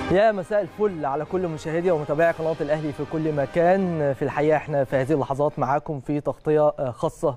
يا مساء الفل على كل مشاهدي ومتابعي قناه الاهلي في كل مكان في الحقيقه احنا في هذه اللحظات معاكم في تغطيه خاصه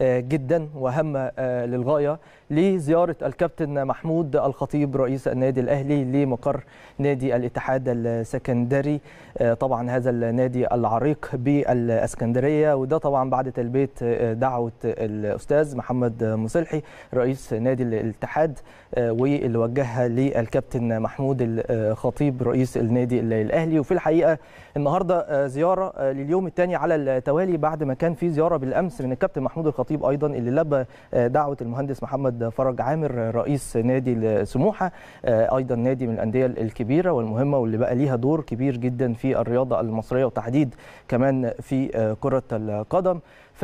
جدا وهامه للغايه لزياره الكابتن محمود الخطيب رئيس النادي الاهلي لمقر نادي الاتحاد السكندري طبعا هذا النادي العريق بالاسكندريه وده طبعا بعد تلبيه دعوه الاستاذ محمد مصلحي رئيس نادي الاتحاد واللي وجهها للكابتن محمود الخطيب رئيس النادي الاهلي وفي الحقيقه النهارده زياره لليوم الثاني على التوالي بعد ما كان في زياره بالامس من الكابتن محمود الخطيب ايضا اللي لبى دعوه المهندس محمد فرج عامر رئيس نادي سموحه ايضا نادي من الانديه الكبيره والمهمه واللي بقى ليها دور كبير جدا في الرياضه المصريه وتحديد كمان في كره القدم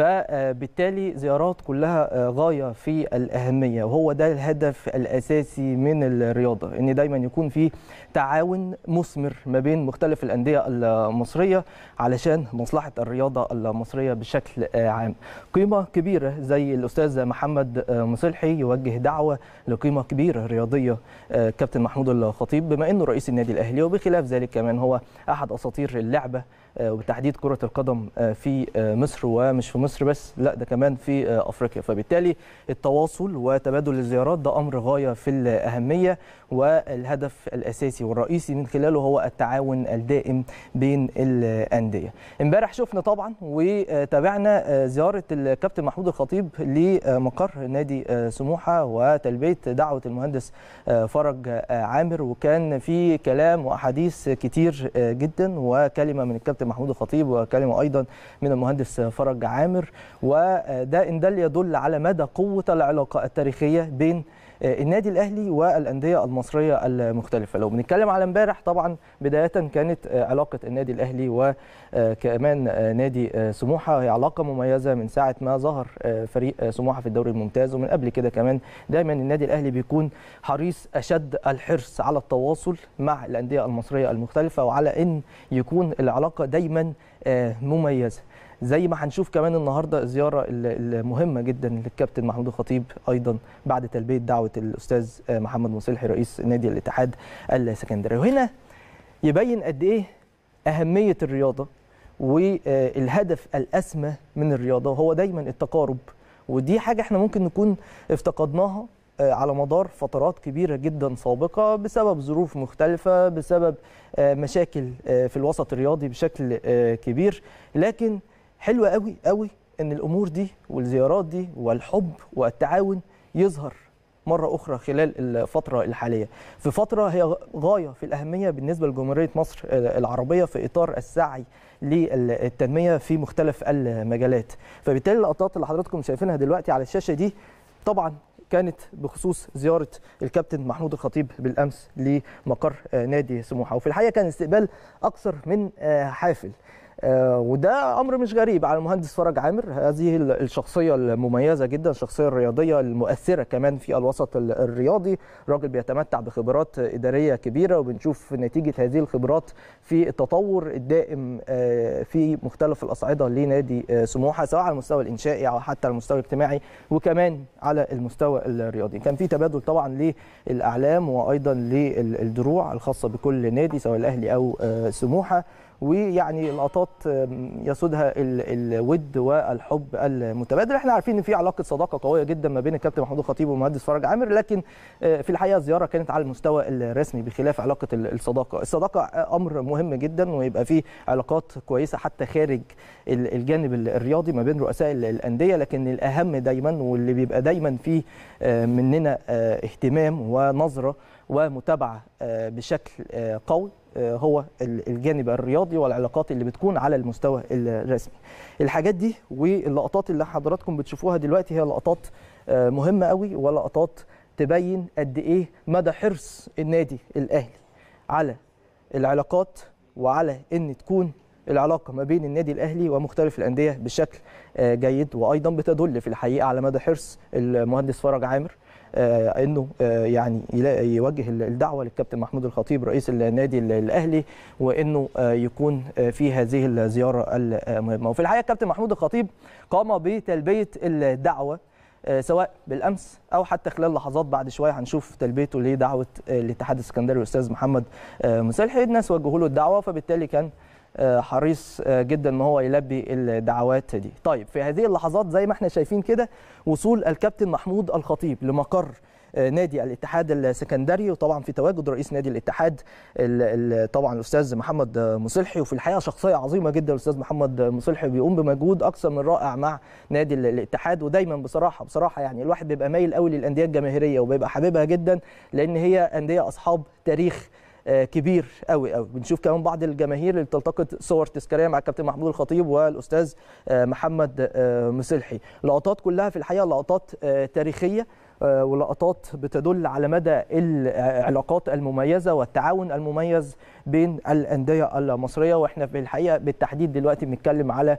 فبالتالي زيارات كلها غايه في الاهميه وهو ده الهدف الاساسي من الرياضه ان دايما يكون في تعاون مثمر ما بين مختلف الانديه المصريه علشان مصلحه الرياضه المصريه بشكل عام قيمه كبيره زي الاستاذ محمد مصلحي يوجه دعوه لقيمه كبيره رياضيه كابتن محمود الخطيب بما انه رئيس النادي الاهلي وبخلاف ذلك كمان هو احد اساطير اللعبه وبالتحديد كرة القدم في مصر ومش في مصر بس لا ده كمان في أفريقيا فبالتالي التواصل وتبادل الزيارات ده أمر غاية في الأهمية والهدف الأساسي والرئيسي من خلاله هو التعاون الدائم بين الأندية امبارح شفنا طبعا وتابعنا زيارة الكابتن محمود الخطيب لمقر نادي سموحة وتلبية دعوة المهندس فرج عامر وكان في كلام وأحاديث كتير جدا وكلمة من الكابتن محمود الخطيب وكلمه ايضا من المهندس فرج عامر وده ان دل يدل على مدى قوه العلاقه التاريخيه بين النادي الاهلي والانديه المصريه المختلفه لو بنتكلم على امبارح طبعا بدايه كانت علاقه النادي الاهلي وكمان نادي سموحه هي علاقه مميزه من ساعه ما ظهر فريق سموحه في الدوري الممتاز ومن قبل كده كمان دايما النادي الاهلي بيكون حريص اشد الحرص على التواصل مع الانديه المصريه المختلفه وعلى ان يكون العلاقه دايما مميزه زي ما هنشوف كمان النهارده الزياره المهمه جدا للكابتن محمود الخطيب ايضا بعد تلبيه دعوه الاستاذ محمد مصلحي رئيس نادي الاتحاد السكندري وهنا يبين قد ايه اهميه الرياضه والهدف الاسمى من الرياضه وهو دايما التقارب ودي حاجه احنا ممكن نكون افتقدناها على مدار فترات كبيره جدا سابقه بسبب ظروف مختلفه بسبب مشاكل في الوسط الرياضي بشكل كبير لكن حلوه قوي قوي ان الامور دي والزيارات دي والحب والتعاون يظهر مرة أخرى خلال الفترة الحالية في فترة هي غاية في الأهمية بالنسبة لجمهورية مصر العربية في إطار السعي للتنمية في مختلف المجالات فبالتالي اللقطات اللي حضراتكم شايفينها دلوقتي على الشاشة دي طبعا كانت بخصوص زياره الكابتن محمود الخطيب بالامس لمقر نادي سموحه وفي الحقيقه كان استقبال اكثر من حافل وده امر مش غريب على المهندس فرج عامر هذه الشخصيه المميزه جدا الشخصيه الرياضيه المؤثره كمان في الوسط الرياضي راجل بيتمتع بخبرات اداريه كبيره وبنشوف نتيجه هذه الخبرات في التطور الدائم في مختلف الاصعده لنادي سموحه سواء على المستوى الانشائي او حتى على المستوى الاجتماعي وكمان على المستوى الرياضي كان في تبادل طبعا للاعلام وايضا للدروع الخاصه بكل نادي سواء الاهلي او سموحه ويعني لقطات يسودها الود والحب المتبادل احنا عارفين ان في علاقه صداقه قويه جدا ما بين الكابتن محمود الخطيب والمهندس فرج عامر لكن في الحقيقه الزياره كانت على المستوى الرسمي بخلاف علاقه الصداقه الصداقه امر مهم جدا ويبقى في علاقات كويسه حتى خارج الجانب الرياضي ما بين رؤساء الانديه لكن الاهم دايما واللي بيبقى دايما فيه مننا اهتمام ونظره ومتابعه بشكل قوي هو الجانب الرياضي والعلاقات اللي بتكون على المستوى الرسمي الحاجات دي واللقطات اللي حضراتكم بتشوفوها دلوقتي هي لقطات مهمه قوي ولقطات تبين قد ايه مدى حرص النادي الاهلي على العلاقات وعلى ان تكون العلاقه ما بين النادي الاهلي ومختلف الانديه بشكل جيد وايضا بتدل في الحقيقه على مدى حرص المهندس فرج عامر انه يعني يوجه الدعوه للكابتن محمود الخطيب رئيس النادي الاهلي وانه يكون في هذه الزياره المهمه وفي الحقيقه الكابتن محمود الخطيب قام بتلبيه الدعوه سواء بالامس او حتى خلال لحظات بعد شويه هنشوف تلبيته لدعوه الاتحاد السكندري الاستاذ محمد مسلحي الناس وجهوا له الدعوه فبالتالي كان حريص جدا ان هو يلبي الدعوات دي طيب في هذه اللحظات زي ما احنا شايفين كده وصول الكابتن محمود الخطيب لمقر نادي الاتحاد السكندري وطبعا في تواجد رئيس نادي الاتحاد طبعا الاستاذ محمد مصلحي وفي الحقيقه شخصيه عظيمه جدا الاستاذ محمد مصلحي بيقوم بمجهود اكثر من رائع مع نادي الاتحاد ودايما بصراحه بصراحه يعني الواحد بيبقى مايل قوي للانديه الجماهيريه وبيبقى حاببها جدا لان هي انديه اصحاب تاريخ كبير قوي قوي بنشوف كمان بعض الجماهير اللي بتلتقط صور تذكاريه مع الكابتن محمود الخطيب والاستاذ محمد مصلحي لقطات كلها في الحقيقه لقطات تاريخيه ولقطات بتدل على مدى العلاقات المميزه والتعاون المميز بين الانديه المصريه واحنا في الحقيقه بالتحديد دلوقتي بنتكلم على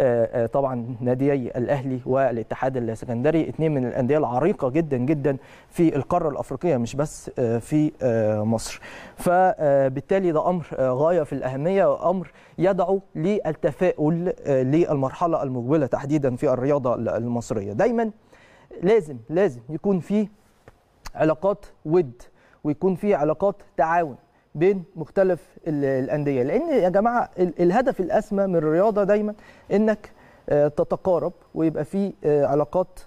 طبعا ناديي الاهلي والاتحاد السكندري اثنين من الانديه العريقه جدا جدا في القاره الافريقيه مش بس في مصر فبالتالي ده امر غايه في الاهميه وامر يدعو للتفاؤل للمرحله المقبله تحديدا في الرياضه المصريه دايما لازم لازم يكون في علاقات ود ويكون في علاقات تعاون بين مختلف الانديه لان يا جماعه الهدف الاسمى من الرياضه دايما انك تتقارب ويبقى في علاقات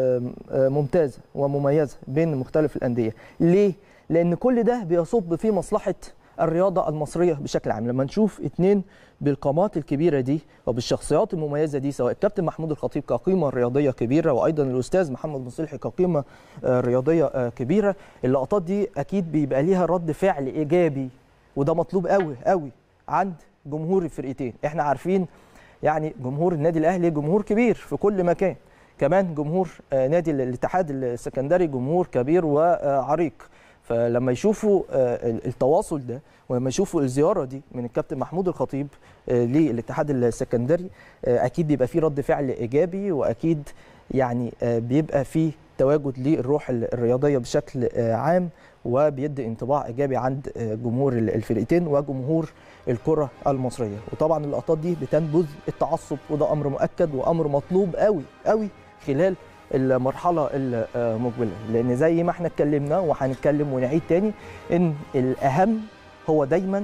ممتازه ومميزه بين مختلف الانديه ليه لان كل ده بيصب في مصلحه الرياضه المصريه بشكل عام لما نشوف اثنين بالقامات الكبيره دي وبالشخصيات المميزه دي سواء الكابتن محمود الخطيب كقيمه رياضيه كبيره وايضا الاستاذ محمد مصلحي كقيمه رياضيه كبيره اللقطات دي اكيد بيبقى ليها رد فعل ايجابي وده مطلوب قوي قوي عند جمهور الفرقتين احنا عارفين يعني جمهور النادي الاهلي جمهور كبير في كل مكان كمان جمهور نادي الاتحاد السكندري جمهور كبير وعريق فلما يشوفوا التواصل ده ولما يشوفوا الزياره دي من الكابتن محمود الخطيب للاتحاد السكندري اكيد بيبقى في رد فعل ايجابي واكيد يعني بيبقى في تواجد للروح الرياضيه بشكل عام وبيدي انطباع ايجابي عند جمهور الفرقتين وجمهور الكره المصريه وطبعا اللقطات دي بتنبذ التعصب وده امر مؤكد وامر مطلوب قوي قوي خلال المرحله المقبله لان زي ما احنا اتكلمنا وهنتكلم ونعيد تاني ان الاهم هو دايما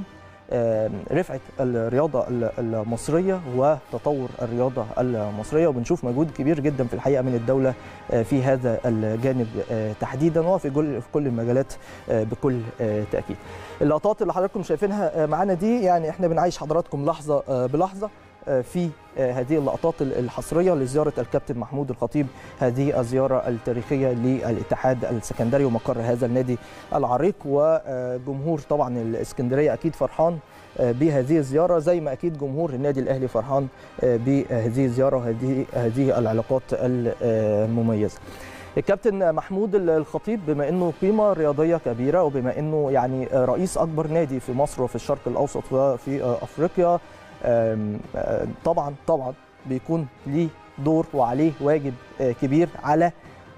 رفعه الرياضه المصريه وتطور الرياضه المصريه وبنشوف مجهود كبير جدا في الحقيقه من الدوله في هذا الجانب تحديدا وفي كل في كل المجالات بكل تاكيد. اللقطات اللي حضراتكم شايفينها معانا دي يعني احنا بنعيش حضراتكم لحظه بلحظه في هذه اللقطات الحصريه لزياره الكابتن محمود الخطيب هذه الزياره التاريخيه للاتحاد السكندري ومقر هذا النادي العريق وجمهور طبعا الاسكندريه اكيد فرحان بهذه الزياره زي ما اكيد جمهور النادي الاهلي فرحان بهذه الزياره وهذه هذه العلاقات المميزه. الكابتن محمود الخطيب بما انه قيمه رياضيه كبيره وبما انه يعني رئيس اكبر نادي في مصر وفي الشرق الاوسط وفي افريقيا طبعا طبعا بيكون ليه دور وعليه واجب كبير على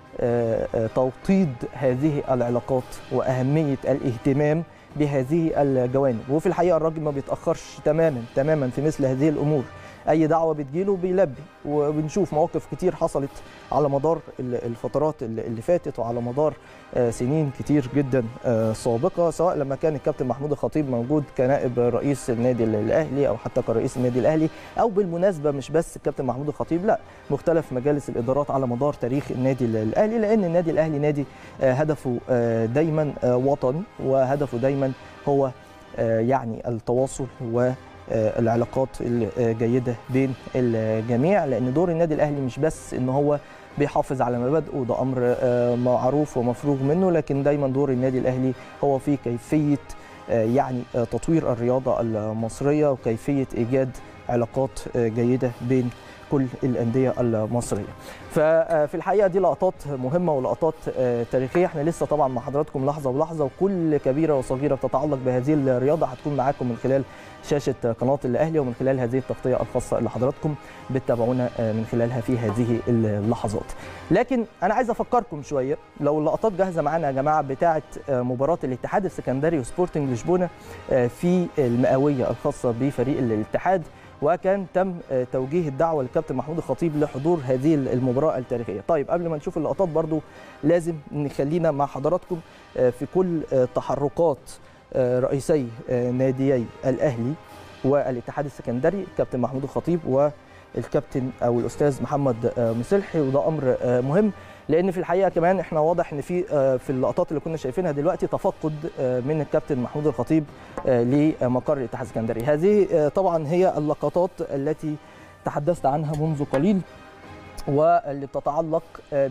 توطيد هذه العلاقات واهميه الاهتمام بهذه الجوانب وفي الحقيقه الراجل ما بيتاخرش تماما تماما في مثل هذه الامور اي دعوه بتجيله بيلبي وبنشوف مواقف كتير حصلت على مدار الفترات اللي فاتت وعلى مدار سنين كتير جدا سابقه سواء لما كان الكابتن محمود الخطيب موجود كنائب رئيس النادي الاهلي او حتى كرئيس النادي الاهلي او بالمناسبه مش بس الكابتن محمود الخطيب لا مختلف مجالس الادارات على مدار تاريخ النادي الاهلي لان النادي الاهلي نادي هدفه دايما وطني وهدفه دايما هو يعني التواصل و العلاقات الجيده بين الجميع لان دور النادي الاهلي مش بس ان هو بيحافظ على مبادئه ده امر معروف ومفروغ منه لكن دايما دور النادي الاهلي هو في كيفيه يعني تطوير الرياضه المصريه وكيفيه ايجاد علاقات جيده بين كل الانديه المصريه. ففي الحقيقه دي لقطات مهمه ولقطات تاريخيه احنا لسه طبعا مع حضراتكم لحظه بلحظه وكل كبيره وصغيره بتتعلق بهذه الرياضه هتكون معاكم من خلال شاشه قناه الاهلي ومن خلال هذه التغطيه الخاصه اللي حضراتكم بتتابعونا من خلالها في هذه اللحظات. لكن انا عايز افكركم شويه لو اللقطات جاهزه معانا يا جماعه بتاعه مباراه الاتحاد السكندري وسبورتنج لشبونه في المئويه الخاصه بفريق الاتحاد وكان تم توجيه الدعوه للكابتن محمود الخطيب لحضور هذه المباراه التاريخيه طيب قبل ما نشوف اللقطات برضو لازم نخلينا مع حضراتكم في كل تحركات رئيسي ناديي الاهلي والاتحاد السكندري الكابتن محمود الخطيب والكابتن او الاستاذ محمد مصلحي وده امر مهم لان في الحقيقه كمان احنا واضح ان في في اللقطات اللي كنا شايفينها دلوقتي تفقد من الكابتن محمود الخطيب لمقر الاتحاد السكندري هذه طبعا هي اللقطات التي تحدثت عنها منذ قليل واللي بتتعلق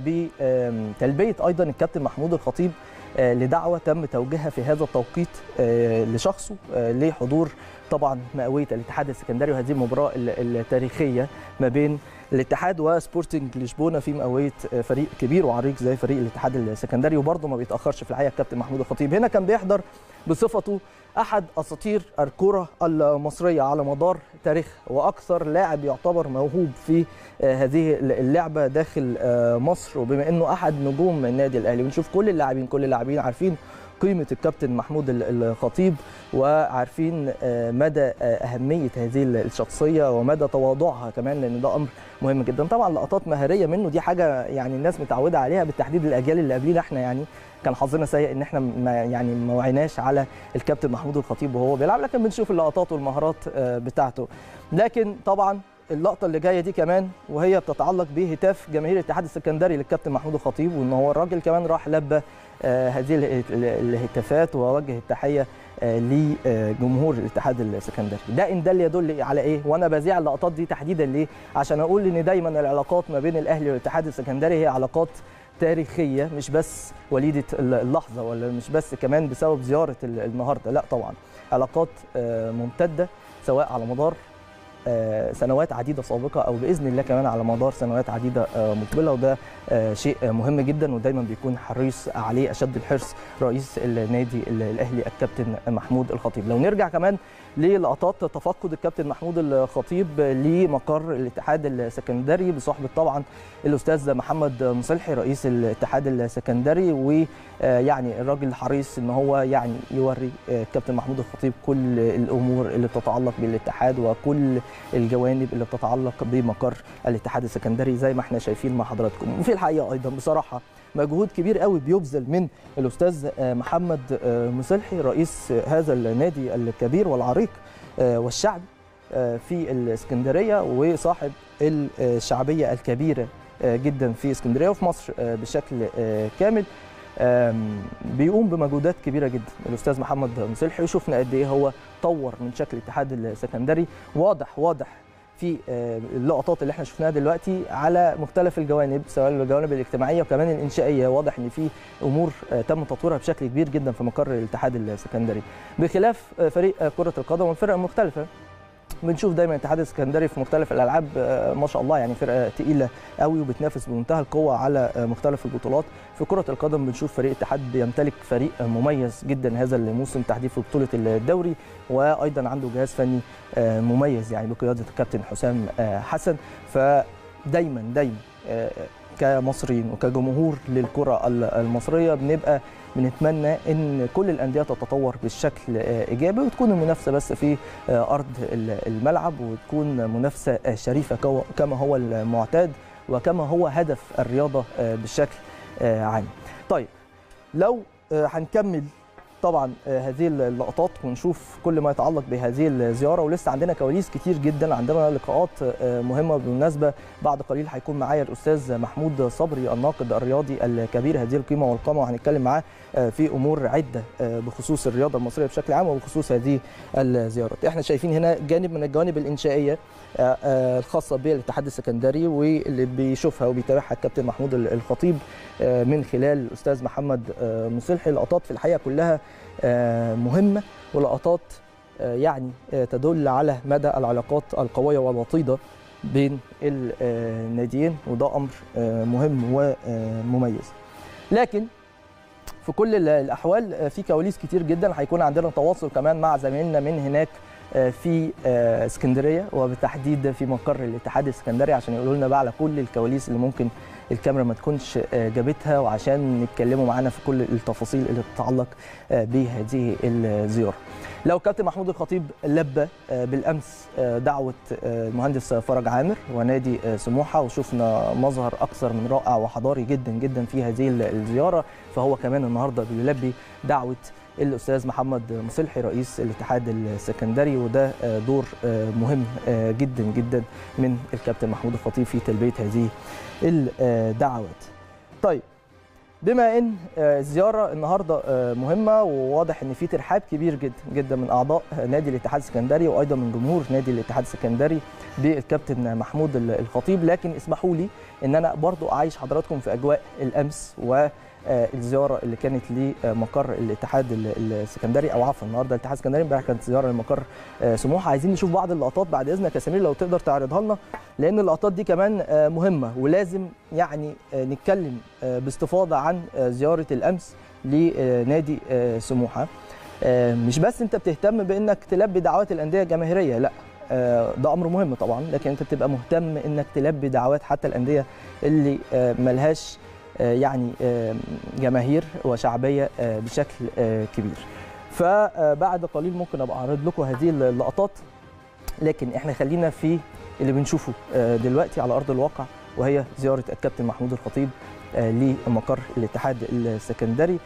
بتلبيه ايضا الكابتن محمود الخطيب لدعوه تم توجيهها في هذا التوقيت لشخصه لحضور طبعا مئويه الاتحاد السكندري وهذه المباراه التاريخيه ما بين الاتحاد وسبورتنج لشبونه في مئويه فريق كبير وعريق زي فريق الاتحاد السكندري وبرضه ما بيتاخرش في الحقيقه الكابتن محمود الخطيب هنا كان بيحضر بصفته احد اساطير الكره المصريه على مدار تاريخها واكثر لاعب يعتبر موهوب في هذه اللعبه داخل مصر وبما انه احد نجوم النادي الاهلي بنشوف كل اللاعبين كل اللاعبين عارفين قيمة الكابتن محمود الخطيب وعارفين مدى أهمية هذه الشخصية ومدى تواضعها كمان لأن ده أمر مهم جدا طبعا لقطات مهارية منه دي حاجة يعني الناس متعودة عليها بالتحديد الأجيال اللي قبلينا احنا يعني كان حظنا سيء ان احنا ما يعني ما وعيناش على الكابتن محمود الخطيب وهو بيلعب لكن بنشوف اللقطات والمهارات بتاعته لكن طبعا اللقطه اللي جايه دي كمان وهي بتتعلق بهتاف جماهير الاتحاد السكندري للكابتن محمود الخطيب وان هو الراجل كمان راح لبى آه هذه الهتافات ووجه التحيه آه لجمهور الاتحاد السكندري ده ان دل يدل على ايه وانا بذيع اللقطات دي تحديدا ليه عشان اقول ان دايما العلاقات ما بين الاهلي والاتحاد السكندري هي علاقات تاريخيه مش بس وليده اللحظه ولا مش بس كمان بسبب زياره النهارده لا طبعا علاقات آه ممتده سواء على مدار سنوات عديده سابقه او باذن الله كمان على مدار سنوات عديده مقبله وده شيء مهم جدا ودايما بيكون حريص عليه اشد الحرص رئيس النادي الاهلي الكابتن محمود الخطيب لو نرجع كمان للقطات تفقد الكابتن محمود الخطيب لمقر الاتحاد السكندري بصحبه طبعا الاستاذ محمد مصلحي رئيس الاتحاد السكندري ويعني الراجل حريص ان هو يعني يوري الكابتن محمود الخطيب كل الامور اللي بتتعلق بالاتحاد وكل الجوانب اللي بتتعلق بمقر الاتحاد السكندري زي ما احنا شايفين مع حضراتكم وفي الحقيقه ايضا بصراحه مجهود كبير قوي بيبذل من الاستاذ محمد مصلحي رئيس هذا النادي الكبير والعريق والشعبي في الاسكندريه وصاحب الشعبيه الكبيره جدا في اسكندريه وفي مصر بشكل كامل بيقوم بمجهودات كبيره جدا الاستاذ محمد مصلحي وشفنا قد ايه هو طور من شكل الاتحاد السكندري واضح واضح في اللقطات اللي احنا شفناها دلوقتي على مختلف الجوانب سواء الجوانب الاجتماعيه وكمان الانشائيه واضح ان في امور تم تطويرها بشكل كبير جدا في مقر الاتحاد السكندري بخلاف فريق كره القدم والفرق المختلفه بنشوف دايما الاتحاد السكندري في مختلف الالعاب ما شاء الله يعني فرقه تقيله قوي وبتنافس بمنتهى القوه على مختلف البطولات في كره القدم بنشوف فريق الاتحاد بيمتلك فريق مميز جدا هذا الموسم تحديد في بطوله الدوري وايضا عنده جهاز فني مميز يعني بقياده الكابتن حسام حسن فدايما دايما كمصريين وكجمهور للكره المصريه بنبقى بنتمنى ان كل الانديه تتطور بالشكل ايجابي وتكون المنافسه بس في ارض الملعب وتكون منافسه شريفه كما هو المعتاد وكما هو هدف الرياضه بشكل عام. طيب لو هنكمل طبعا هذه اللقطات ونشوف كل ما يتعلق بهذه الزياره ولسه عندنا كواليس كتير جدا عندنا لقاءات مهمه بالمناسبه بعد قليل هيكون معايا الاستاذ محمود صبري الناقد الرياضي الكبير هذه القيمه والقامه وهنتكلم معاه في امور عده بخصوص الرياضه المصريه بشكل عام وبخصوص هذه الزيارات احنا شايفين هنا جانب من الجوانب الانشائيه الخاصه بالاتحاد السكندري واللي بيشوفها وبيتابعها الكابتن محمود الخطيب من خلال الاستاذ محمد مصلحي لقطات في الحقيقه كلها مهمه ولقطات يعني تدل على مدى العلاقات القويه والوطيده بين الناديين وده امر مهم ومميز لكن في كل الاحوال في كواليس كتير جدا هيكون عندنا تواصل كمان مع زمايلنا من هناك في اسكندريه وبالتحديد في مقر الاتحاد السكندري عشان يقولوا لنا بقى على كل الكواليس اللي ممكن الكاميرا ما تكونش جابتها وعشان نتكلموا معانا في كل التفاصيل اللي تتعلق بهذه الزياره. لو كابتن محمود الخطيب لبى بالامس دعوه المهندس فرج عامر ونادي سموحه وشفنا مظهر اكثر من رائع وحضاري جدا جدا في هذه الزياره فهو كمان النهارده بيلبي دعوه الاستاذ محمد مصلحي رئيس الاتحاد السكندري وده دور مهم جدا جدا من الكابتن محمود الخطيب في تلبيه هذه الدعوات. طيب بما ان الزياره النهارده مهمه وواضح ان في ترحاب كبير جدا جدا من اعضاء نادي الاتحاد السكندري وايضا من جمهور نادي الاتحاد السكندري بالكابتن محمود الخطيب لكن اسمحوا لي ان انا برضو اعيش حضراتكم في اجواء الامس و الزياره اللي كانت لمقر الاتحاد السكندري او عفوا النهارده الاتحاد السكندري امبارح كانت زياره لمقر سموحه عايزين نشوف بعض اللقطات بعد اذنك يا سمير لو تقدر تعرضها لنا لان اللقطات دي كمان مهمه ولازم يعني نتكلم باستفاضه عن زياره الامس لنادي سموحه مش بس انت بتهتم بانك تلبي دعوات الانديه الجماهيريه لا ده امر مهم طبعا لكن انت بتبقى مهتم انك تلبي دعوات حتى الانديه اللي ملهاش يعني جماهير وشعبيه بشكل كبير فبعد قليل ممكن ابقى اعرض لكم هذه اللقطات لكن احنا خلينا في اللي بنشوفه دلوقتي على ارض الواقع وهي زياره الكابتن محمود الخطيب لمقر الاتحاد السكندري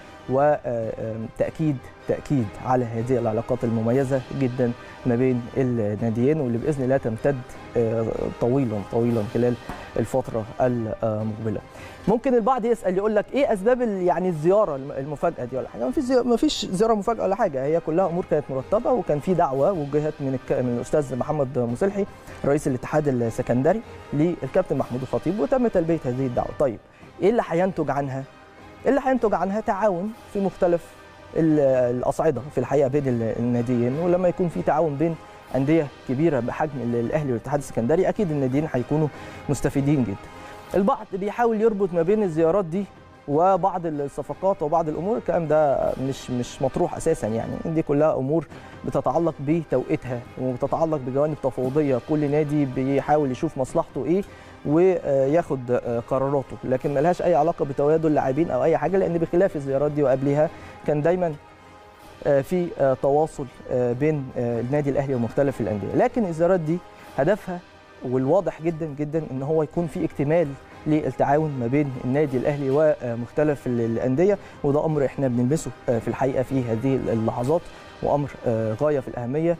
وتاكيد تاكيد على هذه العلاقات المميزه جدا ما بين الناديين واللي باذن الله تمتد طويلا طويلا خلال الفتره المقبله. ممكن البعض يسال يقول لك ايه اسباب يعني الزياره المفاجاه دي ولا حاجه؟ ما فيش ما فيش زياره مفاجاه ولا حاجه هي كلها امور كانت مرتبه وكان في دعوه وجهت من من الاستاذ محمد مصلحي رئيس الاتحاد السكندري للكابتن محمود الخطيب وتم تلبيه هذه الدعوه. طيب ايه اللي هينتج عنها؟ اللي هينتج عنها تعاون في مختلف الاصعده في الحقيقه بين الناديين ولما يكون في تعاون بين انديه كبيره بحجم الاهلي والاتحاد السكندري اكيد الناديين هيكونوا مستفيدين جدا. البعض بيحاول يربط ما بين الزيارات دي وبعض الصفقات وبعض الامور الكلام ده مش مش مطروح اساسا يعني دي كلها امور بتتعلق بتوقيتها وبتتعلق بجوانب تفاوضيه كل نادي بيحاول يشوف مصلحته ايه وياخد قراراته لكن ملهاش اي علاقه بتواجد اللاعبين او اي حاجه لان بخلاف الزيارات دي وقبلها كان دايما في تواصل بين النادي الاهلي ومختلف الانديه لكن الزيارات دي هدفها والواضح جدا جدا ان هو يكون في اكتمال للتعاون ما بين النادي الاهلي ومختلف الانديه وده امر احنا بنلمسه في الحقيقه في هذه اللحظات وامر غايه في الاهميه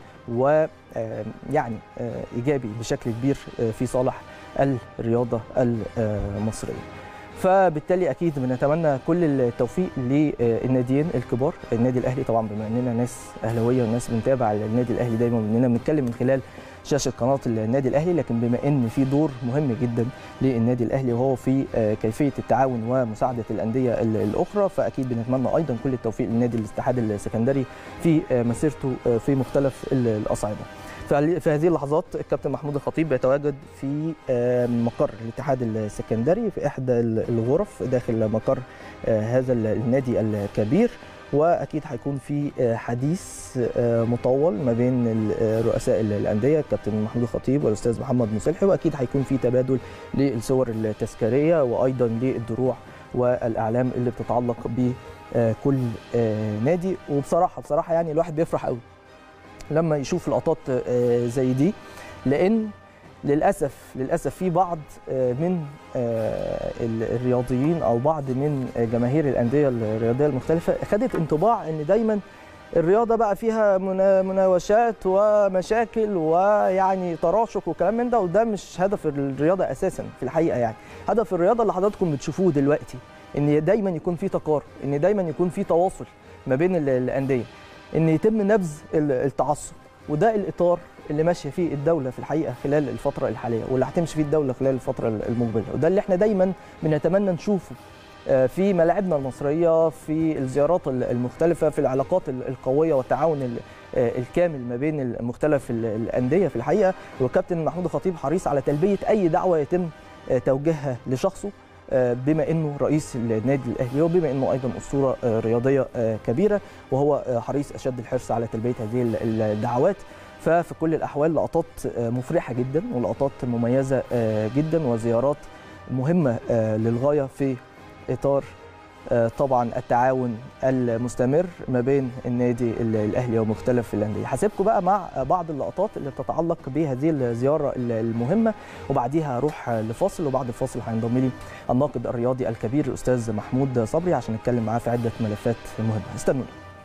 ويعني ايجابي بشكل كبير في صالح الرياضه المصريه. فبالتالي اكيد بنتمنى كل التوفيق للناديين الكبار النادي الاهلي طبعا بما اننا ناس اهلاويه وناس بنتابع النادي الاهلي دايما اننا بنتكلم من خلال شاشه قناه النادي الاهلي لكن بما ان في دور مهم جدا للنادي الاهلي وهو في كيفيه التعاون ومساعده الانديه الاخرى فاكيد بنتمنى ايضا كل التوفيق للنادي الاتحاد السكندري في مسيرته في مختلف الاصعده. في هذه اللحظات الكابتن محمود الخطيب بيتواجد في مقر الاتحاد السكندري في احدى الغرف داخل مقر هذا النادي الكبير واكيد هيكون في حديث مطول ما بين رؤساء الانديه الكابتن محمود الخطيب والاستاذ محمد مصلحي واكيد هيكون في تبادل للصور التذكاريه وايضا للدروع والاعلام اللي بتتعلق بكل نادي وبصراحه بصراحه يعني الواحد بيفرح قوي لما يشوف لقطات زي دي لان للاسف للاسف في بعض من الرياضيين او بعض من جماهير الانديه الرياضيه المختلفه خدت انطباع ان دايما الرياضه بقى فيها مناوشات ومشاكل ويعني تراشق وكلام من ده وده مش هدف الرياضه اساسا في الحقيقه يعني هدف الرياضه اللي حضراتكم بتشوفوه دلوقتي ان دايما يكون في تقارب ان دايما يكون في تواصل ما بين الانديه ان يتم نبذ التعصب وده الاطار اللي ماشيه فيه الدوله في الحقيقه خلال الفتره الحاليه واللي هتمشي فيه الدوله خلال الفتره المقبله وده اللي احنا دايما بنتمنى نشوفه في ملاعبنا المصريه في الزيارات المختلفه في العلاقات القويه والتعاون الكامل ما بين مختلف الانديه في الحقيقه والكابتن محمود الخطيب حريص على تلبيه اي دعوه يتم توجيهها لشخصه بما انه رئيس النادي الاهلي وبما انه ايضا اسطوره رياضيه كبيره وهو حريص اشد الحرص على تلبيه هذه الدعوات ففي كل الاحوال لقطات مفرحه جدا ولقطات مميزه جدا وزيارات مهمه للغايه في اطار طبعا التعاون المستمر ما بين النادي الاهلي ومختلف الانديه هسيبكم بقى مع بعض اللقطات اللي بتتعلق بهذه الزياره المهمه وبعديها هروح لفاصل وبعد الفاصل هينضم لي الناقد الرياضي الكبير الاستاذ محمود صبري عشان نتكلم معاه في عده ملفات مهمه استنونا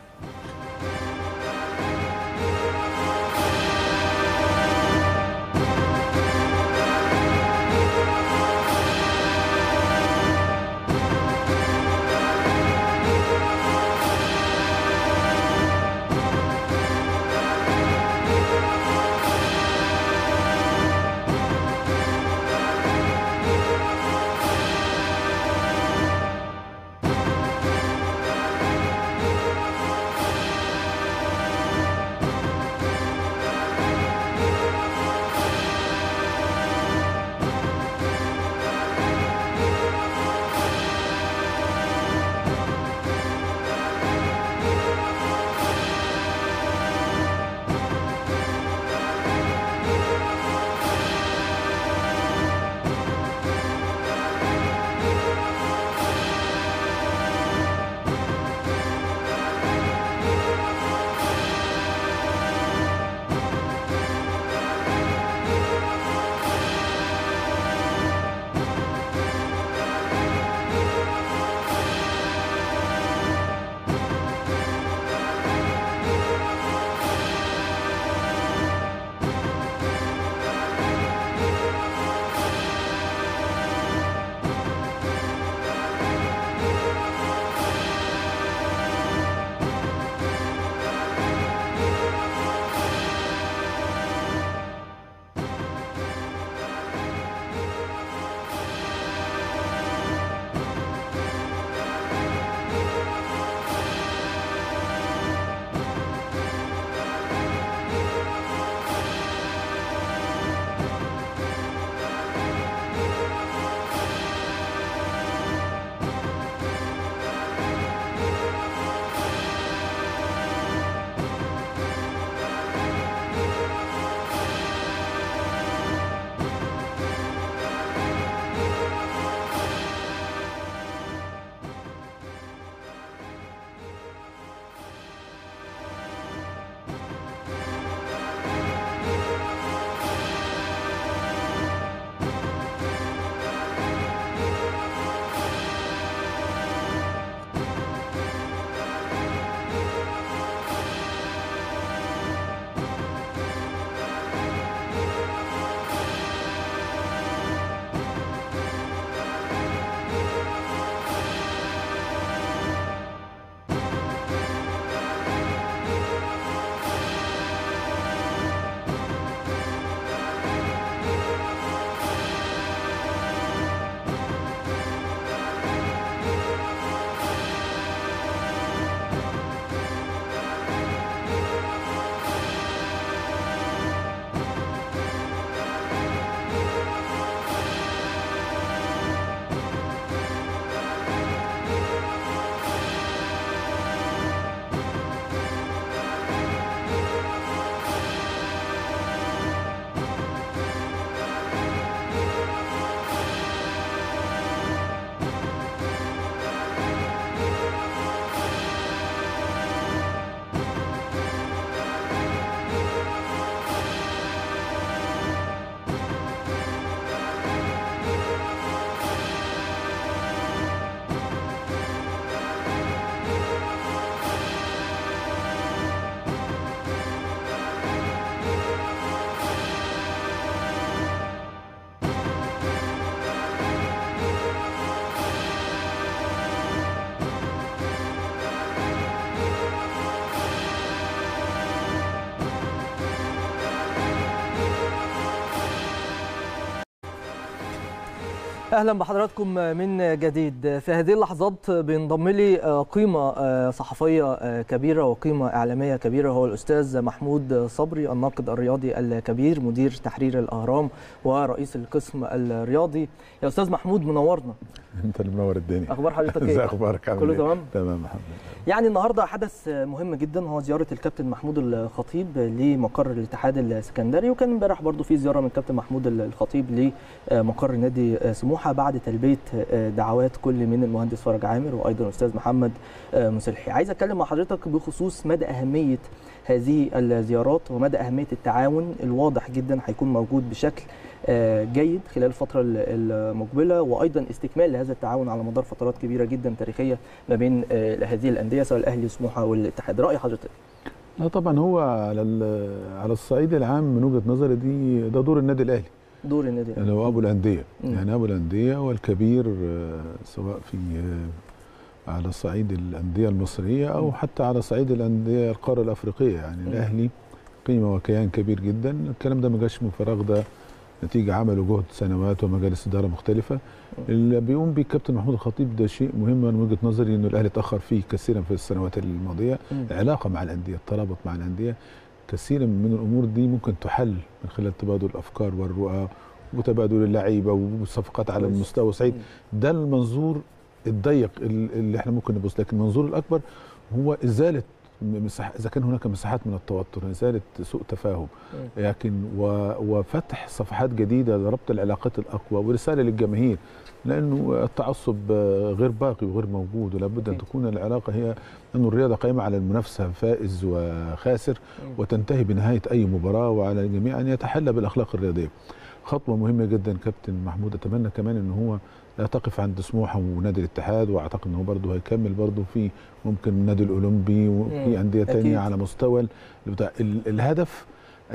اهلا بحضراتكم من جديد في هذه اللحظات بينضم لي قيمه صحفيه كبيره وقيمه اعلاميه كبيره هو الاستاذ محمود صبري الناقد الرياضي الكبير مدير تحرير الاهرام ورئيس القسم الرياضي يا استاذ محمود منورنا انت اللي منور الدنيا اخبار حضرتك ازي ايه اخبارك عامل كله إيه؟ تمام تمام الحمد لله يعني النهارده حدث مهم جدا هو زياره الكابتن محمود الخطيب لمقر الاتحاد السكندري وكان امبارح برضو في زياره من الكابتن محمود الخطيب لمقر نادي سموحه بعد تلبيه دعوات كل من المهندس فرج عامر وايضا الاستاذ محمد مسلحي عايز اتكلم مع حضرتك بخصوص مدى اهميه هذه الزيارات ومدى اهميه التعاون الواضح جدا هيكون موجود بشكل جيد خلال الفتره المقبله وايضا استكمال لهذا التعاون على مدار فترات كبيره جدا تاريخيه ما بين هذه الانديه سواء الاهلي وسموحه والاتحاد راي حضرتك لا طبعا هو على على الصعيد العام من وجهه نظري دي ده دور النادي الاهلي دور النادي يعني هو ابو الانديه يعني ابو الانديه والكبير سواء في على صعيد الانديه المصريه او حتى على صعيد الانديه القاره الافريقيه يعني م. الاهلي قيمه وكيان كبير جدا الكلام ده ما جاش من فراغ ده نتيجه عمله جهد سنوات ومجالس اداره مختلفه اللي بيقوم بيه الكابتن محمود الخطيب ده شيء مهم من وجهه نظري انه الاهلي تاخر فيه كثيرا في السنوات الماضيه العلاقه مع الانديه الترابط مع الانديه كثيرا من الامور دي ممكن تحل من خلال تبادل الافكار والرؤى وتبادل اللعيبه والصفقات على المستوى الصعيد ده المنظور الضيق اللي احنا ممكن نبص لكن المنظور الاكبر هو ازاله مساح اذا كان هناك مساحات من التوتر ازاله سوء تفاهم لكن وفتح صفحات جديده لربط العلاقات الاقوى ورساله للجماهير لانه التعصب غير باقي وغير موجود ولابد ان تكون العلاقه هي انه الرياضه قائمه على المنافسه فائز وخاسر وتنتهي بنهايه اي مباراه وعلى الجميع ان يتحلى بالاخلاق الرياضيه خطوه مهمه جدا كابتن محمود اتمنى كمان ان هو لا تقف عند سموحه ونادي الاتحاد واعتقد ان هو برضه هيكمل برضه في ممكن النادي الاولمبي وفي انديه ثانيه على مستوى بتاع الهدف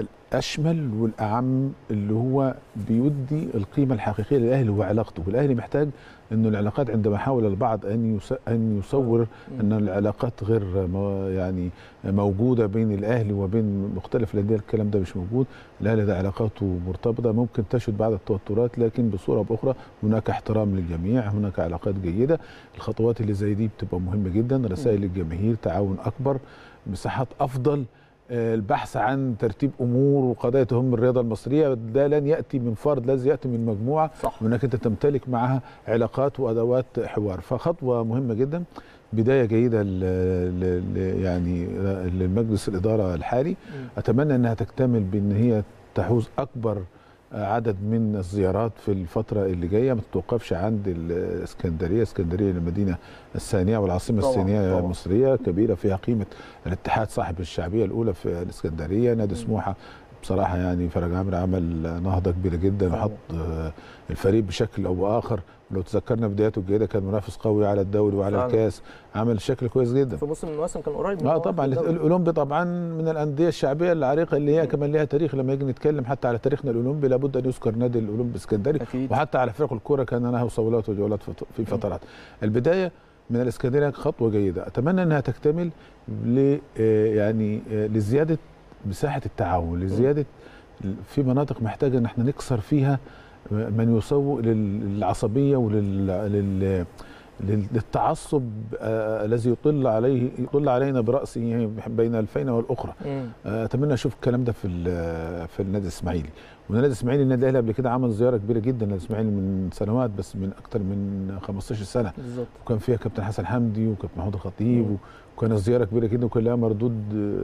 الاشمل والاعم اللي هو بيدي القيمه الحقيقيه للاهلي هو علاقته والاهلي محتاج انه العلاقات عندما حاول البعض ان ان يصور ان العلاقات غير يعني موجوده بين الاهلي وبين مختلف الانديه الكلام ده مش موجود الاهلي ده علاقاته مرتبطه ممكن تشهد بعض التوترات لكن بصوره باخرى هناك احترام للجميع هناك علاقات جيده الخطوات اللي زي دي بتبقى مهمه جدا رسائل للجماهير تعاون اكبر مساحات افضل البحث عن ترتيب امور وقضايا تهم الرياضه المصريه ده لن ياتي من فرد لازم ياتي من مجموعه صح. وانك انت تمتلك معها علاقات وادوات حوار فخطوه مهمه جدا بدايه جيده ل ل يعني للمجلس الاداره الحالي م. اتمنى انها تكتمل بان هي تحوز اكبر عدد من الزيارات في الفترة اللي جاية ما تتوقفش عند الاسكندرية اسكندرية المدينة الثانية والعاصمة طبعا الثانية طبعا المصرية كبيرة فيها قيمة الاتحاد صاحب الشعبية الأولى في الاسكندرية نادي سموحة بصراحة يعني فرج عامر عمل نهضة كبيرة جدا وحط الفريق بشكل أو بآخر لو تذكرنا بداياته الجيده كان منافس قوي على الدوري وعلى فعلا. الكاس عمل شكل كويس جدا في موسم من المواسم كان قريب اه طبعا الاولمبي طبعا من الانديه الشعبيه العريقه اللي هي كمان ليها تاريخ لما يجي نتكلم حتى على تاريخنا الاولمبي لابد ان يذكر نادي الاولمبي الاسكندري وحتى على فرق الكوره كان لها صولات وجولات في فترات البدايه من الاسكندريه خطوه جيده اتمنى انها تكتمل ل يعني لزياده مساحه التعاون لزياده في مناطق محتاجه ان احنا نكسر فيها من يسوق للعصبيه ولل للتعصب الذي يطل عليه يطل علينا براسه بين الفينه والاخرى اتمنى اشوف الكلام ده في في النادي الاسماعيلي والنادي الاسماعيلي النادي الاهلي قبل كده عمل زياره كبيره جدا للاسماعيلي من سنوات بس من اكثر من 15 سنه بالظبط وكان فيها كابتن حسن حمدي وكابتن محمود الخطيب وكانت زياره كبيره جدا وكان لها مردود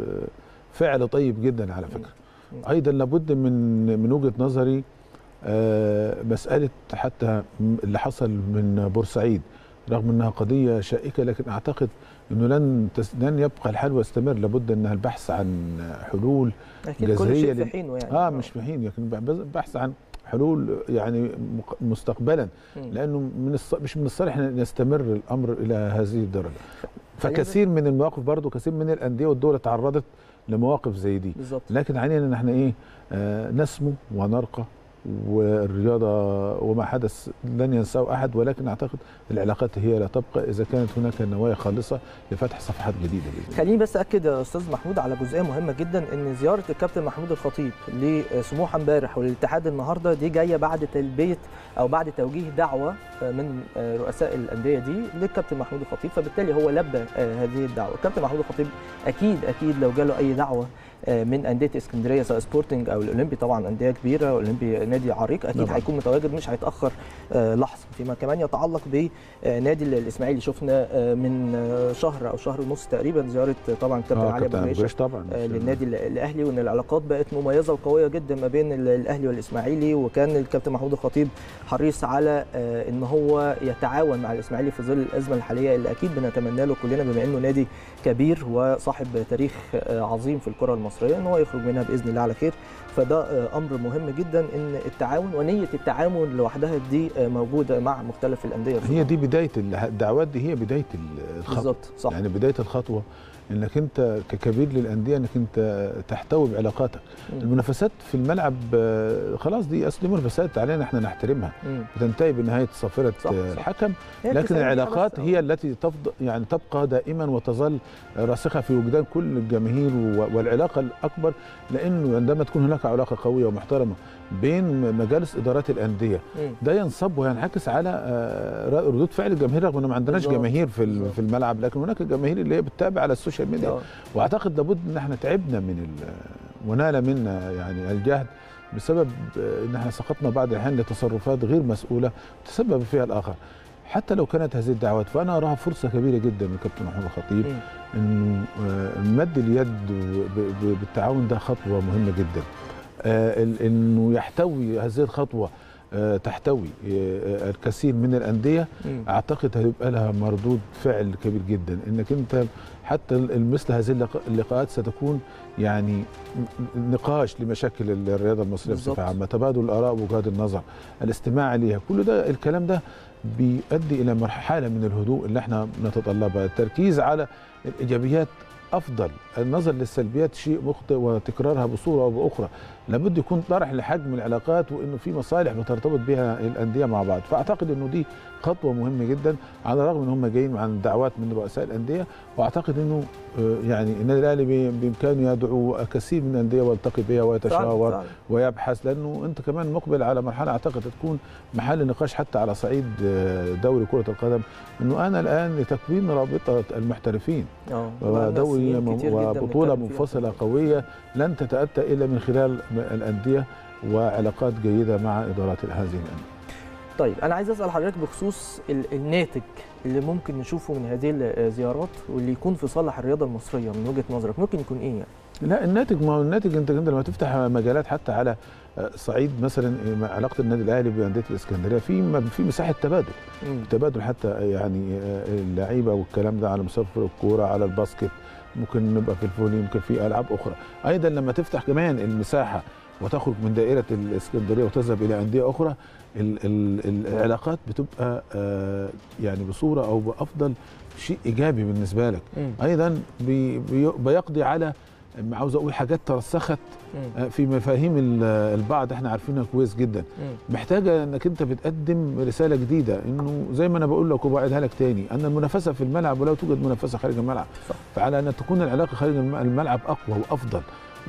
فعل طيب جدا على فكره ايضا لابد من من وجهه نظري آه مساله حتى اللي حصل من بورسعيد رغم انها قضيه شائكه لكن اعتقد انه لن تس... لن يبقى الحال ويستمر لابد انها البحث عن حلول أكيد كل شيء في حينه يعني اه مش في حين لكن بحث عن حلول يعني مستقبلا لانه من الص... مش من الصالح ان يستمر الامر الى هذه الدرجه فكثير من المواقف برضه كثير من الانديه والدول تعرضت لمواقف زي دي بالظبط لكن علينا ان احنا ايه آه نسمو ونرقى والرياضه وما حدث لن ينساه احد ولكن اعتقد العلاقات هي لا تبقى اذا كانت هناك نوايا خالصه لفتح صفحات جديده جدا. خليني بس اكد يا استاذ محمود على جزئيه مهمه جدا ان زياره الكابتن محمود الخطيب لسموحه امبارح وللاتحاد النهارده دي جايه بعد تلبيه او بعد توجيه دعوه من رؤساء الانديه دي للكابتن محمود الخطيب فبالتالي هو لبى هذه الدعوه، الكابتن محمود الخطيب اكيد اكيد لو جاله اي دعوه من انديه اسكندريه سواء سبورتنج او الاولمبي طبعا انديه كبيره اولمبي نادي نادي عريق اكيد طبعاً. هيكون متواجد مش هيتاخر آه، لحظه فيما كمان يتعلق بنادي الاسماعيلي شفنا آه، من آه، شهر او شهر ونص تقريبا زياره آه، طبعا كابتن اه علي كابتن ابو أبو جريشه جريش طبعا آه، للنادي ال- الاهلي وان العلاقات بقت مميزه وقويه جدا ما بين ال- الاهلي والاسماعيلي وكان الكابتن محمود الخطيب حريص على آه، ان هو يتعاون مع الاسماعيلي في ظل الازمه الحاليه اللي اكيد بنتمنى له كلنا بما انه نادي كبير وصاحب تاريخ آه، عظيم في الكره المصريه ان هو يخرج منها باذن الله على خير فده آه، امر مهم جدا ان التعاون ونيه التعاون لوحدها دي آه، موجوده مع مختلف الانديه هي دي بدايه ال- الدعوات دي هي بدايه ال- الخطوه بالظبط صح يعني بدايه الخطوه انك انت ككبير للانديه انك انت تحتوي بعلاقاتك مم. المنافسات في الملعب آه، خلاص دي اصل دي منافسات علينا احنا نحترمها مم. بتنتهي بنهايه صافره صح، آه، صح. الحكم هي لكن بتساعد العلاقات بس. هي التي تفضل يعني تبقى دائما وتظل راسخه في وجدان كل الجماهير و- والعلاقه الاكبر لانه عندما تكون هناك علاقه قويه ومحترمه بين مجالس ادارات الانديه مم. ده ينصب وينعكس على آه، ردود فعل الجماهير رغم انه ما عندناش بالظبط، جماهير في ال- بالظبط. في الملعب لكن هناك جماهير اللي هي بتتابع على السوشيال ميديا آه. واعتقد لابد ان احنا تعبنا من ال- ونال منا يعني الجهد بسبب آه، ان احنا سقطنا بعض الاحيان لتصرفات غير مسؤوله تسبب فيها الاخر حتى لو كانت هذه الدعوات فانا اراها فرصه كبيره جدا من كابتن محمود الخطيب مم. انه آه، مد اليد ب- ب- بالتعاون ده خطوه مهمه جدا آه، ال- انه يحتوي هذه الخطوه آه، تحتوي آه، الكثير من الانديه مم. اعتقد هيبقى لها مردود فعل كبير جدا انك انت حتى ال- مثل هذه اللق- اللقاءات ستكون يعني ن- نقاش لمشاكل ال- الرياضه المصريه بالظبط. بصفه عامه تبادل الاراء ووجهات النظر الاستماع اليها كل ده الكلام ده بيؤدي الى مرحله من الهدوء اللي احنا نتطلبها التركيز على الايجابيات افضل النظر للسلبيات شيء مخطئ وتكرارها بصوره او باخرى لابد يكون طرح لحجم العلاقات وانه في مصالح بترتبط بها الانديه مع بعض فاعتقد انه دي خطوه مهمه جدا على الرغم ان هم جايين عن دعوات من رؤساء الانديه واعتقد انه آه، يعني النادي الاهلي بي- بامكانه يدعو كثير من الانديه ويلتقي بها ويتشاور فعلاً، فعلاً. ويبحث لانه انت كمان مقبل على مرحله اعتقد تكون محل نقاش حتى على صعيد آه، دوري كره القدم انه انا الان لتكوين رابطه المحترفين اه بقالنا ودوري سنين كتير جداً وبطوله بنتكلم فيها. منفصله قويه لن تتاتى الا من خلال الانديه وعلاقات جيده مع ادارات هذه الانديه طيب انا عايز اسال حضرتك بخصوص ال- الناتج اللي ممكن نشوفه من هذه الزيارات واللي يكون في صالح الرياضه المصريه من وجهه نظرك ممكن يكون ايه يعني؟ لا الناتج ما هو الناتج انت انت لما تفتح مجالات حتى على آه، صعيد مثلا آه، علاقه النادي الاهلي بانديه الاسكندريه في م- في مساحه تبادل مم. تبادل حتى يعني آه، اللعيبه والكلام ده على مستوى الكوره على الباسكت ممكن نبقى في الفولي ممكن في العاب اخرى ايضا لما تفتح كمان المساحه وتخرج من دائره الاسكندريه وتذهب الى انديه اخرى ال ال العلاقات بتبقى آه، يعني بصوره او بافضل شيء ايجابي بالنسبه لك مم. ايضا بي بي بيقضي على عاوز اقول حاجات ترسخت مم. آه، في مفاهيم ال- البعض احنا عارفينها كويس جدا مم. محتاجه انك انت بتقدم رساله جديده انه زي ما انا بقول لك وبعدها لك تاني ان المنافسه في الملعب ولا توجد منافسه خارج الملعب صح. فعلى ان تكون العلاقه خارج الم- الملعب اقوى وافضل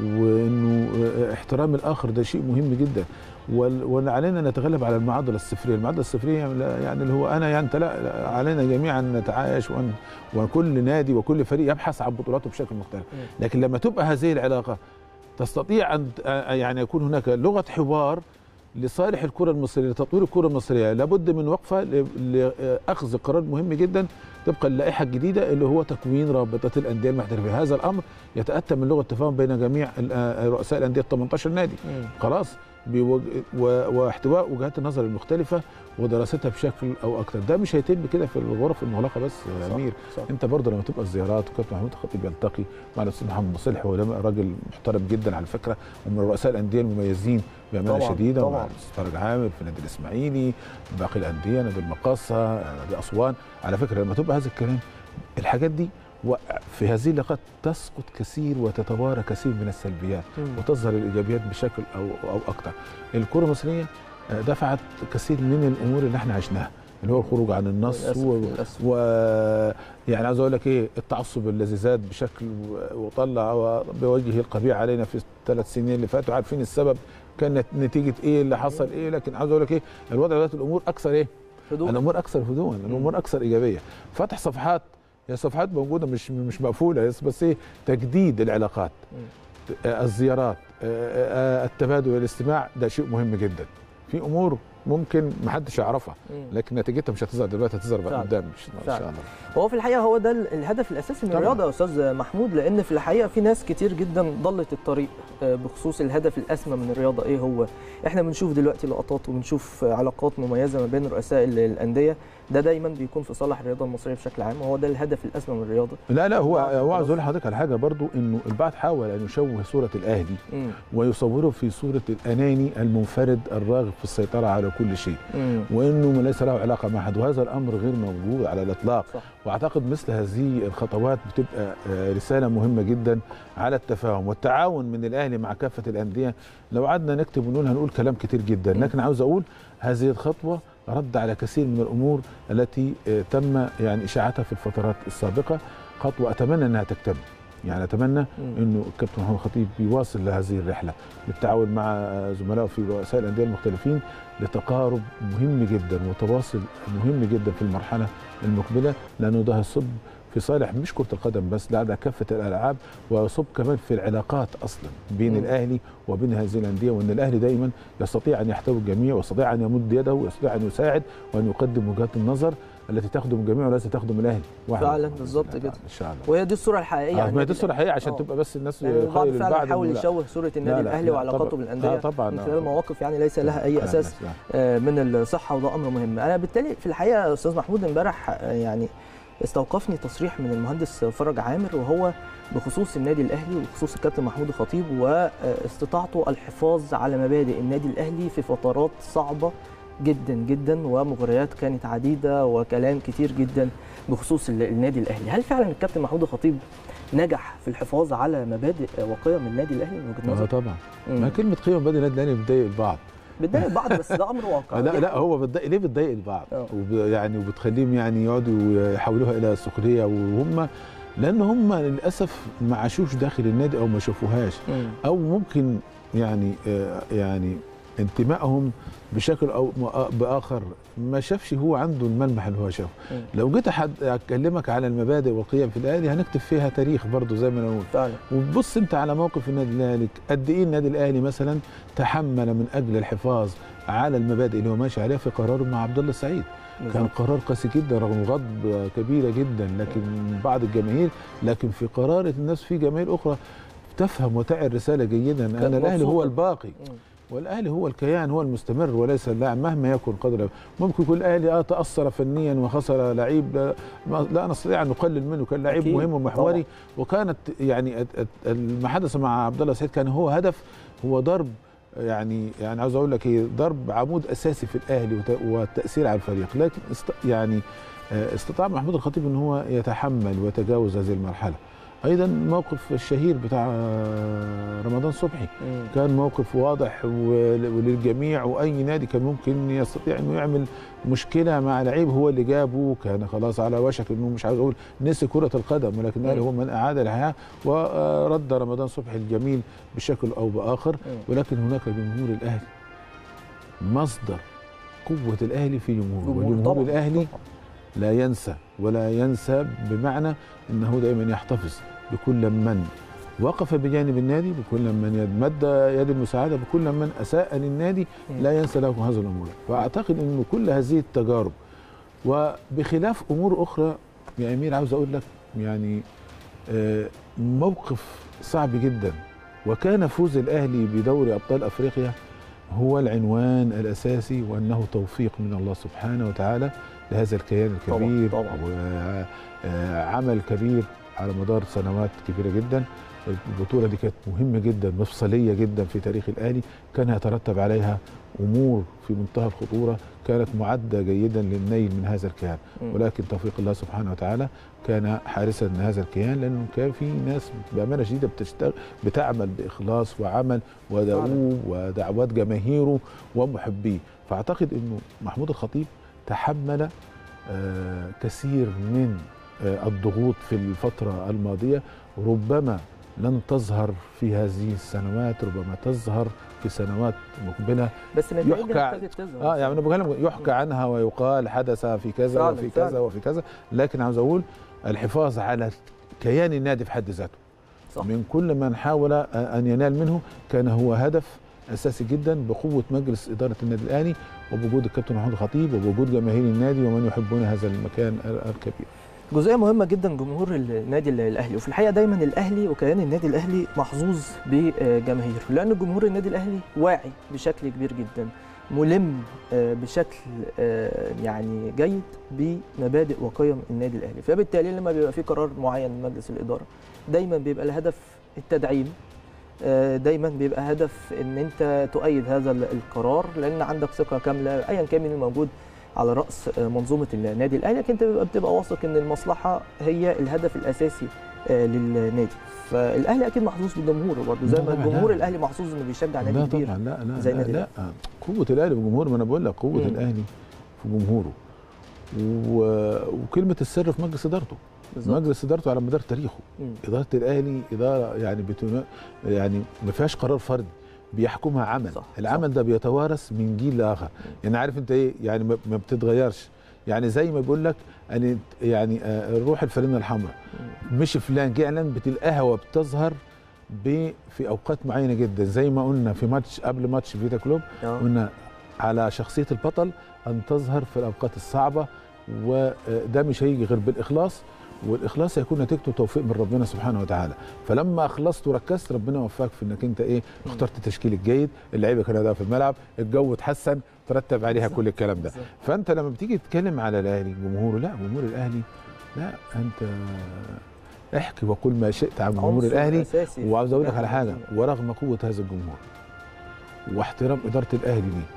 وانه آه، احترام الاخر ده شيء مهم جدا وال- وعلينا نتغلب على المعادله الصفريه، المعادله الصفريه لا- يعني اللي هو انا يعني انت لا لا، علينا جميعا نتعايش وأن وكل نادي وكل فريق يبحث عن بطولاته بشكل مختلف، مم. لكن لما تبقى هذه العلاقه تستطيع ان آه، يعني يكون هناك لغه حوار لصالح الكره المصريه لتطوير الكره المصريه لابد من وقفه ل- لاخذ قرار مهم جدا طبقا للائحه الجديده اللي هو تكوين رابطه الانديه المحترفه هذا الامر يتاتى من لغه تفاهم بين جميع ال- آه، رؤساء الانديه ال 18 نادي مم. خلاص بوج... و... واحتواء وجهات النظر المختلفه ودراستها بشكل او اكثر ده مش هيتم كده في الغرف المغلقه بس يا صح، امير صح. انت برضه لما تبقى الزيارات وكابتن محمود الخطيب يلتقي مع الاستاذ محمد مصلح هو ده راجل محترم جدا على فكره ومن رؤساء الانديه المميزين بامانه طبعاً، شديده مع طبعاً. الاستاذ فرج عامر في النادي الاسماعيلي باقي الانديه نادي المقاصه نادي اسوان على فكره لما تبقى هذا الكلام الحاجات دي و- في هذه اللقاءات تسقط كثير وتتوارى كثير من السلبيات مم. وتظهر الايجابيات بشكل او او اكثر. الكره المصريه آه، دفعت كثير من الامور اللي احنا عشناها اللي هو الخروج عن النص للأسف، و... للأسف. و يعني عاوز اقول لك ايه التعصب الذي زاد بشكل و- وطلع بوجهه القبيح علينا في الثلاث سنين اللي فاتوا عارفين السبب كانت نتيجه ايه اللي حصل ايه لكن عاوز اقول لك ايه الوضع دلوقتي الامور اكثر ايه؟ هدوء الامور اكثر هدوءا الامور اكثر ايجابيه فتح صفحات هي صفحات موجوده مش مش مقفوله بس بس ايه تجديد العلاقات مم. آه، الزيارات آه، آه، التبادل والاستماع ده شيء مهم جدا في امور ممكن ما حدش يعرفها مم. لكن نتيجتها مش هتظهر دلوقتي هتظهر بقى فعلا. قدام ان شاء فعلا. الله هو في الحقيقه هو ده ال- الهدف الاساسي من طبعاً. الرياضه يا استاذ محمود لان في الحقيقه في ناس كتير جدا ضلت الطريق آه، بخصوص الهدف الاسمى من الرياضه ايه هو احنا بنشوف دلوقتي لقطات وبنشوف آه، علاقات مميزه ما بين رؤساء ال- الانديه ده دايما بيكون في صالح الرياضه المصريه بشكل عام وهو ده الهدف الاسمى من الرياضه لا لا هو آه، هو عاوز خلاص. اقول لحضرتك على حاجه برضو انه البعض حاول ان يشوه صوره الاهلي مم. ويصوره في صوره الاناني المنفرد الراغب في السيطره على كل شيء مم. وانه ليس له علاقه مع احد وهذا الامر غير موجود على الاطلاق صح واعتقد مثل هذه الخطوات بتبقى آه، رساله مهمه جدا على التفاهم والتعاون من الاهلي مع كافه الانديه لو قعدنا نكتب ونقول هنقول كلام كتير جدا م. لكن عاوز اقول هذه الخطوه رد على كثير من الامور التي آه، تم يعني اشاعتها في الفترات السابقه خطوه اتمنى انها تكتمل يعني اتمنى مم. انه الكابتن محمد الخطيب بيواصل لهذه الرحله بالتعاون مع زملائه في رؤساء الانديه المختلفين لتقارب مهم جدا وتواصل مهم جدا في المرحله المقبله لانه ده هيصب في صالح مش كره القدم بس لا ده كافه الالعاب ويصب كمان في العلاقات اصلا بين مم. الاهلي وبين هذه الانديه وان الاهلي دايما يستطيع ان يحتوي الجميع ويستطيع ان يمد يده ويستطيع ان يساعد وان يقدم وجهات النظر التي تخدم الجميع وليس تخدم الاهلي وحده. فعلا بالظبط كده. ان شاء الله وهي دي الصوره الحقيقيه اه عن ما هي النادي دي الصوره الحقيقيه عشان آه. تبقى بس الناس يعني البعض يخيل فعلا البعض حاول إنه لا. يشوه صوره النادي لا، لا، الاهلي لا، وعلاقاته طبعاً. بالانديه آه، طبعاً، من آه. خلال مواقف يعني ليس لها اي لا، اساس لا. آه، من الصحه وده امر مهم انا بالتالي في الحقيقه يا استاذ محمود امبارح آه، يعني استوقفني تصريح من المهندس فرج عامر وهو بخصوص النادي الاهلي وبخصوص الكابتن محمود الخطيب واستطاعته الحفاظ على مبادئ النادي الاهلي في فترات صعبه جدا جدا ومغريات كانت عديده وكلام كتير جدا بخصوص ال- النادي الاهلي هل فعلا الكابتن محمود الخطيب نجح في الحفاظ على مبادئ وقيم النادي الاهلي من وجهه اه نظرك؟ طبعا مم. ما كلمه قيم بدل النادي الاهلي بتضايق البعض بتضايق بعض بس ده امر واقع لا دي لا هو بتضايق ليه بتضايق البعض آه. وب يعني وبتخليهم يعني يقعدوا يحولوها الى سخريه وهم لان هم للاسف ما عاشوش داخل النادي او ما شافوهاش مم. او ممكن يعني آه، يعني انتمائهم بشكل او م- باخر ما شافش هو عنده الملمح اللي هو شافه مم. لو جيت حد اكلمك على المبادئ والقيم في الاهلي هنكتب فيها تاريخ برضه زي ما انا قلت فعلا وتبص انت على موقف النادي الاهلي قد ايه النادي الاهلي مثلا تحمل من اجل الحفاظ على المبادئ اللي هو ماشي عليها في قراره مع عبد الله السعيد كان بالظبط. قرار قاسي جدا رغم غضب كبيره جدا لكن من بعض الجماهير لكن في قرارة الناس في جماهير اخرى تفهم وتعي الرساله جيدا ان الاهلي هو مبسوطة. الباقي مم. والاهلي هو الكيان هو المستمر وليس اللاعب مهما يكن قدره ممكن يكون الاهلي اه تاثر فنيا وخسر لعيب لا, ما- لا نستطيع ان نقلل منه كان لعيب أكيد، مهم ومحوري طبعاً. وكانت يعني الت- الت- ما حدث مع عبد الله سعيد كان هو هدف هو ضرب يعني يعني عاوز اقول لك ايه ضرب عمود اساسي في الاهلي وت- والتاثير على الفريق لكن است يعني آه، استطاع محمود الخطيب ان هو يتحمل ويتجاوز هذه المرحله ايضا موقف الشهير بتاع آه، رمضان صبحي مم. كان موقف واضح ول- وللجميع واي نادي كان ممكن يستطيع انه يعمل مشكله مع لعيب هو اللي جابه كان خلاص على وشك انه مش عاوز اقول نسي كره القدم ولكن الاهلي هو من اعاد الحياه ورد رمضان صبحي الجميل بشكل او باخر مم. ولكن هناك جمهور الاهلي مصدر قوه الاهلي في جمهوره جمهور وجمهور طبعاً، الاهلي طبعاً. لا ينسى ولا ينسى بمعنى انه دائما يحتفظ بكل من وقف بجانب النادي بكل من مد يد المساعده بكل من اساء للنادي مم. لا ينسى له هذه الامور فاعتقد انه كل هذه التجارب وبخلاف امور اخرى يا امير عاوز اقول لك يعني آه، موقف صعب جدا وكان فوز الاهلي بدوري ابطال افريقيا هو العنوان الاساسي وانه توفيق من الله سبحانه وتعالى لهذا الكيان طبعاً، الكبير طبعاً. وعمل كبير على مدار سنوات كبيره جدا البطوله دي كانت مهمه جدا مفصليه جدا في تاريخ الاهلي كان يترتب عليها امور في منتهى الخطوره كانت معده جيدا للنيل من هذا الكيان مم. ولكن توفيق الله سبحانه وتعالى كان حارسا لهذا الكيان لانه كان في ناس بامانه شديده بتشتغل بتعمل باخلاص وعمل ودؤوب ودعوات جماهيره ومحبيه فاعتقد انه محمود الخطيب تحمل آه، كثير من آه، الضغوط في الفتره الماضيه ربما لن تظهر في هذه السنوات ربما تظهر في سنوات مقبله بس نتائجها يحكى- ابتدت تظهر اه يعني انا بتكلم يحكى عنها ويقال حدث في كذا فعلاً، وفي كذا فعلاً. وفي كذا لكن عاوز اقول الحفاظ على كيان النادي في حد ذاته صح. من كل من حاول ان ينال منه كان هو هدف اساسي جدا بقوه مجلس اداره النادي الاهلي وبوجود الكابتن محمود خطيب وبوجود جماهير النادي ومن يحبون هذا المكان الكبير جزئيه مهمه جدا جمهور النادي الاهلي وفي الحقيقه دايما الاهلي وكيان النادي الاهلي محظوظ بجماهيره لان جمهور النادي الاهلي واعي بشكل كبير جدا ملم بشكل يعني جيد بمبادئ وقيم النادي الاهلي فبالتالي لما بيبقى في قرار معين من مجلس الاداره دايما بيبقى الهدف التدعيم دايما بيبقى هدف ان انت تؤيد هذا القرار لان عندك ثقه كامله ايا كان مين الموجود على راس منظومه النادي الاهلي لكن انت بتبقى واثق ان المصلحه هي الهدف الاساسي للنادي فالاهلي اكيد محظوظ بجمهوره برضه زي ما الجمهور الاهلي محظوظ انه بيشجع نادي لا كبير طبعا لا لا زي لا, النادي لا, لا قوه الاهلي بجمهوره ما انا بقول لك قوه مم. الاهلي في جمهوره و... وكلمه السر في مجلس ادارته بالظبط مجلس ادارته على مدار تاريخه مم. اداره الاهلي اداره يعني بتنا... يعني ما فيهاش قرار فردي بيحكمها عمل صح، العمل ده بيتوارث من جيل لاخر يعني عارف انت ايه يعني ما ما بتتغيرش يعني زي ما بيقول لك يعني يعني آه، روح الفانله الحمراء مم. مش فلان جعلا بتلاقيها وبتظهر ب في اوقات معينه جدا زي ما قلنا في ماتش قبل ماتش فيتا كلوب آه. قلنا على شخصيه البطل ان تظهر في الاوقات الصعبه وده مش هيجي غير بالاخلاص والاخلاص هيكون نتيجته توفيق من ربنا سبحانه وتعالى فلما اخلصت وركزت ربنا وفقك في انك انت ايه اخترت التشكيل الجيد اللعيبه كانوا أداء في الملعب الجو اتحسن ترتب عليها بالظبط. كل الكلام ده بالظبط. فانت لما بتيجي تتكلم على الاهلي جمهوره لا جمهور الاهلي لا انت احكي وقول ما شئت عن جمهور عنصر الاهلي أساسي في وعاوز اقول لك على نجاح حاجه النادي. ورغم قوه هذا الجمهور واحترام اداره الاهلي ليه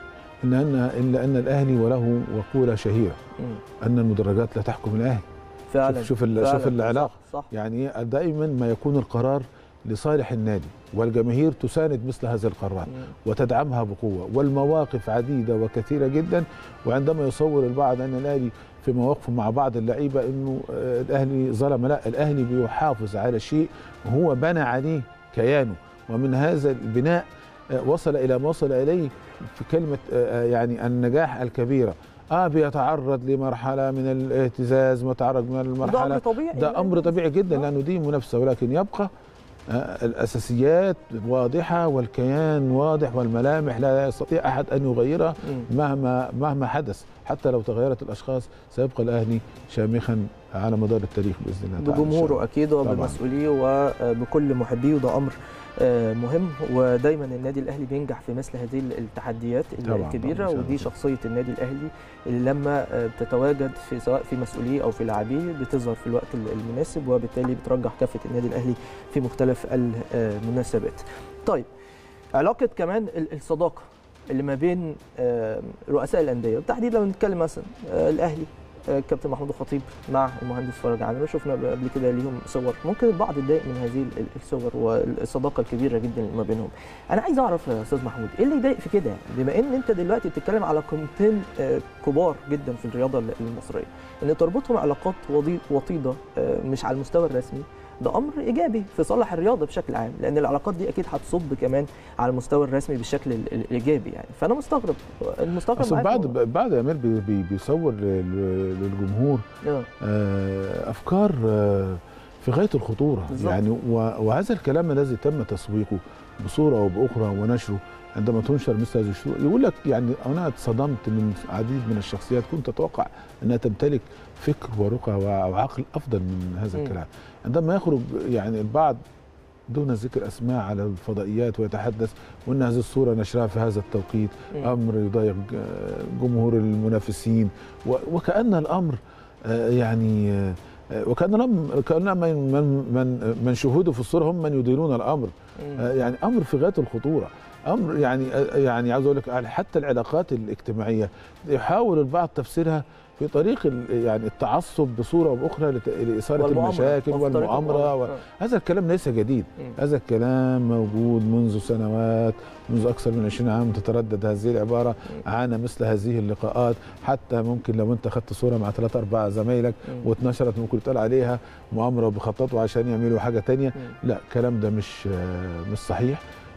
الا ان الا ان الاهلي وله مقوله شهيره مم. ان المدرجات لا تحكم الاهلي فعلا شوف شوف, ال- فعلا. شوف العلاقه صح, صح. يعني إيه؟ دائما ما يكون القرار لصالح النادي والجماهير تساند مثل هذه القرارات مم. وتدعمها بقوه والمواقف عديده وكثيره جدا وعندما يصور البعض ان الاهلي في مواقفه مع بعض اللعيبه انه آه، الاهلي ظلم لا الاهلي بيحافظ على شيء هو بنى عليه كيانه ومن هذا البناء آه، وصل الى ما وصل اليه في كلمه آه، آه، يعني النجاح الكبيره اه بيتعرض لمرحله من الاهتزاز متعرض من ده المرحله امر طبيعي ده امر طبيعي جدا آه. لانه دي منافسه ولكن يبقى آه، الاساسيات واضحه والكيان واضح والملامح لا يستطيع احد ان يغيرها مم. مهما مهما حدث حتى لو تغيرت الاشخاص سيبقى الاهلي شامخا على مدار التاريخ باذن الله تعالى إن شاء بجمهوره الله. اكيد وبمسؤوليه وبكل محبيه وده امر آه، مهم ودايما النادي الاهلي بينجح في مثل هذه التحديات طبعاً، الكبيره طبعاً، إن شاء ودي الله. شخصيه النادي الاهلي اللي لما آه، بتتواجد في سواء في مسؤوليه او في لاعبيه بتظهر في الوقت المناسب وبالتالي بترجح كافه النادي الاهلي في مختلف المناسبات. طيب علاقه كمان ال- الصداقه اللي ما بين آه، رؤساء الانديه بالتحديد لو نتكلم مثلا آه، الاهلي آه، الكابتن محمود الخطيب مع المهندس فرج عامر شفنا قبل كده ليهم صور ممكن البعض يتضايق من هذه ال- الصور والصداقه الكبيره جدا اللي ما بينهم انا عايز اعرف يا استاذ محمود ايه اللي يضايق في كده يعني بما ان انت دلوقتي بتتكلم على قيمتين آه، كبار جدا في الرياضه ال- المصريه ان تربطهم علاقات وضي- وطيده آه، مش على المستوى الرسمي ده امر ايجابي في صالح الرياضه بشكل عام لان العلاقات دي اكيد هتصب كمان على المستوى الرسمي بالشكل ال- ال- الايجابي يعني فانا مستغرب المستغرب اصل معاك بعد هو- بعد امير بي- بي- بيصور لل- للجمهور آه، آه، افكار آه، في غايه الخطوره بالظبط. يعني و- وهذا الكلام الذي تم تسويقه بصوره او باخرى ونشره عندما تنشر مثل هذه الشروط يقول لك يعني انا اتصدمت من عديد من الشخصيات كنت اتوقع انها تمتلك فكر ورقى وع- وعقل افضل من هذا مم. الكلام عندما يخرج يعني البعض دون ذكر اسماء على الفضائيات ويتحدث وان هذه الصوره نشرها في هذا التوقيت مم. امر يضايق آه، جمهور المنافسين و- وكان الامر آه، يعني آه، آه، وكان الامر كان من من من من شهوده في الصوره هم من يديرون الامر مم. آه، يعني امر في غايه الخطوره امر يعني آه، يعني عاوز اقول لك حتى العلاقات الاجتماعيه يحاول البعض تفسيرها في طريق ال- يعني التعصب بصوره او باخرى لت- لاثاره والمؤامرة. المشاكل وفي طريق والمؤامره و... آه. هذا الكلام ليس جديد مم. هذا الكلام موجود منذ سنوات منذ أكثر من 20 عام تتردد هذه العبارة عانى مثل هذه اللقاءات حتى ممكن لو أنت خدت صورة مع ثلاثة أربعة زمايلك مم. واتنشرت ممكن يتقال عليها مؤامرة وبيخططوا عشان يعملوا حاجة تانية مم. لا الكلام ده مش آه، مش صحيح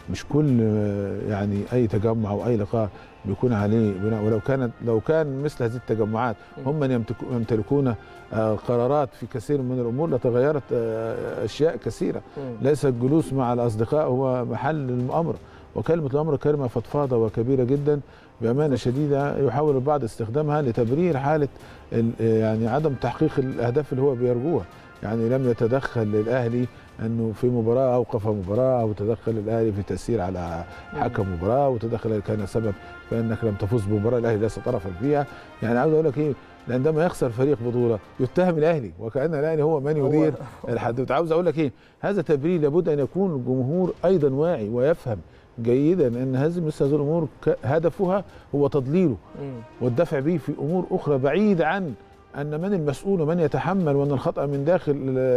مش كل آه، يعني اي تجمع او اي لقاء بيكون عليه بناء ولو كانت لو كان مثل هذه التجمعات هم من يمتك- يمتلكون آه، قرارات في كثير من الامور لتغيرت آه، اشياء كثيره مم. ليس الجلوس مع الاصدقاء هو محل المؤامره وكلمه الامر كلمه فضفاضه وكبيره جدا بامانه شديده يحاول البعض استخدامها لتبرير حاله ال- يعني عدم تحقيق الاهداف اللي هو بيرجوها يعني لم يتدخل الاهلي انه في مباراه اوقف مباراه او تدخل الاهلي في تاثير على حكم مباراه وتدخل كان سبب في انك لم تفوز بمباراه الاهلي ليس طرفا فيها يعني عاوز اقول لك ايه عندما يخسر فريق بطوله يتهم الاهلي وكان الاهلي هو من هو- يدير الحدوث عاوز اقول لك ايه هذا تبرير لابد ان يكون الجمهور ايضا واعي ويفهم جيدا ان هذه مثل هذه الامور ك- هدفها هو تضليله مم. والدفع به في امور اخرى بعيد عن ان من المسؤول ومن يتحمل وان الخطا من داخل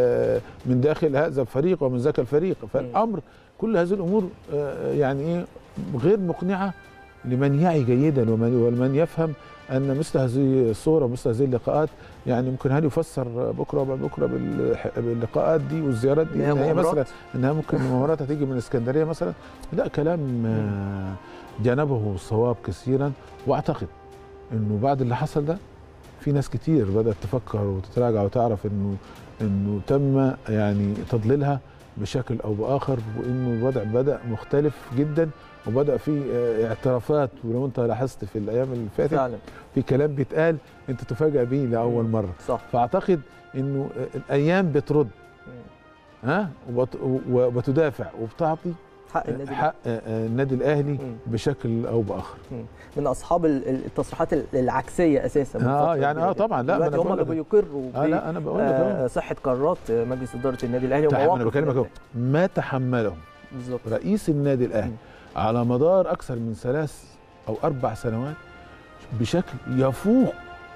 من داخل هذا الفريق ومن ذاك الفريق فالامر كل هذه الامور آه، يعني ايه غير مقنعه لمن يعي جيدا ومن ومن يفهم ان مثل هذه الصور ومثل هذه اللقاءات يعني ممكن هل يفسر بكره وبعد بكره بالح- باللقاءات دي والزيارات إن دي هي ان هي مؤامرات؟ مثلا انها ممكن مؤامرات هتيجي من اسكندريه مثلا لا كلام آه، جانبه الصواب كثيرا واعتقد انه بعد اللي حصل ده في ناس كتير بدات تفكر وتتراجع وتعرف انه انه تم يعني تضليلها بشكل او باخر وانه الوضع بدا مختلف جدا وبدا في آه، اعترافات ولو انت لاحظت في الايام اللي فاتت فعلا في كلام بيتقال انت تفاجئ بيه لاول مم. مره صح فاعتقد انه آه، الايام بترد مم. ها وبت- وبتدافع وبتعطي حق النادي حق آه، آه، النادي الاهلي مم. بشكل او باخر من اصحاب ال- ال- التصريحات ال- العكسيه اساسا من اه فترة يعني كبيرة اه جداً. طبعا لا ما دلوقتي انا هم بقول اللي لك بيقروا اه لا انا بقول لك اهو آه، صحه قرارات آه، مجلس اداره النادي الاهلي تح- ومواقف انا بكلمك اهو النادي ما تحمله بالظبط رئيس النادي الاهلي مم. على مدار اكثر من ثلاث او اربع سنوات بشكل يفوق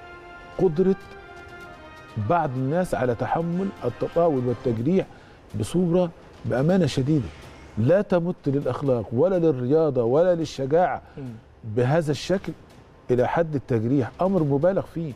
قدره بعض الناس على تحمل التطاول والتجريح بصوره بامانه شديده لا تمت للاخلاق ولا للرياضه ولا للشجاعه مم. بهذا الشكل الى حد التجريح امر مبالغ فيه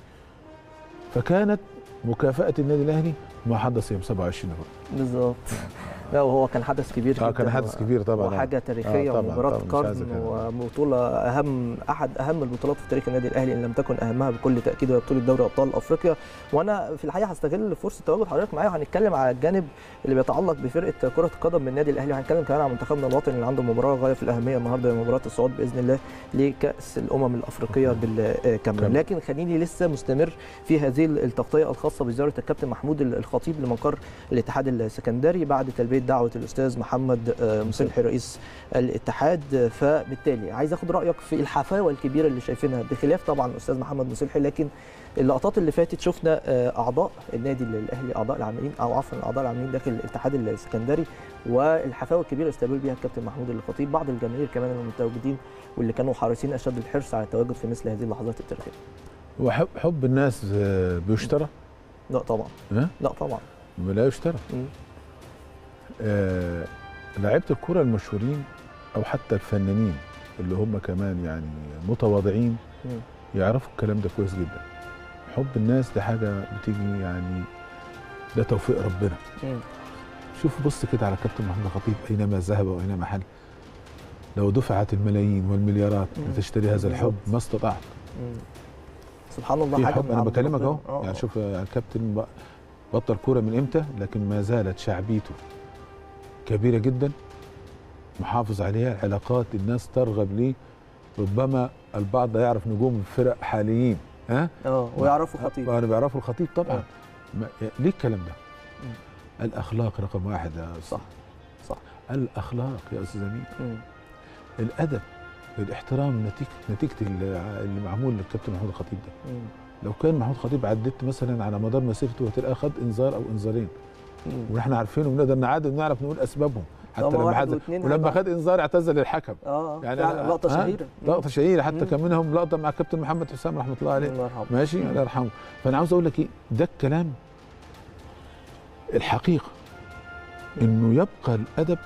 فكانت مكافاه النادي الاهلي ما حدث يوم 27 نوفمبر بالظبط لا وهو كان حدث كبير اه جدا كان حدث و- كبير طبعا وحاجه تاريخيه آه، طبعاً، ومباراه طبعاً، مش عايز قرن أتكلم. وبطوله اهم احد اهم البطولات في تاريخ النادي الاهلي ان لم تكن اهمها بكل تاكيد وهي بطوله دوري ابطال افريقيا وانا في الحقيقه هستغل فرصه تواجد حضرتك معايا وهنتكلم على الجانب اللي بيتعلق بفرقه كره القدم من النادي الاهلي وهنتكلم كمان عن منتخبنا الوطني اللي عنده مباراه غايه في الاهميه النهارده هي مباراه الصعود باذن الله لكاس الامم الافريقيه بالكامل كامل. لكن خليني لسه مستمر في هذه التغطيه الخاصه بزياره الكابتن محمود الخطيب لمقر الاتحاد السكندري بعد تلبيه دعوه الاستاذ محمد آه، مصلحي رئيس الاتحاد آه، فبالتالي عايز اخد رايك في الحفاوه الكبيره اللي شايفينها بخلاف طبعا الاستاذ محمد مصلحي لكن اللقطات اللي فاتت شفنا آه، اعضاء النادي الاهلي اعضاء العاملين او عفوا الاعضاء العاملين داخل الاتحاد السكندري والحفاوه الكبيره اللي استقبل بها الكابتن محمود الخطيب بعض الجماهير كمان المتواجدين واللي كانوا حريصين اشد الحرص على التواجد في مثل هذه اللحظات التاريخيه وحب حب الناس آه، بيشترى لا طبعا ها؟ لا طبعا لا يشترى مم. آه لعيبه الكره المشهورين او حتى الفنانين اللي هم كمان يعني متواضعين مم. يعرفوا الكلام ده كويس جدا حب الناس ده حاجه بتيجي يعني ده توفيق ربنا مم. شوف بص كده على كابتن محمود الخطيب اينما ذهب واينما حل لو دفعت الملايين والمليارات مم. لتشتري هذا الحب بالظبط. ما استطعت مم. سبحان الله في حاجه حب من انا عند بكلمك ربنا. اهو آه، يعني آه. شوف يا الكابتن ب- بطل كوره من امتى لكن ما زالت شعبيته كبيره جدا محافظ عليها العلاقات الناس ترغب ليه ربما البعض لا يعرف نجوم الفرق حاليين ها اه ويعرفوا خطيب انا بيعرفوا الخطيب طبعا آه. ما ليه الكلام ده مم. الاخلاق رقم واحد يا أستاذ. صح صح الاخلاق يا استاذ امين مم. الادب الاحترام نتيجه نتيجه اللي اللي معمول للكابتن محمود الخطيب ده مم. لو كان محمود الخطيب عدت مثلا على مدار مسيرته هتلاقيه خد انذار او انذارين مم. ونحن عارفينهم ونقدر نعادل ونعرف نقول اسبابهم حتى طبعا لما واحد حد واثنين ولما هيبقى- خد انذار اعتزل الحكم اه يعني يعني فعلا لقطه ها؟ شهيره لقطه شهيره حتى مم. كان منهم لقطه مع الكابتن محمد حسام رحمه الله عليه الله يرحمه ماشي مم. الله يرحمه فانا عاوز اقول لك ايه ده الكلام الحقيقه انه يبقى الادب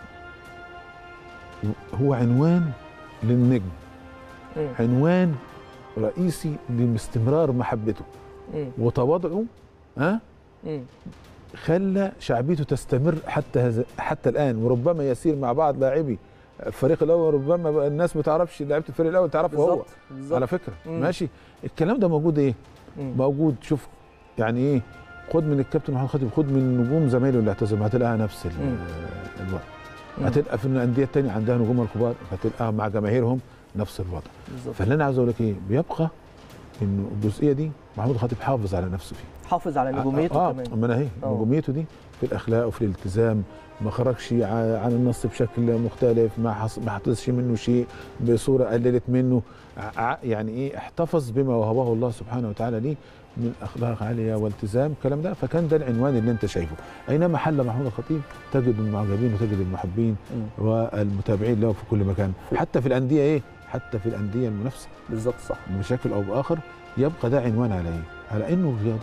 هو عنوان للنجم مم. عنوان رئيسي لاستمرار محبته مم. وتواضعه ها مم. خلى شعبيته تستمر حتى هذا حتى الان وربما يسير مع بعض لاعبي الفريق الاول ربما بقى الناس ما تعرفش لعيبه الفريق الاول تعرفه هو بالظبط بالظبط على فكره مم. ماشي الكلام ده موجود ايه مم. موجود شوف يعني ايه خد من الكابتن محمد خطيب خد من نجوم زمايله اللي اعتزلوا هتلاقيها نفس ال- مم. الوضع مم. هتلقى في الانديه الثانيه عندها نجوم الكبار هتلقاها مع جماهيرهم نفس الوضع بالظبط فاللي انا عاوز اقول لك ايه بيبقى انه الجزئيه دي محمود خطيب حافظ على نفسه فيها حافظ على نجوميته اه كمان ما انا اهي آه. نجوميته دي في الاخلاق وفي الالتزام ما خرجش ع- عن النص بشكل مختلف ما حص... ما حدثش منه شيء بصوره قللت منه ع- يعني ايه احتفظ بما وهبه الله سبحانه وتعالى ليه من اخلاق عاليه والتزام الكلام ده فكان ده العنوان اللي انت شايفه اينما حل محمود الخطيب تجد المعجبين وتجد المحبين مم. والمتابعين له في كل مكان حتى في الانديه ايه حتى في الانديه المنافسه بالظبط صح بشكل او باخر يبقى ده عنوان على ايه؟ على انه الرياضه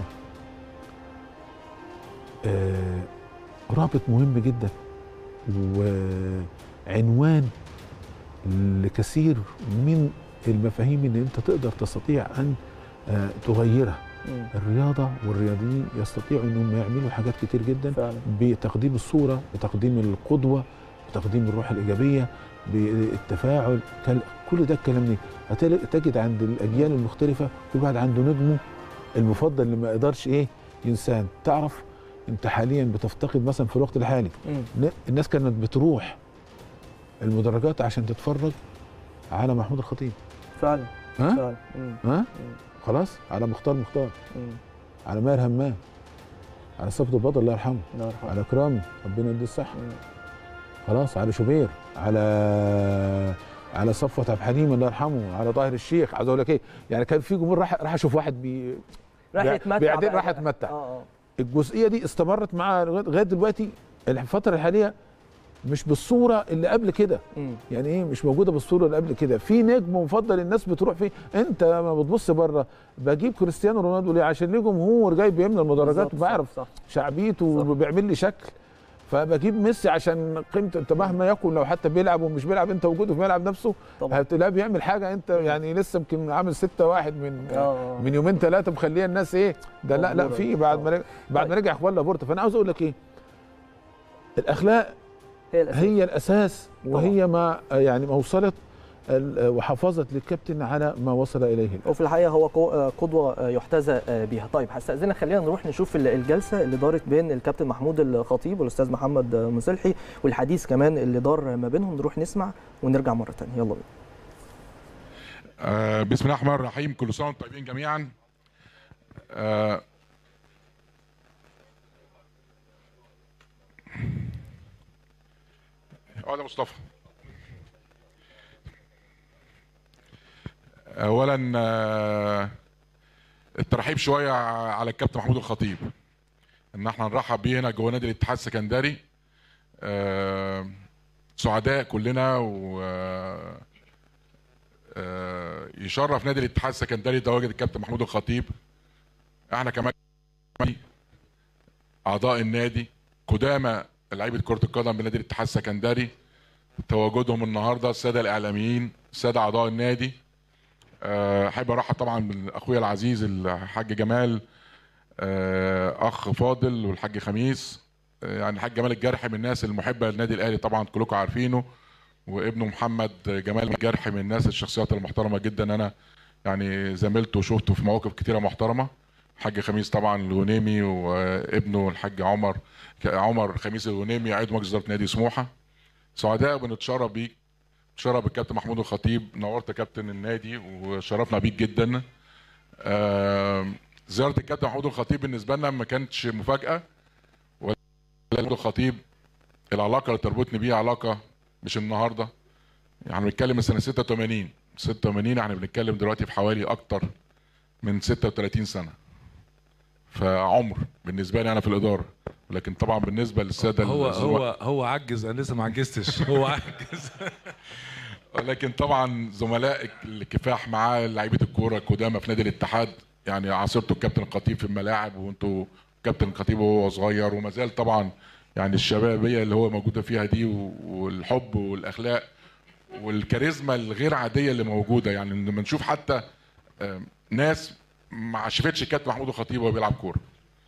آه رابط مهم جدا وعنوان لكثير من المفاهيم اللي انت تقدر تستطيع ان آه تغيرها مم. الرياضه والرياضيين يستطيعوا انهم يعملوا حاجات كتير جدا فعلا بتقديم الصوره بتقديم القدوه بتقديم الروح الايجابيه بالتفاعل كل- كل ده الكلام ده هتل- تجد عند الاجيال المختلفه كل واحد عنده نجمه المفضل اللي ما يقدرش ايه ينسان تعرف انت حاليا بتفتقد مثلا في الوقت الحالي مم. ن- الناس كانت بتروح المدرجات عشان تتفرج على محمود الخطيب فعلا ها فعلا مم. ها مم. خلاص على مختار مختار مم. على ماهر همام على صفة البطل الله يرحمه الله يرحمه. على كرامي ربنا يديه الصحه مم. خلاص على شوبير على على صفوت عبد الحليم الله يرحمه على طاهر الشيخ عايز اقول لك ايه يعني كان في جمهور راح راح اشوف واحد بي راح بيع- يتمتع بيعدين بقى راح بقى. يتمتع. اه اه الجزئيه دي استمرت معاه لغايه لغاية دلوقتي الفتره الحاليه مش بالصوره اللي قبل كده مم. يعني ايه مش موجوده بالصوره اللي قبل كده في نجم مفضل الناس بتروح فيه انت لما بتبص بره بجيب كريستيانو رونالدو ليه عشان ليه جمهور جاي بيملى المدرجات بالظبط، صح، وبعرف صح شعبيته صح. وبيعمل لي شكل فبجيب ميسي عشان قيمته انت مهما يكن لو حتى بيلعب ومش بيلعب انت وجوده في الملعب نفسه طبعا هتلاقيه بيعمل حاجه انت يعني لسه يمكن عامل 6 واحد من اه آه. من يومين ثلاثه مخليه الناس ايه ده لا لا مبهورة. في بعد ما رجع بعد ما رجع اخوان لابورتا فانا عاوز اقول لك ايه الاخلاق هي الأساس. هي الاساس وهي ما يعني ما وصلت ال- وحافظت للكابتن على ما وصل اليه الآن. وفي الحقيقه هو قو- آه، قدوه آه، يحتذى آه، بيها طيب هستاذنك خلينا نروح نشوف ال- الجلسه اللي دارت بين الكابتن محمود الخطيب والاستاذ محمد آه، مسلحي والحديث كمان اللي دار ما بينهم نروح نسمع ونرجع مره ثانيه يلا بينا آه، بسم الله الرحمن الرحيم كل سنه وانتم طيبين جميعا آه، اقعد يا مصطفى اولا آه، الترحيب شويه على الكابتن محمود الخطيب ان احنا نرحب بيه هنا جوه نادي الاتحاد السكندري آه، سعداء كلنا و آه، آه، يشرف نادي الاتحاد السكندري تواجد الكابتن محمود الخطيب احنا كمان اعضاء النادي قدامى لعيبه كره القدم بنادي الاتحاد السكندري تواجدهم النهارده الساده الاعلاميين الساده اعضاء النادي آه، احب ارحب طبعا باخويا العزيز الحاج جمال آه، اخ فاضل والحاج خميس آه، يعني الحاج جمال الجرحي من الناس المحبه للنادي الاهلي طبعا كلكم عارفينه وابنه محمد جمال الجرحي من الناس الشخصيات المحترمه جدا انا يعني زميلته وشفته في مواقف كتيره محترمه الحاج خميس طبعا الغنيمي وابنه الحاج عمر عمر خميس الغنيمي عضو مجلس اداره نادي سموحه سعداء بنتشرف بيك تشرف بالكابتن محمود الخطيب نورت كابتن النادي وشرفنا بيك جدا آه، زياره الكابتن محمود الخطيب بالنسبه لنا ما كانتش مفاجاه ولا محمود الخطيب العلاقه اللي تربطني بيه علاقه مش النهارده يعني بنتكلم من سنه 86 86 احنا بنتكلم دلوقتي في حوالي اكتر من 36 سنه فعمر بالنسبه لي انا في الاداره لكن طبعا بالنسبه للساده هو الزملاء- هو هو عجز انا لسه ما عجزتش هو عجز لكن طبعا زملاء الكفاح معاه لعيبه الكوره القدامى في نادي الاتحاد يعني عاصرته الكابتن الخطيب في الملاعب وانتوا كابتن الخطيب وهو صغير وما زال طبعا يعني الشبابيه اللي هو موجوده فيها دي و- والحب والاخلاق والكاريزما الغير عاديه اللي موجوده يعني لما نشوف حتى آم، ناس ما شافتش الكابتن محمود الخطيب وهو بيلعب كوره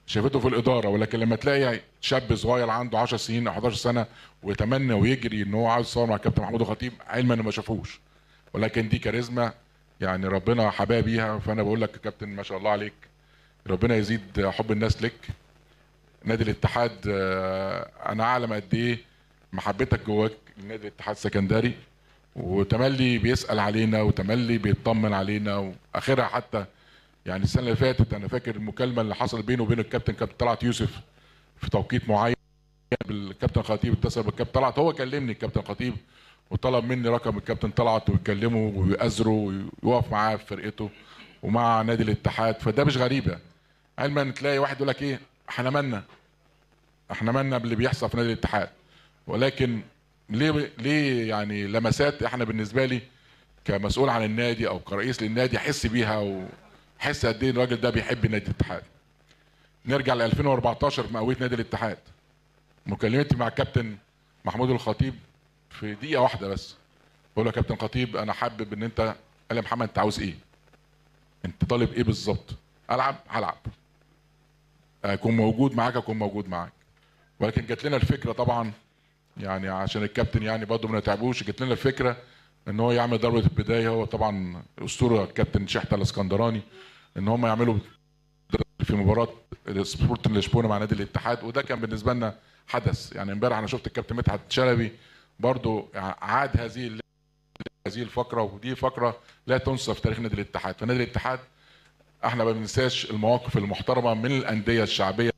شافته في الاداره ولكن لما تلاقي شاب صغير عنده 10 سنين او 11 سنه ويتمنى ويجري ان هو عاوز يصور مع الكابتن محمود الخطيب علما انه ما شافوش ولكن دي كاريزما يعني ربنا حباه بيها فانا بقول لك يا كابتن ما شاء الله عليك ربنا يزيد حب الناس لك نادي الاتحاد آه، انا اعلم قد ايه محبتك جواك لنادي الاتحاد السكندري وتملي بيسال علينا وتملي بيطمن علينا واخرها حتى يعني السنه اللي فاتت انا فاكر المكالمه اللي حصل بينه وبين الكابتن كابتن طلعت يوسف في توقيت معين بالكابتن خطيب اتصل بالكابتن طلعت هو كلمني الكابتن خطيب وطلب مني رقم الكابتن طلعت ويكلمه ويأزره ويقف معاه في فرقته ومع نادي الاتحاد فده مش غريبه علما تلاقي واحد يقول لك ايه احنا مالنا احنا مالنا باللي بيحصل في نادي الاتحاد ولكن ليه ليه يعني لمسات احنا بالنسبه لي كمسؤول عن النادي او كرئيس للنادي احس بيها واحس قد ايه الراجل ده بيحب نادي الاتحاد نرجع ل 2014 في مقاويه نادي الاتحاد مكالمتي مع الكابتن محمود الخطيب في دقيقه واحده بس بقول له يا كابتن خطيب انا حابب ان انت قال يا محمد انت عاوز ايه انت طالب ايه بالظبط العب هلعب اكون موجود معاك اكون موجود معاك ولكن جات لنا الفكره طبعا يعني عشان الكابتن يعني برضه ما نتعبوش جات لنا الفكره ان هو يعمل ضربه البدايه هو طبعا اسطوره الكابتن شحته الاسكندراني ان هم يعملوا في مباراه سبورت لشبونه مع نادي الاتحاد وده كان بالنسبه لنا حدث يعني امبارح انا شفت الكابتن مدحت شلبي برضه عاد هذه ال- هذه الفقره ودي فقره لا تنسى في تاريخ نادي الاتحاد فنادي الاتحاد احنا ما بننساش المواقف المحترمه من الانديه الشعبيه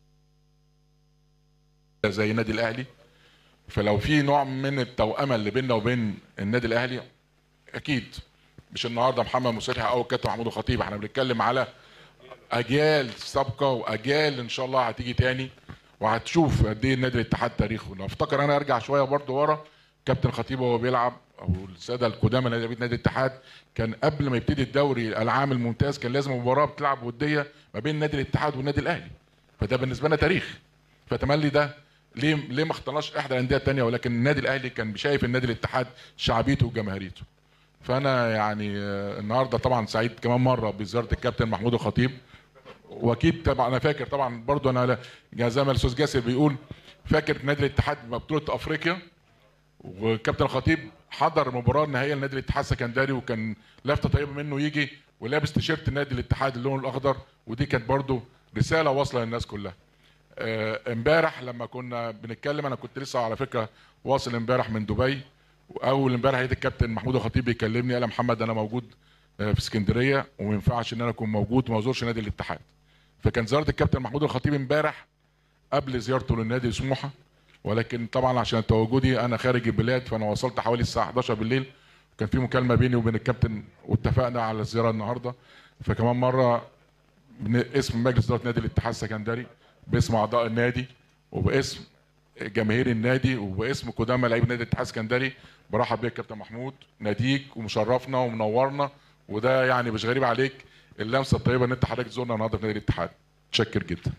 زي النادي الاهلي فلو في نوع من التوأمه اللي بيننا وبين النادي الاهلي اكيد مش النهارده محمد مصلحي او الكابتن محمود الخطيب احنا بنتكلم على اجيال سابقه واجيال ان شاء الله هتيجي تاني وهتشوف قد ايه النادي الاتحاد تاريخه لو افتكر انا ارجع شويه برضه ورا كابتن خطيب وهو بيلعب او الساده القدامى نادي نادي الاتحاد كان قبل ما يبتدي الدوري العام الممتاز كان لازم مباراه بتلعب وديه ما بين نادي الاتحاد والنادي الاهلي فده بالنسبه لنا تاريخ فتملي ده ليه ليه ما اخترناش احدى الانديه الثانيه ولكن النادي الاهلي كان شايف النادي الاتحاد شعبيته وجماهيريته فانا يعني آه، النهارده طبعا سعيد كمان مره بزياره الكابتن محمود الخطيب واكيد طبعا انا فاكر طبعا برضو انا لا- زي ما الاستاذ جاسر بيقول فاكر نادي الاتحاد بطوله افريقيا وكابتن الخطيب حضر مباراه نهائيه لنادي الاتحاد السكندري وكان لفته طيبه منه يجي ولابس تيشيرت نادي الاتحاد اللون الاخضر ودي كانت برضو رساله واصله للناس كلها آه، امبارح لما كنا بنتكلم انا كنت لسه على فكره واصل امبارح من دبي واول امبارح لقيت الكابتن محمود الخطيب بيكلمني قال يا محمد انا موجود آه، في اسكندريه وما ينفعش ان انا اكون موجود وما ازورش نادي الاتحاد فكان زياره الكابتن محمود الخطيب امبارح قبل زيارته للنادي سموحه ولكن طبعا عشان تواجدي انا خارج البلاد فانا وصلت حوالي الساعه 11 بالليل كان في مكالمه بيني وبين الكابتن واتفقنا على الزياره النهارده فكمان مره من اسم مجلس اداره نادي الاتحاد السكندري باسم اعضاء النادي وباسم جماهير النادي وباسم قدامى لعيبه نادي الاتحاد السكندري برحب بيك كابتن محمود ناديك ومشرفنا ومنورنا وده يعني مش غريب عليك اللمسه الطيبه ان انت حضرتك تزورنا النهارده في نادي الاتحاد متشكر جدا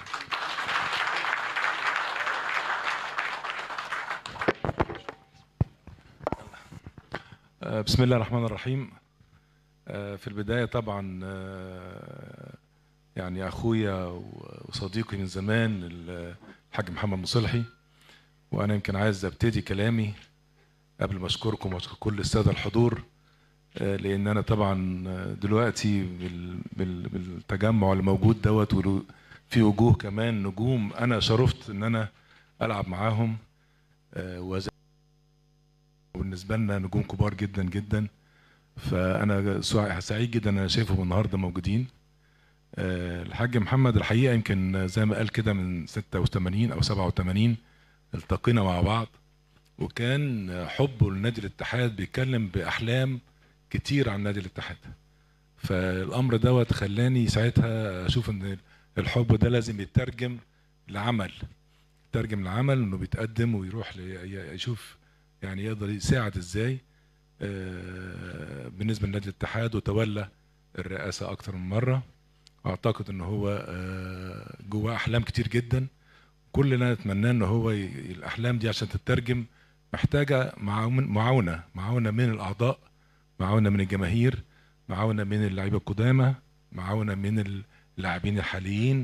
آه، بسم الله الرحمن الرحيم آه، في البداية طبعا آه، يعني أخويا وصديقي من زمان الحاج محمد مصلحي وأنا يمكن عايز أبتدي كلامي قبل ما أشكركم وأشكر كل السادة الحضور آه، لأن أنا طبعا دلوقتي بال- بال- بالتجمع اللي موجود دوت ولو- في وجوه كمان نجوم أنا شرفت إن أنا ألعب معاهم آه، وز بالنسبه لنا نجوم كبار جدا جدا فانا سع- سعيد جدا ان انا شايفهم النهارده موجودين آه، الحاج محمد الحقيقه يمكن زي ما قال كده من 86 او 87 التقينا مع بعض وكان حبه لنادي الاتحاد بيتكلم باحلام كتير عن نادي الاتحاد فالامر دوت خلاني ساعتها اشوف ان الحب ده لازم يترجم لعمل يترجم لعمل انه بيتقدم ويروح لي- يشوف يعني يقدر يساعد ازاي آه، بالنسبه لنادي الاتحاد وتولى الرئاسه اكتر من مره اعتقد ان هو آه، جواه احلام كتير جدا كلنا نتمناه ان هو ي- الاحلام دي عشان تترجم محتاجه معاون- معاونه معاونه من الاعضاء معاونه من الجماهير معاونه من اللعيبه القدامى معاونه من اللاعبين الحاليين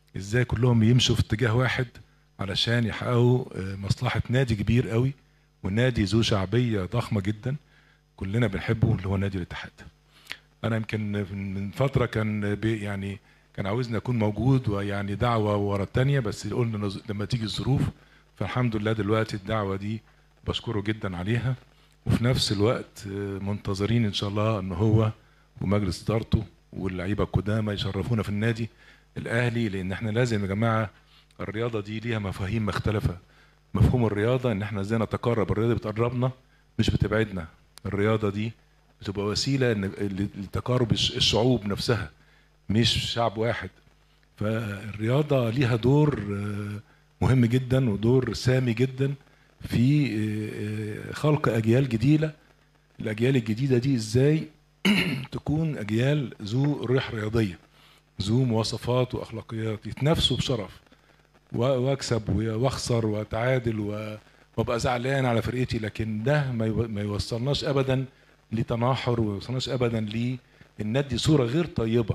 ازاي كلهم يمشوا في اتجاه واحد علشان يحققوا آه، مصلحه نادي كبير قوي ونادي ذو شعبيه ضخمه جدا كلنا بنحبه اللي هو نادي الاتحاد انا يمكن من فتره كان بي يعني كان عاوزني اكون موجود ويعني دعوه ورا الثانيه بس قلنا نز- لما تيجي الظروف فالحمد لله دلوقتي الدعوه دي بشكره جدا عليها وفي نفس الوقت آه، منتظرين ان شاء الله ان هو ومجلس ادارته واللعيبه القدامى يشرفونا في النادي الاهلي لان احنا لازم يا جماعه الرياضه دي ليها مفاهيم مختلفه مفهوم الرياضه ان احنا ازاي نتقرب الرياضه بتقربنا مش بتبعدنا الرياضه دي بتبقى وسيله إن- لتقارب الش- الشعوب نفسها مش شعب واحد فالرياضه ليها دور آه، مهم جدا ودور سامي جدا في آه، آه، خلق اجيال جديده الاجيال الجديده دي ازاي تكون اجيال ذو روح رياضيه ذو مواصفات واخلاقيات يتنافسوا بشرف و- واكسب و- واخسر واتعادل و- وابقى زعلان على فرقتي لكن ده ما يو- ما يوصلناش ابدا لتناحر وما يوصلناش ابدا لان ندي صوره غير طيبه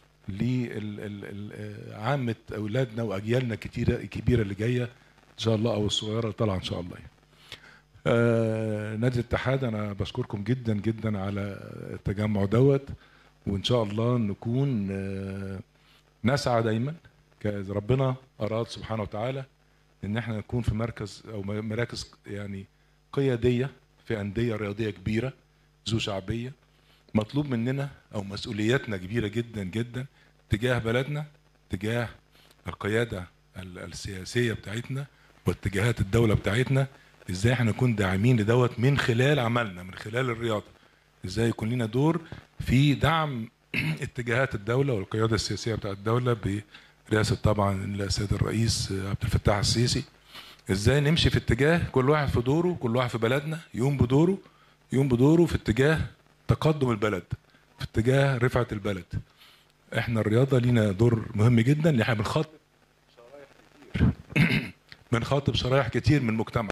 لعامه اولادنا واجيالنا كتيره كبيره اللي جايه ان شاء الله او الصغيره اللي طالعه ان شاء الله يعني. آه نادي الاتحاد انا بشكركم جدا جدا على التجمع دوت وان شاء الله نكون آه نسعى دايما كإذا ربنا اراد سبحانه وتعالى ان احنا نكون في مركز او م- مراكز يعني قياديه في انديه رياضيه كبيره ذو شعبيه مطلوب مننا او مسؤولياتنا كبيره جدا جدا تجاه بلدنا تجاه القياده ال- السياسيه بتاعتنا واتجاهات الدوله بتاعتنا ازاي احنا نكون داعمين لدوت من خلال عملنا من خلال الرياضه ازاي يكون لنا دور في دعم اتجاهات الدوله والقياده السياسيه بتاعت الدوله برئاسه طبعا السيد الرئيس عبد الفتاح السيسي ازاي نمشي في اتجاه كل واحد في دوره كل واحد في بلدنا يقوم بدوره يقوم بدوره في اتجاه تقدم البلد في اتجاه رفعه البلد احنا الرياضه لينا دور مهم جدا اللي احنا بنخاطب شرايح كتير بنخاطب شرايح كتير من المجتمع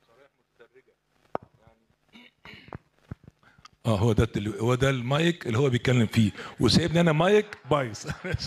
اه هو ده التلو... هو ده المايك اللي هو بيتكلم فيه وسايبني انا مايك بايظ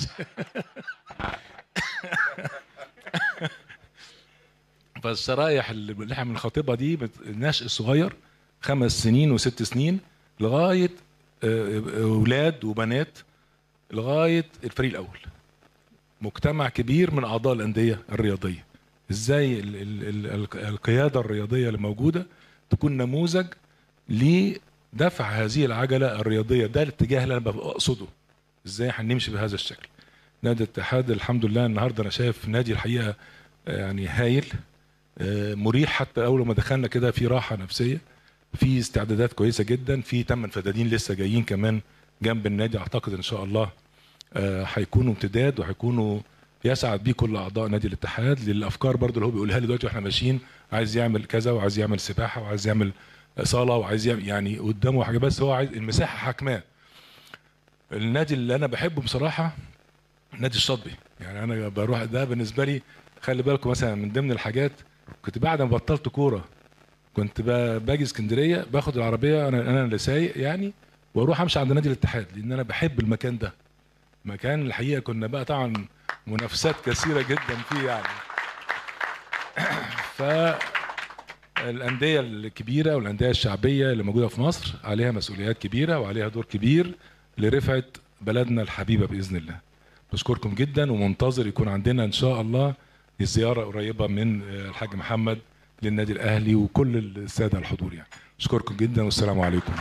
فالشرايح اللي احنا بنخاطبها دي بت- النشء الصغير خمس سنين وست سنين لغايه آه، آه، اولاد وبنات لغايه الفريق الاول مجتمع كبير من اعضاء الانديه الرياضيه ازاي ال- ال- ال- ال- القياده الرياضيه اللي موجوده تكون نموذج لدفع هذه العجله الرياضيه ده الاتجاه اللي انا بقصده ازاي هنمشي بهذا الشكل نادي الاتحاد الحمد لله النهارده انا شايف نادي الحقيقه آه، يعني هايل آه، مريح حتى اول ما دخلنا كده في راحه نفسيه في استعدادات كويسه جدا في ثمان فدادين لسه جايين كمان جنب النادي اعتقد ان شاء الله آه، هيكونوا امتداد وهيكونوا يسعد بيه كل اعضاء نادي الاتحاد للافكار برضو اللي هو بيقولها لي دلوقتي واحنا ماشيين عايز يعمل كذا وعايز يعمل سباحه وعايز يعمل صاله وعايز يعمل يعني قدامه حاجه بس هو عايز المساحه حاكماه النادي اللي انا بحبه بصراحه نادي الشاطبي يعني انا بروح ده بالنسبه لي خلي بالكم مثلا من ضمن الحاجات كنت بعد ما بطلت كوره كنت ب- باجي اسكندريه باخد العربيه انا انا اللي سايق يعني واروح امشي عند نادي الاتحاد لان انا بحب المكان ده مكان الحقيقه كنا بقى طبعا منافسات كثيره جدا فيه يعني ف الانديه الكبيره والانديه الشعبيه اللي موجوده في مصر عليها مسؤوليات كبيره وعليها دور كبير لرفعه بلدنا الحبيبه باذن الله بشكركم جدا ومنتظر يكون عندنا ان شاء الله زياره قريبه من الحاج محمد للنادي الاهلي وكل الساده الحضور يعني اشكركم جدا والسلام عليكم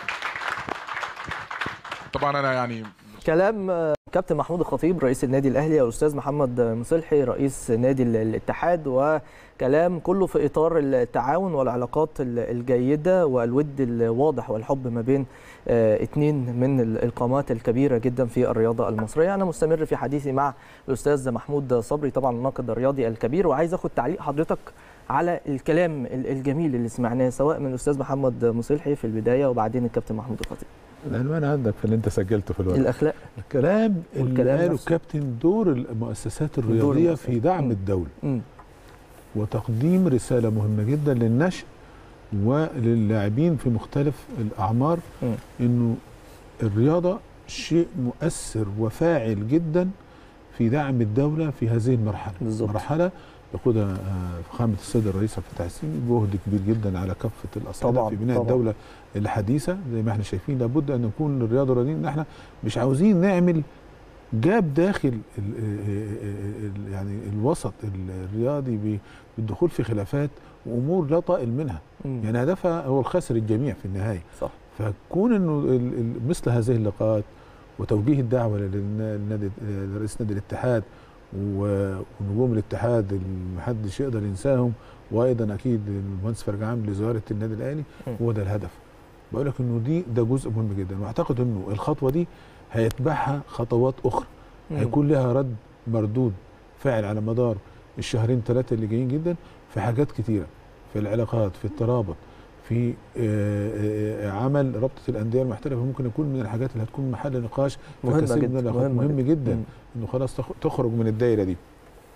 طبعا انا يعني كلام آه، كابتن محمود الخطيب رئيس النادي الاهلي والاستاذ محمد مصلحي رئيس نادي ال- الاتحاد وكلام كله في اطار التعاون والعلاقات ال- الجيده والود الواضح والحب ما بين آه، اتنين من ال- القامات الكبيره جدا في الرياضه المصريه انا مستمر في حديثي مع الاستاذ محمود صبري طبعا الناقد الرياضي الكبير وعايز اخد تعليق حضرتك على الكلام ال- الجميل اللي سمعناه سواء من الاستاذ محمد مصلحي في البدايه وبعدين الكابتن محمود الخطيب العنوان عندك في اللي انت سجلته في الورق الاخلاق الكلام اللي والكلام قاله نفسه. الكابتن دور المؤسسات دور الرياضيه المؤسسات. في دعم مم. الدوله مم. وتقديم رساله مهمه جدا للنشء وللاعبين في مختلف الاعمار مم. انه الرياضه شيء مؤثر وفاعل جدا في دعم الدوله في هذه المرحله بالظبط. مرحله يقودها آه، فخامه السيد الرئيس عبد الفتاح السيسي جهد كبير جدا على كافه الاصعده طبعاً، في بناء طبعاً. الدوله الحديثه زي ما احنا شايفين لابد ان نكون الرياضه راضيين ان احنا مش عاوزين نعمل جاب داخل ال ال يعني الوسط الرياضي ب- بالدخول في خلافات وامور لا طائل منها مم. يعني هدفها هو الخاسر الجميع في النهايه صح فكون انه ال- ال- مثل هذه اللقاءات وتوجيه الدعوه للنادي لرئيس نادي الاتحاد و- ونجوم الاتحاد اللي محدش يقدر ينساهم وايضا اكيد المهندس فرج عام لزياره النادي الاهلي مم. هو ده الهدف بقول لك انه دي ده جزء مهم جدا واعتقد انه الخطوه دي هيتبعها خطوات اخرى مم. هيكون لها رد مردود فاعل على مدار الشهرين ثلاثه اللي جايين جدا في حاجات كتيره في العلاقات في الترابط في آه، آه، آه، عمل رابطه الانديه المحترفه ممكن يكون من الحاجات اللي هتكون محل نقاش في مهمة كثير من جدا، العلاقات مهمة مهم جدا. جدا مم. انه خلاص تخ- تخرج من الدايره دي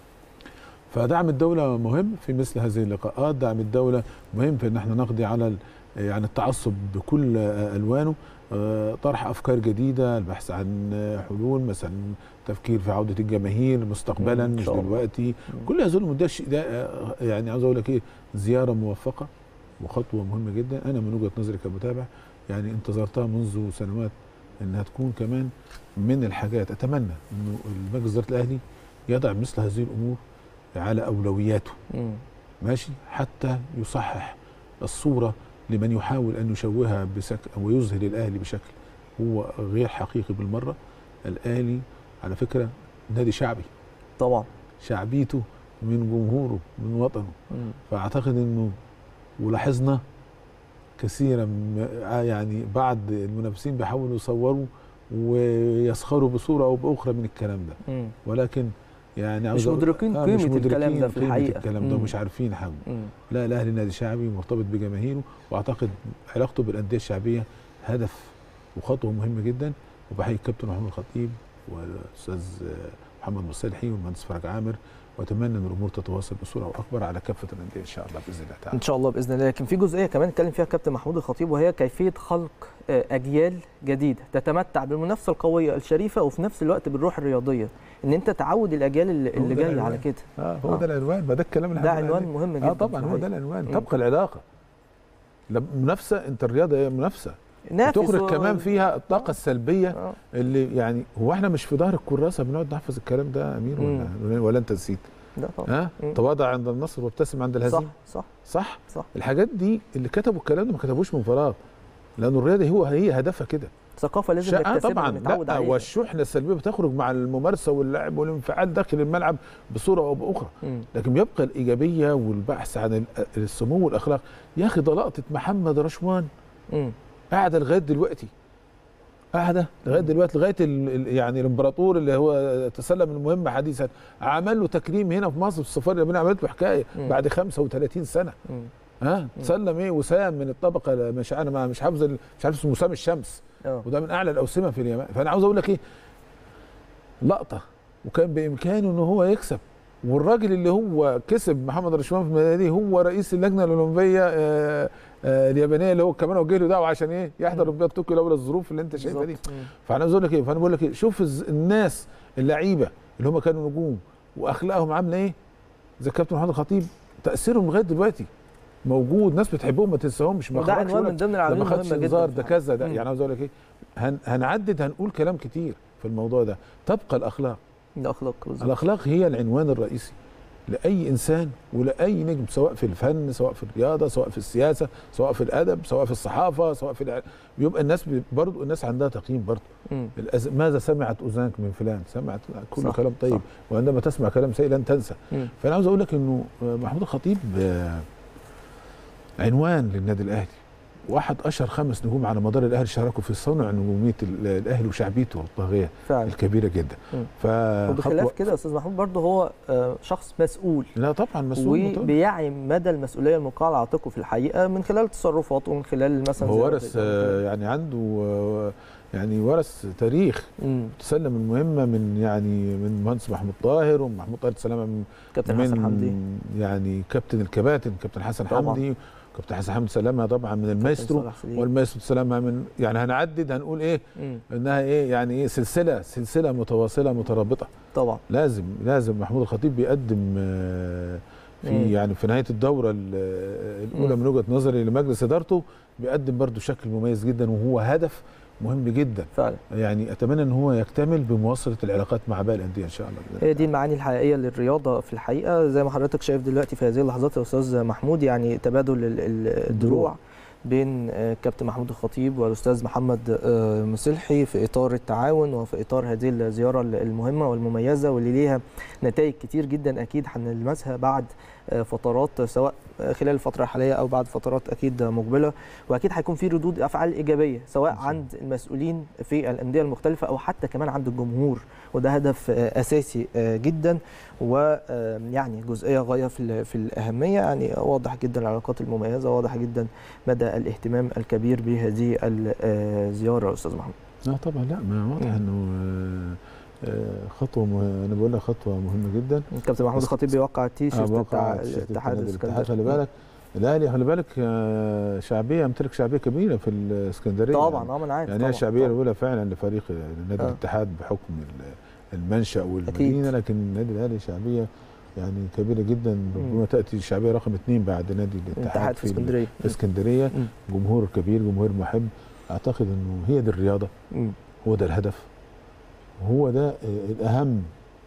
فدعم الدوله مهم في مثل هذه اللقاءات دعم الدوله مهم في ان احنا نقضي على ال- يعني التعصب بكل آه، الوانه آه، طرح افكار جديده البحث عن آه، حلول مثلا تفكير في عوده الجماهير مستقبلا مم، إن مش شاء الله. دلوقتي مم. كل هذول ده شيء ده آه، يعني عاوز اقول لك ايه زياره موفقه وخطوه مهمه جدا انا من وجهه نظري كمتابع يعني انتظرتها منذ سنوات انها تكون كمان من الحاجات اتمنى انه المجلس اداره الاهلي يضع مثل هذه الامور على اولوياته مم. ماشي حتى يصحح الصوره لمن يحاول ان يشوهها بشكل او يظهر الاهلي بشكل هو غير حقيقي بالمره الاهلي على فكره نادي شعبي طبعا شعبيته من جمهوره من وطنه مم. فاعتقد انه ولاحظنا كثيرا م- آه يعني بعض المنافسين بيحاولوا يصوروا ويسخروا بصوره او باخرى من الكلام ده مم. ولكن يعني عاوز مش أقول- مدركين آه، قيمة مش الكلام مدركين ده في قيمة الحقيقة. الكلام ده مم. ومش عارفين حاجه مم. لا الاهلي نادي شعبي مرتبط بجماهيره واعتقد علاقته بالانديه الشعبيه هدف وخطوه مهمه جدا وبحيي الكابتن محمود الخطيب والاستاذ محمد مصلحي والمهندس فرج عامر واتمنى ان الامور تتواصل بصوره اكبر على كافه الانديه ان شاء الله باذن الله تعالى ان شاء الله باذن الله لكن في جزئيه كمان اتكلم فيها كابتن محمود الخطيب وهي كيفيه خلق آه، اجيال جديده تتمتع بالمنافسه القويه الشريفه وفي نفس الوقت بالروح الرياضيه ان انت تعود الاجيال اللي, هو اللي ده جايه العنوان. على كده اه هو آه. ده العنوان ما ده الكلام اللي ده إحنا بنقول عنوان عليه. مهم جدا اه طبعا في هو ده الحقيقة. العنوان مم. تبقى العلاقه لما منافسه انت الرياضه هي منافسه نافس تخرج و- كمان فيها الطاقه السلبيه آه. اللي يعني هو احنا مش في ظهر الكراسه بنقعد نحفظ الكلام ده يا امير ولا ولا انت نسيت ده طبعا ها مم. تواضع عند النصر وابتسم عند صح الهزيمه صح صح صح الحاجات دي اللي كتبوا الكلام ده ما كتبوش من فراغ لان الرياضه هو هي هدفها كده ثقافه لازم شا- آه نكتسبها طبعا ونتعود لا عليها والشحنه السلبيه بتخرج مع الممارسه واللعب والانفعال داخل الملعب بصوره او باخرى مم. لكن بيبقى الايجابيه والبحث عن ال- السمو والاخلاق يا اخي ده لقطه محمد رشوان مم. قاعده لغايه دلوقتي قاعده لغايه دلوقتي لغايه ال- ال- يعني الامبراطور اللي هو تسلم المهمه حديثا عمل له تكريم هنا في مصر في السفاره اليابانيه عملت له حكايه مم. بعد 35 سنه مم. ها تسلم ايه وسام من الطبقه ال- مش انا ما- مش حافظ ال- مش عارف اسمه وسام الشمس اه وده من اعلى الاوسمه في اليابان فانا عاوز اقول لك ايه لقطه وكان بامكانه ان هو يكسب والراجل اللي هو كسب محمد رشوان في الميداليه دي هو رئيس اللجنه الاولمبيه آه، آه، اليابانيه اللي هو كمان وجه له دعوه عشان ايه يحضر اولمبياد طوكيو لولا الظروف اللي انت شايفها دي بالظبط. مم. فانا عاوز اقول لك ايه فانا بقول لك ايه شوف الز- الناس اللعيبه اللي هم كانوا نجوم واخلاقهم عامله ايه زي الكابتن محمد الخطيب تاثيرهم لغايه دلوقتي موجود ناس بتحبهم ما تنساهمش ما وده خرجش عنوان ولا- من ضمن ده العناوين ما خدش المهمه انذار جدا ده كذا ده مم. يعني عاوز اقول لك ايه هن هنعدد هنقول كلام كتير في الموضوع ده تبقى الاخلاق ده اخلاق بالظبط الاخلاق هي العنوان الرئيسي لاي انسان ولاي نجم سواء في الفن سواء في الرياضه سواء في السياسه سواء في الادب سواء في الصحافه سواء في الع... بيبقى الناس بي- برضو الناس عندها تقييم برضو مم. الأز... ماذا سمعت اذنك من فلان سمعت كل صح، كلام طيب صح. وعندما تسمع كلام سيء لن تنسى مم. فانا عاوز اقول لك انه محمود الخطيب آه، عنوان للنادي الاهلي واحد اشهر خمس نجوم على مدار الاهلي شاركوا في صنع نجوميه ال- الاهلي وشعبيته الطاغيه فعلا الكبيره جدا مم. ف وبخلاف كده يا استاذ محمود برضه هو آه، شخص مسؤول لا طبعا مسؤول مطلوب. وبيعي مدى المسؤوليه الموقعه على عاتقه في الحقيقه من خلال تصرفاته ومن خلال مثلا هو زي ما ورث قلت. آه، يعني عنده آه، يعني ورث تاريخ مم. تسلم المهمه من يعني من المهندس محمود طاهر ومحمود طاهر سلامه من كابتن حسن من حمدي يعني كابتن الكباتن كابتن حسن طبعاً. حمدي كابتن حسن حمد سلامها طبعا من المايسترو صلاح سليم. والمايسترو سلامها من يعني هنعدد هنقول ايه مم. انها ايه يعني ايه سلسله سلسله متواصله مترابطه طبعا لازم لازم محمود الخطيب بيقدم آه، في مم. يعني في نهايه الدوره ال- آه، الاولى مم. من وجهه نظري لمجلس ادارته بيقدم برضو شكل مميز جدا وهو هدف مهم جدا فعلا يعني اتمنى ان هو يكتمل بمواصله العلاقات مع باقي الانديه ان شاء الله بإذن هي دي المعاني الحقيقيه للرياضه في الحقيقه زي ما حضرتك شايف دلوقتي في هذه اللحظات يا استاذ محمود يعني تبادل ال- ال- الدروع بين آه، كابتن محمود الخطيب والاستاذ محمد آه، مصلحي في اطار التعاون وفي اطار هذه الزياره المهمه والمميزه واللي ليها نتائج كتير جدا اكيد هنلمسها بعد آه، فترات سواء خلال الفتره الحاليه او بعد فترات اكيد مقبله واكيد هيكون في ردود افعال ايجابيه سواء عند المسؤولين في الانديه المختلفه او حتى كمان عند الجمهور وده هدف آه، اساسي آه، جدا ويعني جزئيه غايه في ال- في الاهميه يعني واضح جدا العلاقات المميزه واضح جدا مدى الاهتمام الكبير بهذه الزياره استاذ محمود اه طبعا لا ما واضح مم. انه آه، آه، خطوه مه... انا بقول لك خطوه مهمه جدا كابتن محمود بس- الخطيب بيوقع التيشيرت بوقع بتاع تيشيرت الاتحاد النادي الاسكندري خلي بالك الاهلي خلي بالك آه، شعبيه يمتلك شعبيه كبيره في الاسكندريه طبعا يعني. اه ما انا عارف يعني هي طبعاً، الشعبيه طبعاً. الاولى فعلا لفريق نادي آه. الاتحاد بحكم ال- المنشا والمدينه لكن النادي الاهلي شعبيه يعني كبيره جدا ربما تاتي الشعبيه رقم اثنين بعد نادي الاتحاد الاتحاد في اسكندريه في اسكندريه مم. جمهور كبير جمهور محب اعتقد انه هي دي الرياضه مم. هو ده الهدف وهو ده آه، الاهم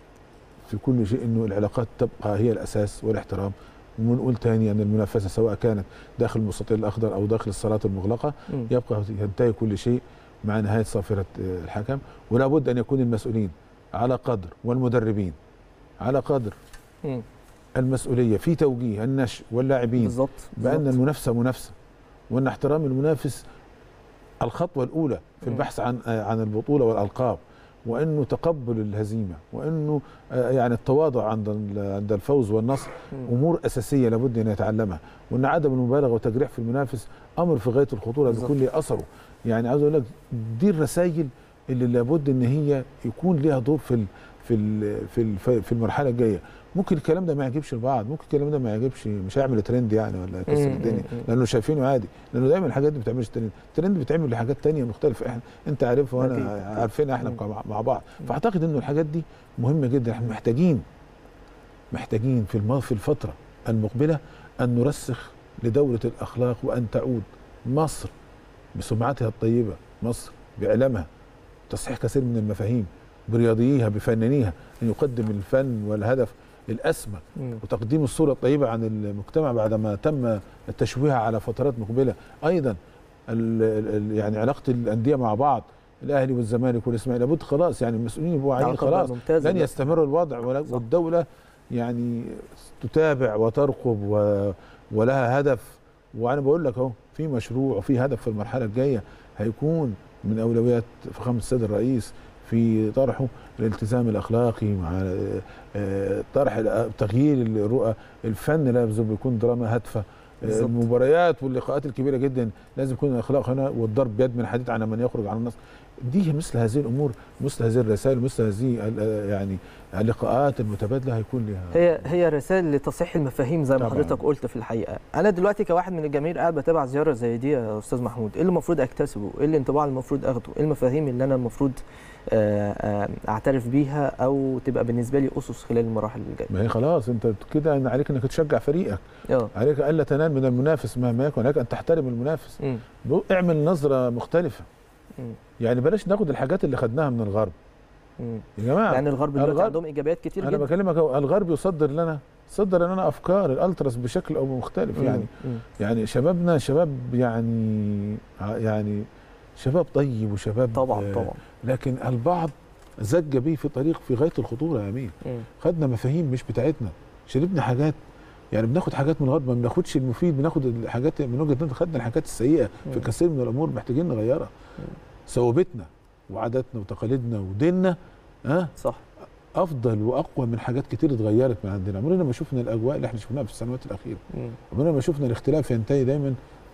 في كل شيء انه العلاقات تبقى هي الاساس والاحترام ونقول تاني ان المنافسه سواء كانت داخل المستطيل الاخضر او داخل الصالات المغلقه مم. يبقى ينتهي كل شيء مع نهايه صافره آه، الحكم ولا بد ان يكون المسؤولين على قدر والمدربين على قدر مم. المسؤوليه في توجيه النشء واللاعبين بالظبط بان بالظبط. المنافسه منافسه وان احترام المنافس الخطوه الاولى في مم. البحث عن آه، عن البطوله والالقاب وانه تقبل الهزيمه وانه آه، يعني التواضع عند ال- عند الفوز والنصر مم. امور اساسيه لابد ان يتعلمها وان عدم المبالغه والتجريح في المنافس امر في غايه الخطوره بالظبط. بكل اثره يعني عاوز اقول لك دي الرسائل اللي لابد ان هي يكون ليها دور في ال في ال في ال في المرحله الجايه ممكن الكلام ده ما يعجبش البعض ممكن الكلام ده ما يعجبش مش هيعمل ترند يعني ولا يكسر مم، الدنيا مم، مم. لانه شايفينه عادي لانه دايما الحاجات دي ما بتعملش ترند الترند بتعمل لحاجات تانية مختلفه احنا انت عارفها أكيد، وانا أكيد. عارفينها احنا مم. مع- مع بعض مم. فاعتقد انه الحاجات دي مهمه جدا احنا محتاجين محتاجين في الم- في الفتره المقبله ان نرسخ لدوله الاخلاق وان تعود مصر بسمعتها الطيبه مصر باعلامها تصحيح كثير من المفاهيم برياضييها بفنانيها ان يقدم الفن والهدف الاسمى مم. وتقديم الصوره الطيبه عن المجتمع بعدما تم تشويهها على فترات مقبله ايضا ال ال يعني علاقه الانديه مع بعض الاهلي والزمالك والاسماعيلي لابد خلاص يعني المسؤولين يبقوا واعيين علاقة بقى خلاص ممتازة لن بقى. يستمر الوضع ولا- صح. والدوله يعني تتابع وترقب و ولها هدف وانا بقول لك اهو في مشروع وفي هدف في المرحله الجايه هيكون من اولويات فخامه السيد الرئيس في طرحه الالتزام الاخلاقي مع آه، آه، طرح الأ- تغيير الرؤى الفن لازم بيكون دراما هادفه آه، بالظبط. المباريات واللقاءات الكبيره جدا لازم يكون الاخلاق هنا والضرب بيد من حديد على من يخرج عن النص دي مثل هذه الامور مثل هذه الرسائل مثل هذه ال- يعني اللقاءات المتبادله هيكون لها هي هي رسائل لتصحيح المفاهيم زي ما طبعاً. حضرتك قلت في الحقيقه انا دلوقتي كواحد من الجماهير قاعد بتابع زياره زي دي يا استاذ محمود ايه اللي المفروض اكتسبه ايه الانطباع اللي المفروض اخده ايه المفاهيم اللي انا المفروض آه، آه، اعترف بيها او تبقى بالنسبه لي اسس خلال المراحل اللي جايه ما هي خلاص انت كده إن عليك انك تشجع فريقك اه عليك الا تنال من المنافس مهما يكن عليك ان تحترم المنافس مم. بو- اعمل نظره مختلفه مم. يعني بلاش ناخد الحاجات اللي خدناها من الغرب مم. يا جماعه يعني الغرب دلوقتي الغرب- عندهم ايجابيات كتير انا جدا بكلمك اهو الغرب يصدر لنا صدر لنا افكار الالتراس بشكل او مختلف مم. يعني مم. يعني شبابنا شباب يعني يعني شباب طيب وشباب طبعا آه، طبعا لكن البعض زج به في طريق في غايه الخطوره يا امير مم. خدنا مفاهيم مش بتاعتنا شربنا حاجات يعني بناخد حاجات من الغرب ما بناخدش المفيد بناخد الحاجات من وجهه نظر خدنا الحاجات السيئه في مم. كثير من الامور محتاجين نغيرها ثوابتنا وعاداتنا وتقاليدنا وديننا ها صح افضل واقوى من حاجات كتير اتغيرت من عندنا عمرنا ما شفنا الاجواء اللي احنا شفناها في السنوات الاخيره مم. عمرنا ما شفنا الاختلاف ينتهي دايما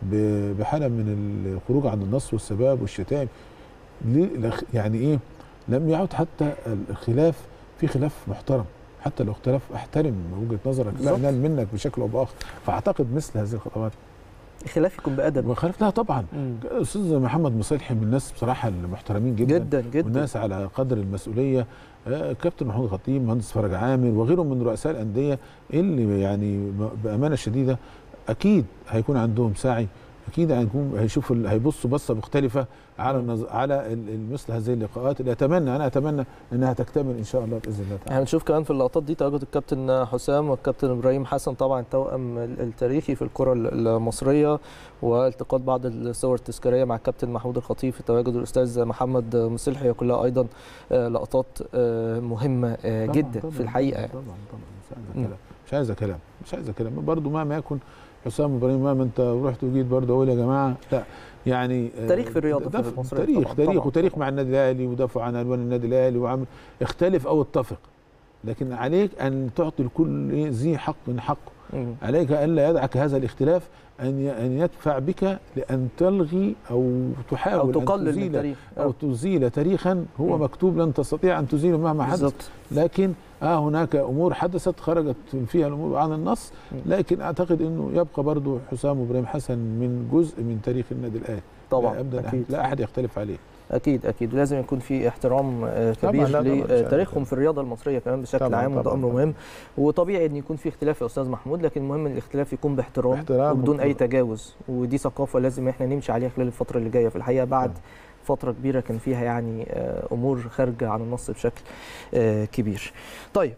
ب- بحاله من الخروج عن النص والسباب والشتائم ليه؟ لخ- يعني ايه لم يعد حتى الخلاف في خلاف محترم حتى لو اختلف احترم وجهه نظرك لا بالظبط. انال منك بشكل او باخر فاعتقد مثل هذه الخطوات خلاف يكون بادب وخالف لا طبعا مم. استاذ محمد مصلحي من الناس بصراحه المحترمين جدا جدا جدا والناس على قدر المسؤوليه آه، كابتن محمود خطيب مهندس فرج عامر وغيرهم من رؤساء الانديه اللي يعني ب- بامانه شديده اكيد هيكون عندهم سعي اكيد هيكون هيشوفوا ال- هيبصوا بصه مختلفه على النظ... على ال- ال- مثل هذه اللقاءات اللي اتمنى انا اتمنى انها تكتمل ان شاء الله باذن الله تعالى هنشوف كمان في اللقطات دي تواجد الكابتن حسام والكابتن ابراهيم حسن طبعا التوأم ال- التاريخي في الكره ال- المصريه والتقاط بعض الصور التذكاريه مع الكابتن محمود الخطيب في تواجد الاستاذ محمد مصلحي وكلها ايضا آه، لقطات آه، مهمه آه، طبعاً، جدا طبعاً، في الحقيقه يعني. طبعا طبعا مش عايزه مم. كلام مش عايزه كلام مش عايزه كلام برضه مهما يكن حسام ابراهيم مهما انت رحت وجيت برضه اقول يا جماعه لا يعني آه، تاريخ في الرياضة ده في المصرية تاريخ طبعاً، تاريخ طبعاً، وتاريخ طبعاً. مع النادي الاهلي ودافع عن الوان النادي الاهلي وعمل اختلف او اتفق لكن عليك ان تعطي الكل إيه ذي حق من حقه مم. عليك الا يدعك هذا الاختلاف ان ي- ان يدفع بك لان تلغي او تحاول او أن تقلل من تزيل التاريخ او تزيل تاريخا هو مم. مكتوب لن تستطيع ان تزيله مهما حدث بالظبط لكن اه هناك امور حدثت خرجت فيها الامور عن النص مم. لكن اعتقد انه يبقى برضو حسام وابراهيم حسن من جزء من تاريخ النادي الاهلي طبعا لا ابدا اكيد لا احد يختلف عليه اكيد اكيد لازم يكون في احترام آه، طبعاً، كبير لا، طبعاً، مش عارف لتاريخهم كده. في الرياضه المصريه كمان بشكل طبعاً، عام وده طبعاً، امر طبعاً. مهم وطبيعي ان يكون في اختلاف يا استاذ محمود لكن المهم ان الاختلاف يكون باحترام باحترام وبدون اي وبدون- تجاوز ودي ثقافه لازم احنا نمشي عليها خلال الفتره اللي جايه في الحقيقه بعد طبعاً. فتره كبيره كان فيها يعني آه، امور خارجه عن النص بشكل آه، كبير طيب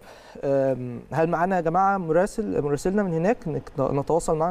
آم، هل معانا يا جماعه مراسل مراسلنا من هناك نك- نتواصل معنا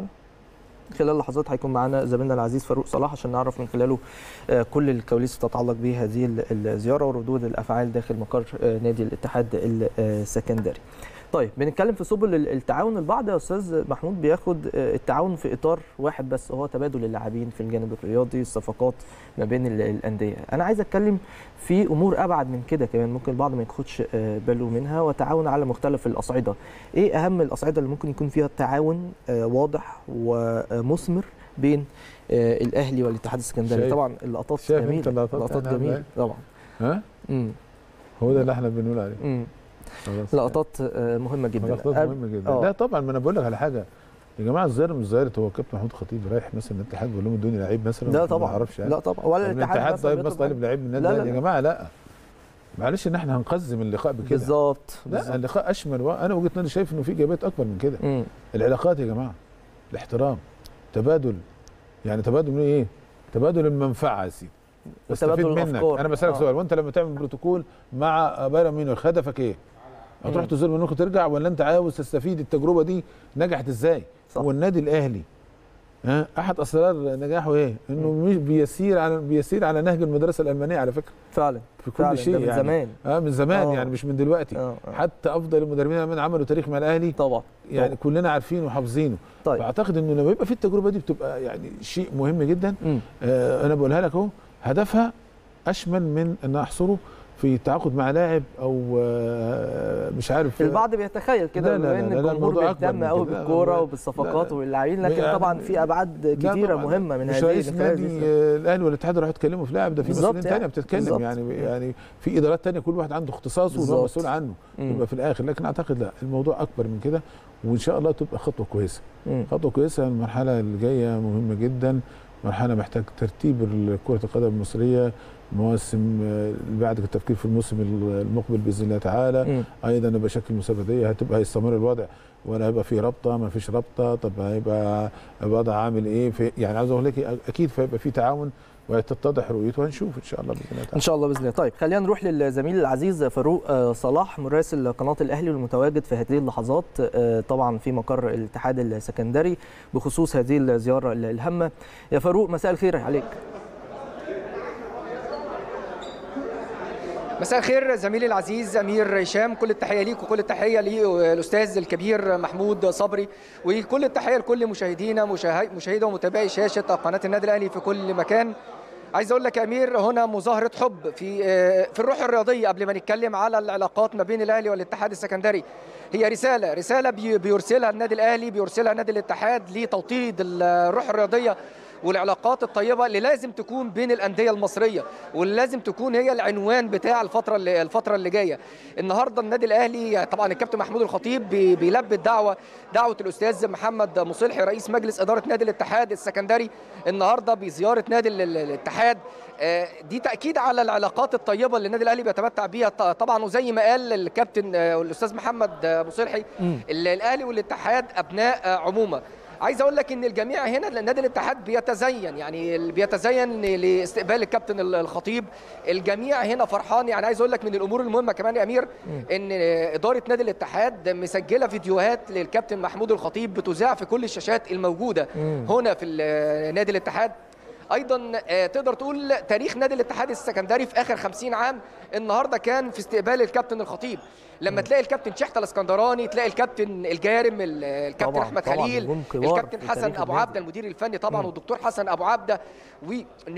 خلال لحظات هيكون معانا زميلنا العزيز فاروق صلاح عشان نعرف من خلاله آه، كل الكواليس تتعلق بهذه ال- الزياره وردود الافعال داخل مقر آه، نادي الاتحاد السكندري. طيب بنتكلم في سبل ال- التعاون البعض يا استاذ محمود بياخد آه، التعاون في اطار واحد بس هو تبادل اللاعبين في الجانب الرياضي الصفقات ما بين ال- الانديه انا عايز اتكلم في امور ابعد من كده كمان ممكن البعض ما ياخدش آه، باله منها وتعاون على مختلف الاصعده ايه اهم الاصعده اللي ممكن يكون فيها التعاون آه، واضح ومثمر بين آه، الاهلي والاتحاد السكندري شايف- طبعا اللقطات شايف جميله أنت اللقطات لقطات يعني جميله عاملة طبعا ها امم هو ده اللي احنا بنقول عليه امم خلاص. لقطات آه، مهمه جدا لقطات قبل- مهمه جدا آه. لا طبعا ما انا بقول لك على حاجه يا جماعه الظاهر مش ظاهره هو كابتن محمود خطيب رايح مثلا الاتحاد بيقول لهم ادوني لعيب مثلا لا ما طبعا اعرفش يعني لا طبعا ولا طب الاتحاد الاتحاد مثلاً طيب بيطلب بس طالب لعيب من النادي لا، لا، الأهلي. يا لا. جماعه لا معلش ان احنا هنقزم اللقاء بكده بالظبط لا بالظبط. اللقاء اشمل وانا وجهه نظري شايف انه في اجابات اكبر من كده مم. العلاقات يا جماعه الاحترام تبادل يعني تبادل من ايه تبادل المنفعه يا سيدي بستفيد وتبادل منك الأفكار. انا بسالك آه. سؤال وانت لما تعمل بروتوكول مع بايرن ميونخ هدفك ايه هتروح مم. تزور منك وترجع ولا انت عاوز تستفيد التجربه دي نجحت ازاي صح. هو النادي الاهلي ها احد اسرار نجاحه ايه انه مش بيسير على بيسير على نهج المدرسه الالمانيه على فكره فعلا في كل فعلا شيء ده من يعني زمان اه من زمان آه. يعني مش من دلوقتي آه، آه. حتى افضل المدربين الالمان عملوا تاريخ مع الاهلي طبعا يعني طبعاً. كلنا عارفينه وحافظينه طيب فاعتقد انه لما يبقى في التجربه دي بتبقى يعني شيء مهم جدا مم. آه انا بقولها لك اهو هدفها اشمل من ان احصره في التعاقد مع لاعب او آه مش عارف البعض بيتخيل كده لا، لا، بما ان لا، لا، الجمهور الموضوع أكبر بيهتم من قوي كده. لا، بالكوره لا، وبالصفقات لا. واللاعبين لكن يعني- طبعا في ابعاد لا كتيره طبعاً. مهمه من مش هذه رئيس من خلال هذه نادي الزيارة. آه، الاهلي والاتحاد راحوا يتكلموا في لاعب ده في بالظبط مسؤولين يعني. ثانيه بتتكلم بالظبط. يعني يعني في ادارات ثانيه كل واحد عنده اختصاصه وهو بالظبط. مسؤول عنه مم. يبقى في الاخر لكن اعتقد لا الموضوع اكبر من كده وان شاء الله تبقى خطوه كويسه مم. خطوه كويسه المرحله اللي جايه مهمه جدا مرحله محتاج ترتيب كره القدم المصريه مواسم آه، بعد التفكير في الموسم المقبل باذن الله تعالى مم. ايضا يبقى شكل مسابقيه هتبقى هيستمر الوضع ولا هيبقى في رابطه ما فيش رابطه طب هيبقى الوضع عامل ايه في يعني عاوز اقول لك اكيد هيبقى في تعاون وهتتضح رؤيته وهنشوف ان شاء الله باذن الله ان تعالى شاء الله باذن الله طيب خلينا نروح للزميل العزيز فاروق آه، صلاح مراسل قناه الاهلي والمتواجد في هذه اللحظات آه، طبعا في مقر الاتحاد السكندري بخصوص هذه الزياره الهامه يا فاروق مساء الخير عليك مساء الخير زميلي العزيز امير هشام كل التحيه ليك وكل التحيه للاستاذ الكبير محمود صبري وكل التحيه لكل مشاهدينا مشاهي- مشاهدي ومتابعي شاشه قناه النادي الاهلي في كل مكان عايز اقول لك يا امير هنا مظاهره حب في في الروح الرياضيه قبل ما نتكلم على العلاقات ما بين الاهلي والاتحاد السكندري هي رساله رساله بي- بيرسلها النادي الاهلي بيرسلها نادي الاتحاد لتوطيد الروح الرياضيه والعلاقات الطيبه اللي لازم تكون بين الانديه المصريه واللي لازم تكون هي العنوان بتاع الفتره اللي الفتره اللي جايه النهارده النادي الاهلي طبعا الكابتن محمود الخطيب بي- بيلبي الدعوه دعوه الاستاذ محمد مصلحي رئيس مجلس اداره نادي الاتحاد السكندري النهارده بزياره نادي ال- ال- الاتحاد آه، دي تاكيد على العلاقات الطيبه اللي النادي الاهلي بيتمتع بيها ط- طبعا وزي ما قال الكابتن آه، والاستاذ محمد آه، مصلحي ال- الاهلي والاتحاد ابناء آه، عمومه عايز اقول لك ان الجميع هنا نادي الاتحاد بيتزين يعني ال- بيتزين لاستقبال الكابتن ال- الخطيب الجميع هنا فرحان يعني عايز اقول لك من الامور المهمه كمان يا امير ان اداره نادي الاتحاد مسجله فيديوهات للكابتن محمود الخطيب بتذاع في كل الشاشات الموجوده هنا في ال- نادي الاتحاد ايضا آه، تقدر تقول تاريخ نادي الاتحاد السكندري في اخر 50 عام النهارده كان في استقبال الكابتن الخطيب لما تلاقي الكابتن شحته الاسكندراني تلاقي الكابتن الجارم ال- الكابتن طبعاً، احمد طبعاً، خليل نجوم كبار الكابتن في حسن تاريخ ابو النادي. عبده المدير الفني طبعا والدكتور حسن ابو عبده و-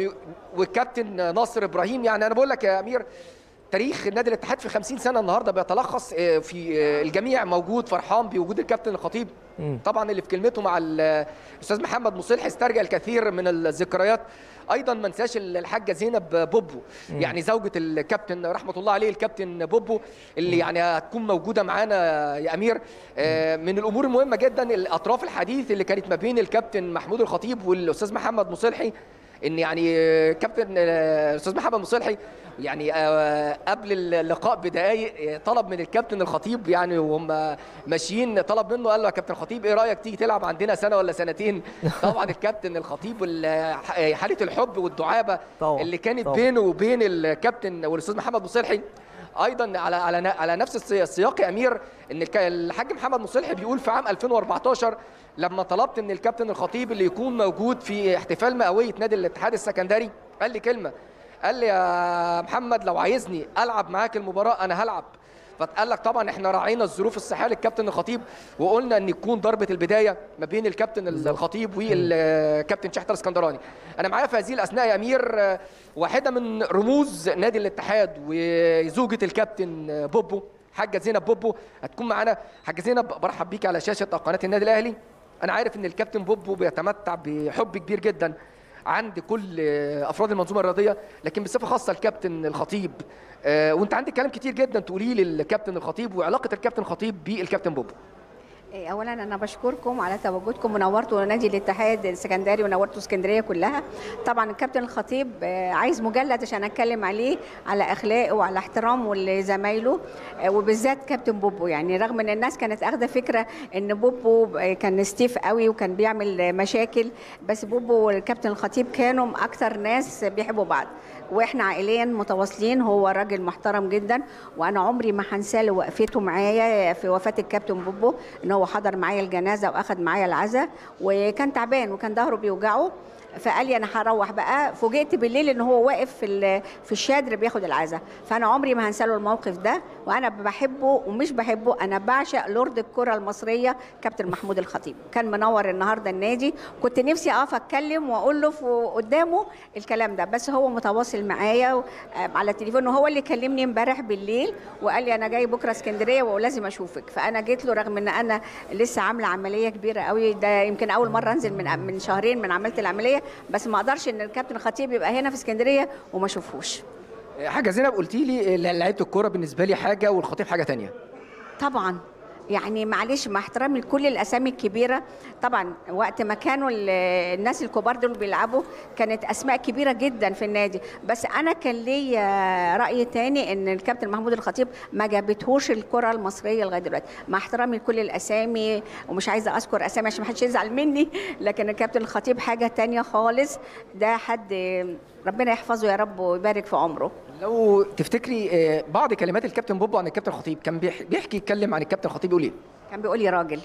والكابتن ناصر ابراهيم يعني انا بقول لك يا امير تاريخ نادي الاتحاد في 50 سنه النهارده بيتلخص آه، في آه، الجميع موجود فرحان بوجود الكابتن الخطيب طبعا اللي في كلمته مع ال- الاستاذ محمد مصلح استرجع الكثير من الذكريات ايضا ما ننساش الحاجه زينب بوبو يعني زوجة الكابتن رحمه الله عليه الكابتن بوبو اللي يعني هتكون موجوده معانا يا امير آه، من الامور المهمه جدا الاطراف الحديث اللي كانت ما بين الكابتن محمود الخطيب والاستاذ محمد مصلحي ان يعني آه، كابتن آه، الاستاذ محمد مصلحي يعني آه، قبل اللقاء بدقائق آه، طلب من الكابتن الخطيب يعني وهم ماشيين طلب منه قال له يا كابتن الخطيب ايه رايك تيجي تلعب عندنا سنه ولا سنتين طبعا الكابتن الخطيب وال- حاله الحب والدعابه طبعاً، اللي كانت طبعاً. بينه وبين الكابتن والاستاذ محمد مصلحي ايضا على على على نفس السي- السياق يا امير ان الك- الحاج محمد مصلحي بيقول في عام 2014 لما طلبت من الكابتن الخطيب اللي يكون موجود في احتفال مئويه نادي الاتحاد السكندري قال لي كلمه قال لي يا محمد لو عايزني العب معاك المباراه انا هلعب فقال لك طبعا احنا راعينا الظروف الصحيه للكابتن الخطيب وقلنا ان يكون ضربه البدايه ما بين الكابتن الخطيب والكابتن شحتر الاسكندراني انا معايا في هذه الاثناء يا امير آه، واحده من رموز نادي الاتحاد وزوجة الكابتن بوبو حاجه زينب بوبو هتكون معانا حاجه زينب برحب بيك على شاشه قناه النادي الاهلي انا عارف ان الكابتن بوبو بيتمتع بحب كبير جدا عند كل افراد المنظومه الرياضيه لكن بصفه خاصه الكابتن الخطيب آه، وانت عندك كلام كتير جدا تقوليه للكابتن الخطيب وعلاقه الكابتن الخطيب بالكابتن بوبو إيه، اولا انا بشكركم على تواجدكم ونورتوا نادي الاتحاد السكندري ونورتوا اسكندريه كلها طبعا الكابتن الخطيب آه، عايز مجلد عشان اتكلم عليه على اخلاقه وعلى احترامه لزمايله آه، وبالذات كابتن بوبو يعني رغم ان الناس كانت اخده فكره ان بوبو آه، كان ستيف قوي وكان بيعمل آه، مشاكل بس بوبو والكابتن الخطيب كانوا اكتر ناس بيحبوا بعض واحنا عائليا متواصلين هو راجل محترم جدا وانا عمري ما هنساه له وقفته معايا في وفاه الكابتن بوبو ان هو حضر معايا الجنازه واخد معايا العزاء وكان تعبان وكان ظهره بيوجعه فقال لي انا هروح بقى فوجئت بالليل ان هو واقف في ال- في الشادر بياخد العزاء فانا عمري ما هنسى له الموقف ده وانا بحبه ومش بحبه انا بعشق لورد الكره المصريه كابتن محمود الخطيب كان منور النهارده النادي كنت نفسي اقف اتكلم واقول له في- قدامه الكلام ده بس هو متواصل معايا و- آه، على التليفون وهو اللي كلمني امبارح بالليل وقال لي انا جاي بكره اسكندريه ولازم اشوفك فانا جيت له رغم ان انا لسه عامله عمليه كبيره قوي ده يمكن اول مره انزل من من شهرين من عملت العمليه بس ما اقدرش ان الكابتن خطيب يبقى هنا في اسكندريه وما اشوفوش حاجه زينب قلتي لي لعيبه الكوره بالنسبه لي حاجه والخطيب حاجه تانية طبعا يعني معلش مع احترامي لكل الاسامي الكبيره طبعا وقت ما كانوا ال- الناس الكبار دول بيلعبوا كانت اسماء كبيره جدا في النادي بس انا كان ليا راي تاني ان الكابتن محمود الخطيب ما جابتهوش الكره المصريه لغايه دلوقتي مع احترامي لكل الاسامي ومش عايزه اذكر اسامي عشان ما حدش يزعل مني لكن الكابتن الخطيب حاجه تانية خالص ده حد ربنا يحفظه يا رب ويبارك في عمره لو تفتكري آه، بعض كلمات الكابتن بوبو عن الكابتن الخطيب كان بيح- بيحكي يتكلم عن الكابتن الخطيب يقول ايه كان بيقول لي راجل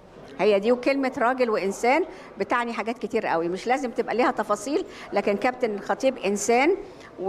هي دي وكلمة راجل وإنسان بتعني حاجات كتير قوي مش لازم تبقى ليها تفاصيل لكن كابتن الخطيب إنسان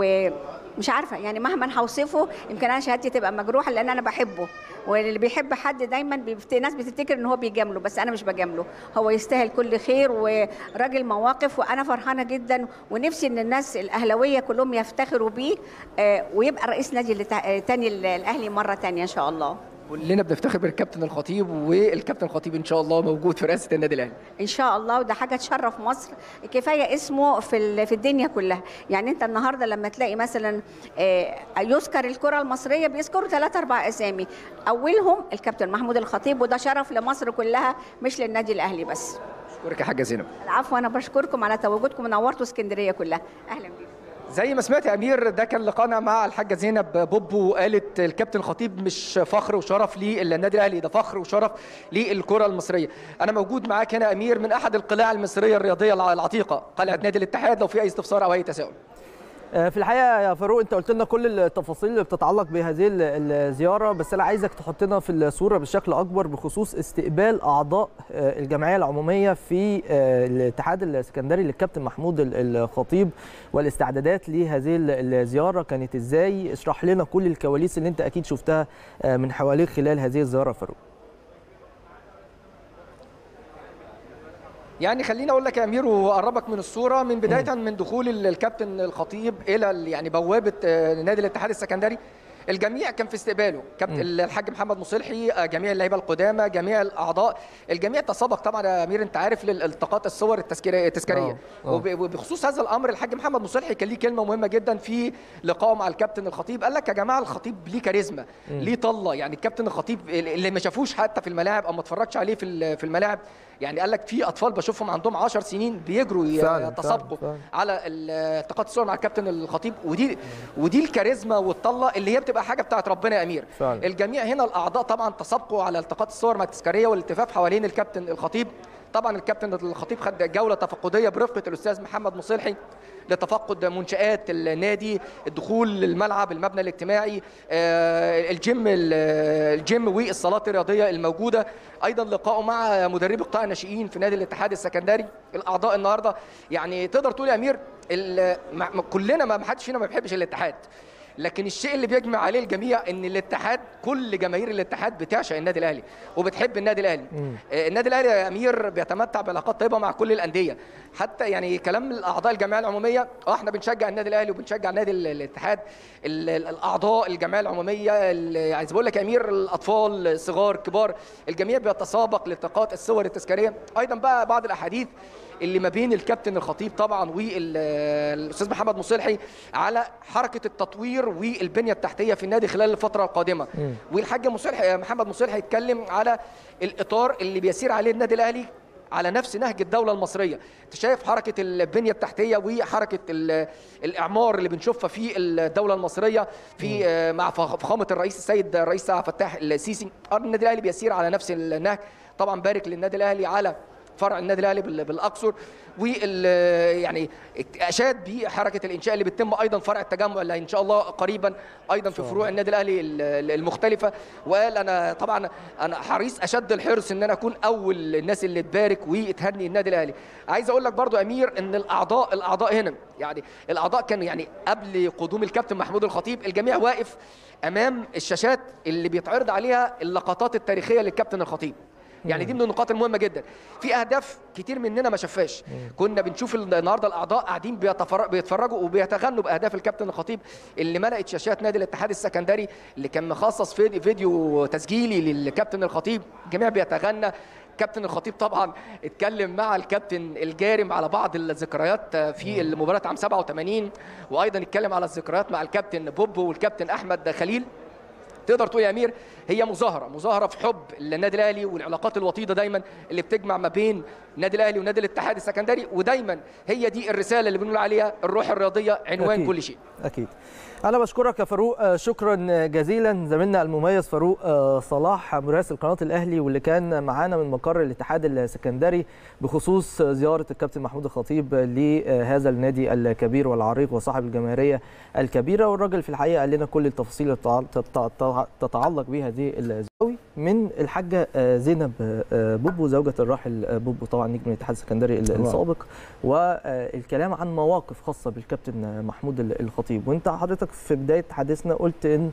ومش عارفة يعني مهما هوصفه يمكن أنا شهادتي تبقى مجروحة لأن أنا بحبه واللي بيحب حد دايما بيفت... ناس بتفتكر إن هو بيجامله بس أنا مش بجامله هو يستاهل كل خير وراجل مواقف وأنا فرحانة جدا ونفسي إن الناس الأهلاوية كلهم يفتخروا بيه آه، ويبقى رئيس نادي الت- تاني الأهلي مرة تانية إن شاء الله كلنا بنفتخر بالكابتن الخطيب والكابتن الخطيب ان شاء الله موجود في رئاسه النادي الاهلي ان شاء الله وده حاجه تشرف مصر كفايه اسمه في ال- في الدنيا كلها يعني انت النهارده لما تلاقي مثلا آه، يذكر الكره المصريه بيذكروا ثلاث اربع اسامي اولهم الكابتن محمود الخطيب وده شرف لمصر كلها مش للنادي الاهلي بس اشكرك يا حاجه زينب العفو انا بشكركم على تواجدكم نورتوا اسكندريه كلها اهلا بيكم زي ما سمعت يا امير ده كان لقانا مع الحاجه زينب بوبو قالت الكابتن خطيب مش فخر وشرف للنادي الاهلي ده فخر وشرف للكره المصريه انا موجود معاك هنا يا امير من احد القلاع المصريه الرياضيه الع- العتيقه قلعه نادي الاتحاد لو في اي استفسار او اي تساؤل آه، في الحقيقه يا فاروق انت قلت لنا كل التفاصيل اللي بتتعلق بهذه ال- الزياره بس انا عايزك تحطنا في الصوره بشكل اكبر بخصوص استقبال اعضاء آه، الجمعيه العموميه في آه، الاتحاد السكندري للكابتن محمود ال- الخطيب والاستعدادات لهذه ال- الزياره كانت ازاي اشرح لنا كل الكواليس اللي انت اكيد شفتها آه، من حواليك خلال هذه الزياره يا فاروق يعني خليني اقول لك يا امير واقربك من الصوره من بدايه من دخول ال- الكابتن الخطيب الى ال- يعني بوابه آه، نادي الاتحاد السكندري الجميع كان في استقباله كابتن الحاج محمد مصلحي آه، جميع اللعيبه القدامى جميع الاعضاء الجميع تسابق طبعا يا امير انت عارف لالتقاط الصور التذكيريه التذكاريه آه، آه. وب- وبخصوص هذا الامر الحاج محمد مصلحي كان ليه كلمه مهمه جدا في لقائه مع الكابتن الخطيب قال لك يا جماعه الخطيب ليه كاريزما ليه طله يعني الكابتن الخطيب اللي ما شافوش حتى في الملاعب او ما اتفرجش عليه في ال- في الملاعب يعني قال لك في اطفال بشوفهم عندهم 10 سنين بيجروا فعلاً، يتسابقوا فعلاً، فعلاً. على ال- التقاط الصور مع الكابتن الخطيب ودي ودي الكاريزما والطله اللي هي بتبقى حاجه بتاعت ربنا يا امير فعلاً. الجميع هنا الاعضاء طبعا تسابقوا على التقاط الصور مع التذكاريه والالتفاف حوالين الكابتن الخطيب طبعا الكابتن الخطيب خد جوله تفقديه برفقه الاستاذ محمد مصلحي لتفقد منشآت النادي الدخول للملعب المبنى الاجتماعي آه، الجيم الجيم والصالات الرياضيه الموجوده ايضا لقائه مع مدربي قطاع الناشئين في نادي الاتحاد السكندري الاعضاء النهارده يعني تقدر تقول يا امير ال- ما- ما- كلنا ما حدش فينا ما بيحبش الاتحاد لكن الشيء اللي بيجمع عليه الجميع ان الاتحاد كل جماهير الاتحاد بتعشق النادي الاهلي وبتحب النادي الاهلي آه، النادي الاهلي يا امير بيتمتع بعلاقات طيبه مع كل الانديه حتى يعني كلام الاعضاء الجمعيه العموميه اه احنا بنشجع النادي الاهلي وبنشجع نادي ال- الاتحاد ال- ال- الاعضاء الجمعيه العموميه ال- عايز بقول لك يا امير الاطفال الصغار كبار الجميع بيتسابق لالتقاط الصور التذكاريه ايضا بقى بعض الاحاديث اللي ما بين الكابتن الخطيب طبعا والاستاذ محمد مصلحي على حركه التطوير والبنيه التحتيه في النادي خلال الفتره القادمه والحاج مصلحي محمد مصلحي اتكلم على الاطار اللي بيسير عليه النادي الاهلي على نفس نهج الدوله المصريه انت شايف حركه البنيه التحتيه وحركه ال- الاعمار اللي بنشوفها في الدوله المصريه في آه، مع فخ- فخامه الرئيس السيد الرئيس عبد الفتاح السيسي آه، النادي الاهلي بيسير على نفس النهج طبعا بارك للنادي الاهلي على فرع النادي الاهلي بال- بالاقصر وال يعني اشاد بحركه الانشاء اللي بتتم ايضا فرع التجمع اللي ان شاء الله قريبا ايضا في فروع النادي الاهلي ال- ال- المختلفه وقال انا طبعا انا حريص اشد الحرص ان انا اكون اول الناس اللي تبارك وتهني النادي الاهلي عايز اقول لك برضو يا امير ان الاعضاء الاعضاء هنا يعني الاعضاء كانوا يعني قبل قدوم الكابتن محمود الخطيب الجميع واقف امام الشاشات اللي بيتعرض عليها اللقطات التاريخيه للكابتن الخطيب يعني دي من النقاط المهمه جدا في اهداف كتير مننا ما شافهاش كنا بنشوف النهارده الاعضاء قاعدين بيتفر- بيتفرجوا وبيتغنوا باهداف الكابتن الخطيب اللي ملأت شاشات نادي الاتحاد السكندري اللي كان مخصص فيديو, فيديو تسجيلي للكابتن الخطيب الجميع بيتغنى كابتن الخطيب طبعا اتكلم مع الكابتن الجارم على بعض الذكريات في المباراه عام 87 وايضا اتكلم على الذكريات مع الكابتن بوبو والكابتن احمد خليل تقدر تقول يا امير هي مظاهره مظاهره في حب النادي الاهلي والعلاقات الوطيده دايما اللي بتجمع ما بين النادي الاهلي ونادي الاتحاد السكندري ودايما هي دي الرساله اللي بنقول عليها الروح الرياضيه عنوان أكيد. كل شيء اكيد انا بشكرك يا فاروق آه، شكرا جزيلا زميلنا المميز فاروق آه، صلاح مراسل قناه الاهلي واللي كان معانا من مقر الاتحاد السكندري بخصوص زياره الكابتن محمود الخطيب لهذا النادي الكبير والعريق وصاحب الجماهيريه الكبيره والراجل في الحقيقه قال لنا كل التفاصيل اللي تتع- تتع- تتعلق بهذه الزاويه من الحاجه آه، زينب آه، بوبو زوجة الراحل آه، بوبو طبعا نجم الاتحاد السكندري طبعاً. السابق والكلام عن مواقف خاصه بالكابتن محمود الخطيب وانت حضرتك في بدايه حديثنا قلت ان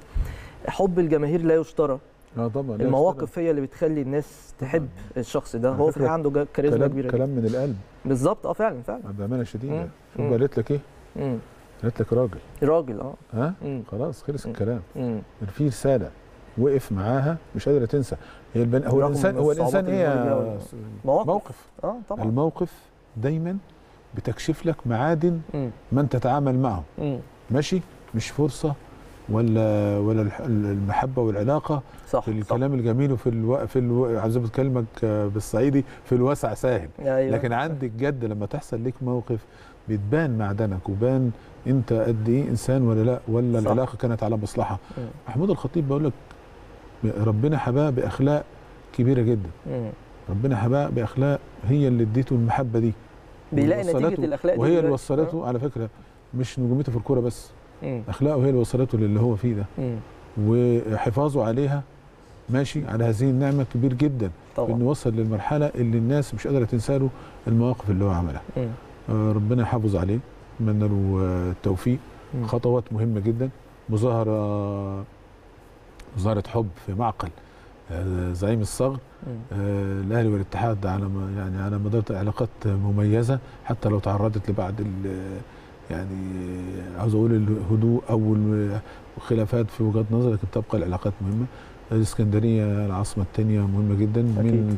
حب الجماهير لا يشترى اه طبعا لا المواقف هي اللي بتخلي الناس تحب الشخص ده على هو في فكرة الحقيقه عنده جا- كاريزما كلام كبيره كلام جدا. من القلب بالظبط اه فعلا فعلا بامانه شديده مم. شوف مم. قالت لك ايه مم. قالت لك راجل راجل اه ها مم. خلاص خلص مم. الكلام مم. كان في رساله وقف معاها مش قادره تنسى هي البن... هو رغم الانسان من هو الصعوبات الانسان ايه اللي يا بيواجهها. أستاذ؟ مواقف موقف اه طبعا الموقف دايما بتكشف لك معادن مم. من تتعامل معه مم. ماشي مش فرصه ولا ولا الح- المحبه والعلاقه صح في صح. الكلام الجميل وفي الو... في الو... عايز بكلمك آه، بالصعيدي في الوسع ساهل ايوه لكن عندك جد لما تحصل ليك موقف بتبان معدنك وبان انت قد ايه انسان ولا لا ولا صح. العلاقه كانت على مصلحه مم. محمود الخطيب بقول لك ربنا حباه باخلاق كبيره جدا مم. ربنا حباه باخلاق هي اللي اديته المحبه دي بيلاقي ووصلته- نتيجه الاخلاق دي وهي اللي دلوقتي. وصلته على فكره مش نجوميته في الكوره بس مم. اخلاقه هي اللي وصلته للي هو فيه ده مم. وحفاظه عليها ماشي على هذه النعمه كبير جدا طبعا انه وصل للمرحله اللي الناس مش قادره تنسى له المواقف اللي هو عملها مم. آه، ربنا يحافظ عليه اتمنى له آه، التوفيق مم. خطوات مهمه جدا مظاهره مظاهره حب في معقل آه، زعيم الصغر مم. آه، الاهلي والاتحاد على ما يعني على مدار علاقات مميزه حتى لو تعرضت لبعض ال- يعني عاوز اقول الهدوء او الخلافات في وجهات نظر لكن تبقى العلاقات مهمه الاسكندريه العاصمه الثانيه مهمه جدا من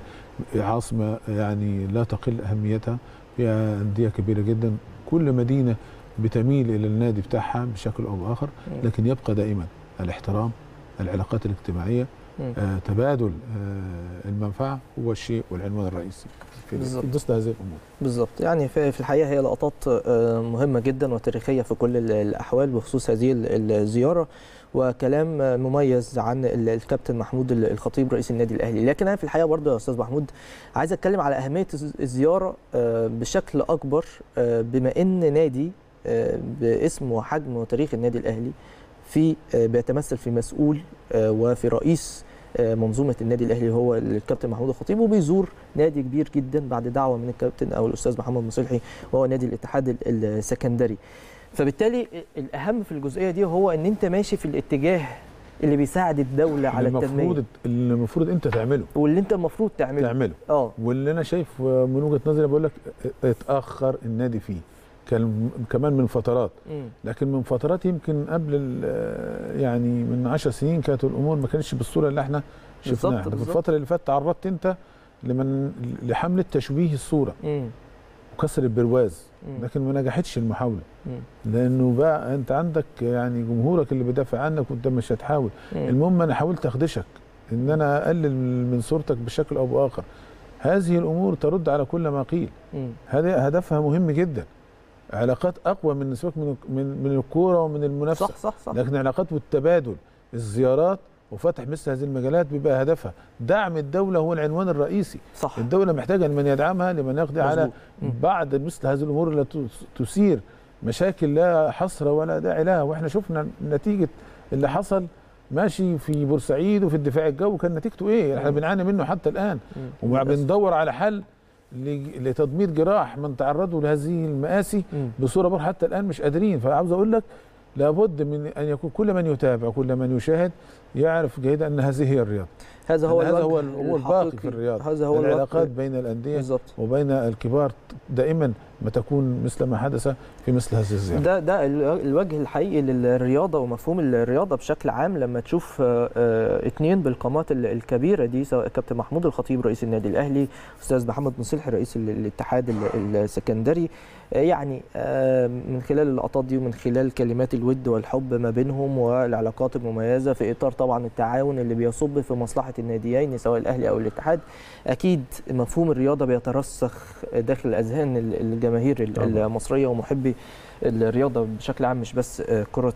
عاصمه يعني لا تقل اهميتها فيها انديه كبيره جدا كل مدينه بتميل الى النادي بتاعها بشكل او باخر مم. لكن يبقى دائما الاحترام العلاقات الاجتماعيه مم. آه، تبادل آه، المنفعه هو الشيء والعنوان الرئيسي في بالظبط. في مثل هذه الامور بالظبط يعني في في الحقيقه هي لقطات آه، مهمه جدا وتاريخيه في كل ال- الاحوال بخصوص هذه ال- الزياره وكلام آه، مميز عن ال- الكابتن محمود ال- الخطيب رئيس النادي الاهلي لكن انا في الحقيقه برضه يا استاذ محمود عايز اتكلم على اهميه الز- الزياره آه، بشكل اكبر آه، بما ان نادي آه، باسم وحجم وتاريخ النادي الاهلي في آه، بيتمثل في مسؤول آه، وفي رئيس آه، منظومه النادي الاهلي هو الكابتن محمود الخطيب وبيزور نادي كبير جدا بعد دعوه من الكابتن او الاستاذ محمد مصلحي وهو نادي الاتحاد ال- السكندري فبالتالي الاهم في الجزئيه دي هو ان انت ماشي في الاتجاه اللي بيساعد الدوله على اللي التنميه المفروض اللي المفروض انت تعمله واللي انت المفروض تعمله تعمله اه واللي انا شايف من وجهه نظري بقول لك اتاخر النادي فيه كان كمان من فترات مم. لكن من فترات يمكن قبل ال- يعني من 10 سنين كانت الامور ما كانتش بالصوره اللي احنا شفناها بالظبط، في بالظبط. الفتره اللي فاتت تعرضت انت لمن لحمله تشويه الصوره مم. وكسر البرواز مم. لكن ما نجحتش المحاوله مم. لانه بقى انت عندك يعني جمهورك اللي بيدافع عنك وانت مش هتحاول مم. المهم انا حاولت اخدشك ان انا اقلل من صورتك بشكل او باخر هذه الامور ترد على كل ما قيل مم. هذا هدفها مهم جدا علاقات اقوى من سواك من من من الكوره ومن المنافسه صح صح صح لكن علاقات والتبادل الزيارات وفتح مثل هذه المجالات بيبقى هدفها دعم الدوله هو العنوان الرئيسي صح الدوله محتاجه لمن يدعمها لمن يقضي على مظبوط. مم. بعض مثل هذه الامور التي تثير مشاكل لا حصر ولا داعي لها واحنا شفنا نتيجه اللي حصل ماشي في بورسعيد وفي الدفاع الجوي كان نتيجته ايه احنا مم. بنعاني منه حتى الان مم. وبندور على حل ل- لتضميد جراح من تعرضوا لهذه المآسي مم. بصوره برضه حتى الان مش قادرين فعاوز اقول لك لابد من ان يكون كل من يتابع كل من يشاهد يعرف جيدا ان هذه هي الرياضه هذا هو أن هذا هو الوجه هو الباقي الحقيقي. في الرياضه هذا هو العلاقات الوجه بين الانديه بالظبط وبين الكبار دائما ما تكون مثل ما حدث في مثل هذه الزيارة ده ده ال- الوجه الحقيقي للرياضه ومفهوم الرياضه بشكل عام لما تشوف آه، آه، اتنين بالقامات ال- الكبيره دي سواء كابتن محمود الخطيب رئيس النادي الاهلي استاذ محمد مصلحي رئيس ال- الاتحاد ال- السكندري آه، يعني آه، من خلال اللقطات دي ومن خلال كلمات الود والحب ما بينهم والعلاقات المميزه في اطار طبعا التعاون اللي بيصب في مصلحه الناديين سواء الاهلي او الاتحاد اكيد مفهوم الرياضه بيترسخ داخل اذهان ال- الجماهير ال- طبعاً. المصريه ومحبي الرياضه بشكل عام مش بس آه، كره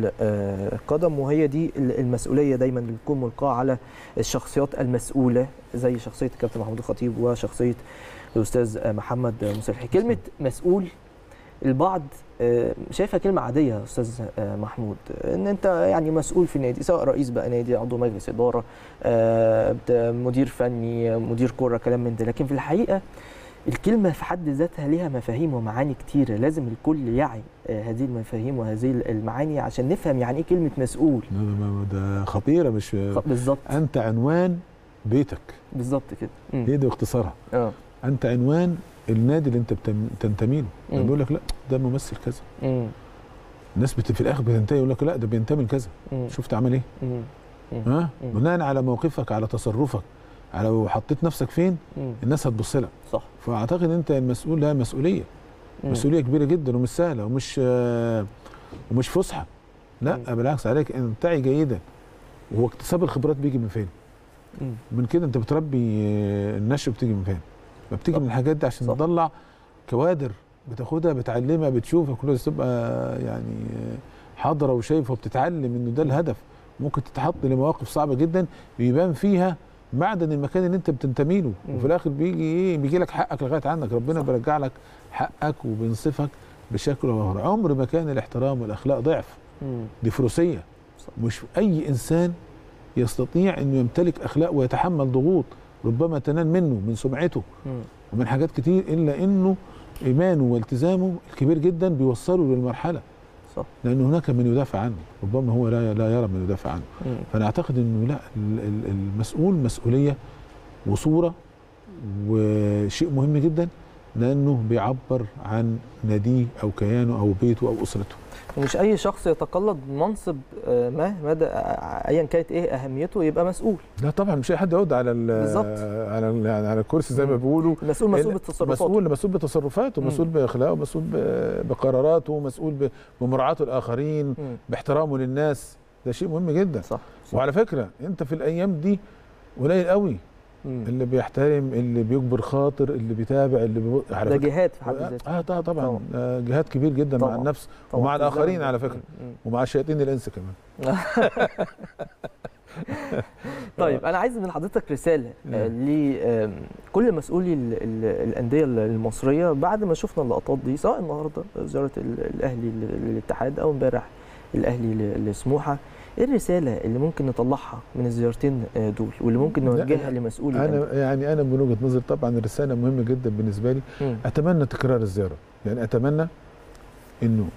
القدم وهي دي ال- المسؤوليه دايما اللي بتكون ملقاه على الشخصيات المسؤوله زي شخصيه الكابتن محمود الخطيب وشخصيه الاستاذ آه، محمد مصلحي كلمه مسؤول البعض آه، شايفها كلمه عاديه يا استاذ آه، محمود ان انت يعني مسؤول في نادي سواء رئيس بقى نادي عضو مجلس اداره آه، بت- مدير فني مدير كوره كلام من ده لكن في الحقيقه الكلمة في حد ذاتها ليها مفاهيم ومعاني كتيرة لازم الكل يعي آه، هذه المفاهيم وهذه المعاني عشان نفهم يعني ايه كلمة مسؤول ده- ده ده خطيره مش خ- بالظبط انت عنوان بيتك بالظبط كده مم. هي دي اختصارها اه انت عنوان النادي اللي انت بتم- بتنتمي له مم. بيقول لك لا ده ممثل كذا مم. الناس بت في الاخر بتنتهي يقول لك لا ده بينتمي لكذا مم. شفت عمل ايه مم. مم. ها مم. بناء على موقفك على تصرفك على لو حطيت نفسك فين مم. الناس هتبص لك صح فاعتقد انت المسؤول لها مسؤوليه مم. مسؤوليه كبيره جدا ومش سهله ومش آه، ومش فسحه لا مم. بالعكس عليك ان تعي جيدا وهو اكتساب الخبرات بيجي من فين؟ مم. من كده انت بتربي آه، النشء بتيجي من فين؟ ما بتيجي صح. من الحاجات دي عشان صح. تطلع كوادر بتاخدها بتعلمها بتشوفها كل ده تبقى يعني آه، حاضره وشايفه وبتتعلم انه ده الهدف ممكن تتحط لمواقف صعبه جدا بيبان فيها معدن المكان اللي انت بتنتمي له مم. وفي الاخر بيجي ايه بيجي لك حقك لغايه عندك ربنا صح. بيرجع لك حقك وبينصفك بشكل او باخر عمر ما كان الاحترام والاخلاق ضعف مم. دي فروسيه صح. مش اي انسان يستطيع انه يمتلك اخلاق ويتحمل ضغوط ربما تنال منه من سمعته مم. ومن حاجات كتير الا انه ايمانه والتزامه الكبير جدا بيوصله للمرحله صح لان هناك من يدافع عنه ربما هو لا لا يرى من يدافع عنه مم. فانا اعتقد انه لا ال- ال- المسؤول مسؤوليه وصوره وشيء مهم جدا لانه بيعبر عن ناديه او كيانه او بيته او اسرته ومش اي شخص يتقلد منصب آه، ما مدى آه، ايا كانت ايه اهميته يبقى مسؤول لا طبعا مش اي حد يقعد على ال- بالظبط. على ال- يعني على الكرسي زي ما مم. بيقولوا مسؤول مسؤول ال- بتصرفاته مسؤول مسؤول بتصرفاته مم. مسؤول باخلاقه مسؤول ب- بقراراته مسؤول ب- بمراعاته الاخرين مم. باحترامه للناس ده شيء مهم جدا صح صح. وعلى فكره انت في الايام دي قليل قوي مم. اللي بيحترم اللي بيجبر خاطر اللي بيتابع اللي بي... على ده فكرة- جهاد في حد ذاته اه طبعا طبعا طبعاً. آه جهاد كبير جدا طبعاً. مع النفس طبعاً ومع في الزمن الآخرين ده. على فكرة. مم. مم. ومع شياطين الانس كمان طيب انا عايز من حضرتك رساله آه، لكل مسؤولي ال- ال- الانديه المصريه بعد ما شفنا اللقطات دي سواء النهارده زياره ال- الاهلي لل- للاتحاد او امبارح الاهلي ل- لسموحه ايه الرساله اللي ممكن نطلعها من الزيارتين آه، دول واللي ممكن لا، نوجهها لمسؤولي الأندية؟ انا يعني انا من وجهه نظري طبعا الرساله مهمه جدا بالنسبه لي مم. اتمنى تكرار الزياره يعني اتمنى انه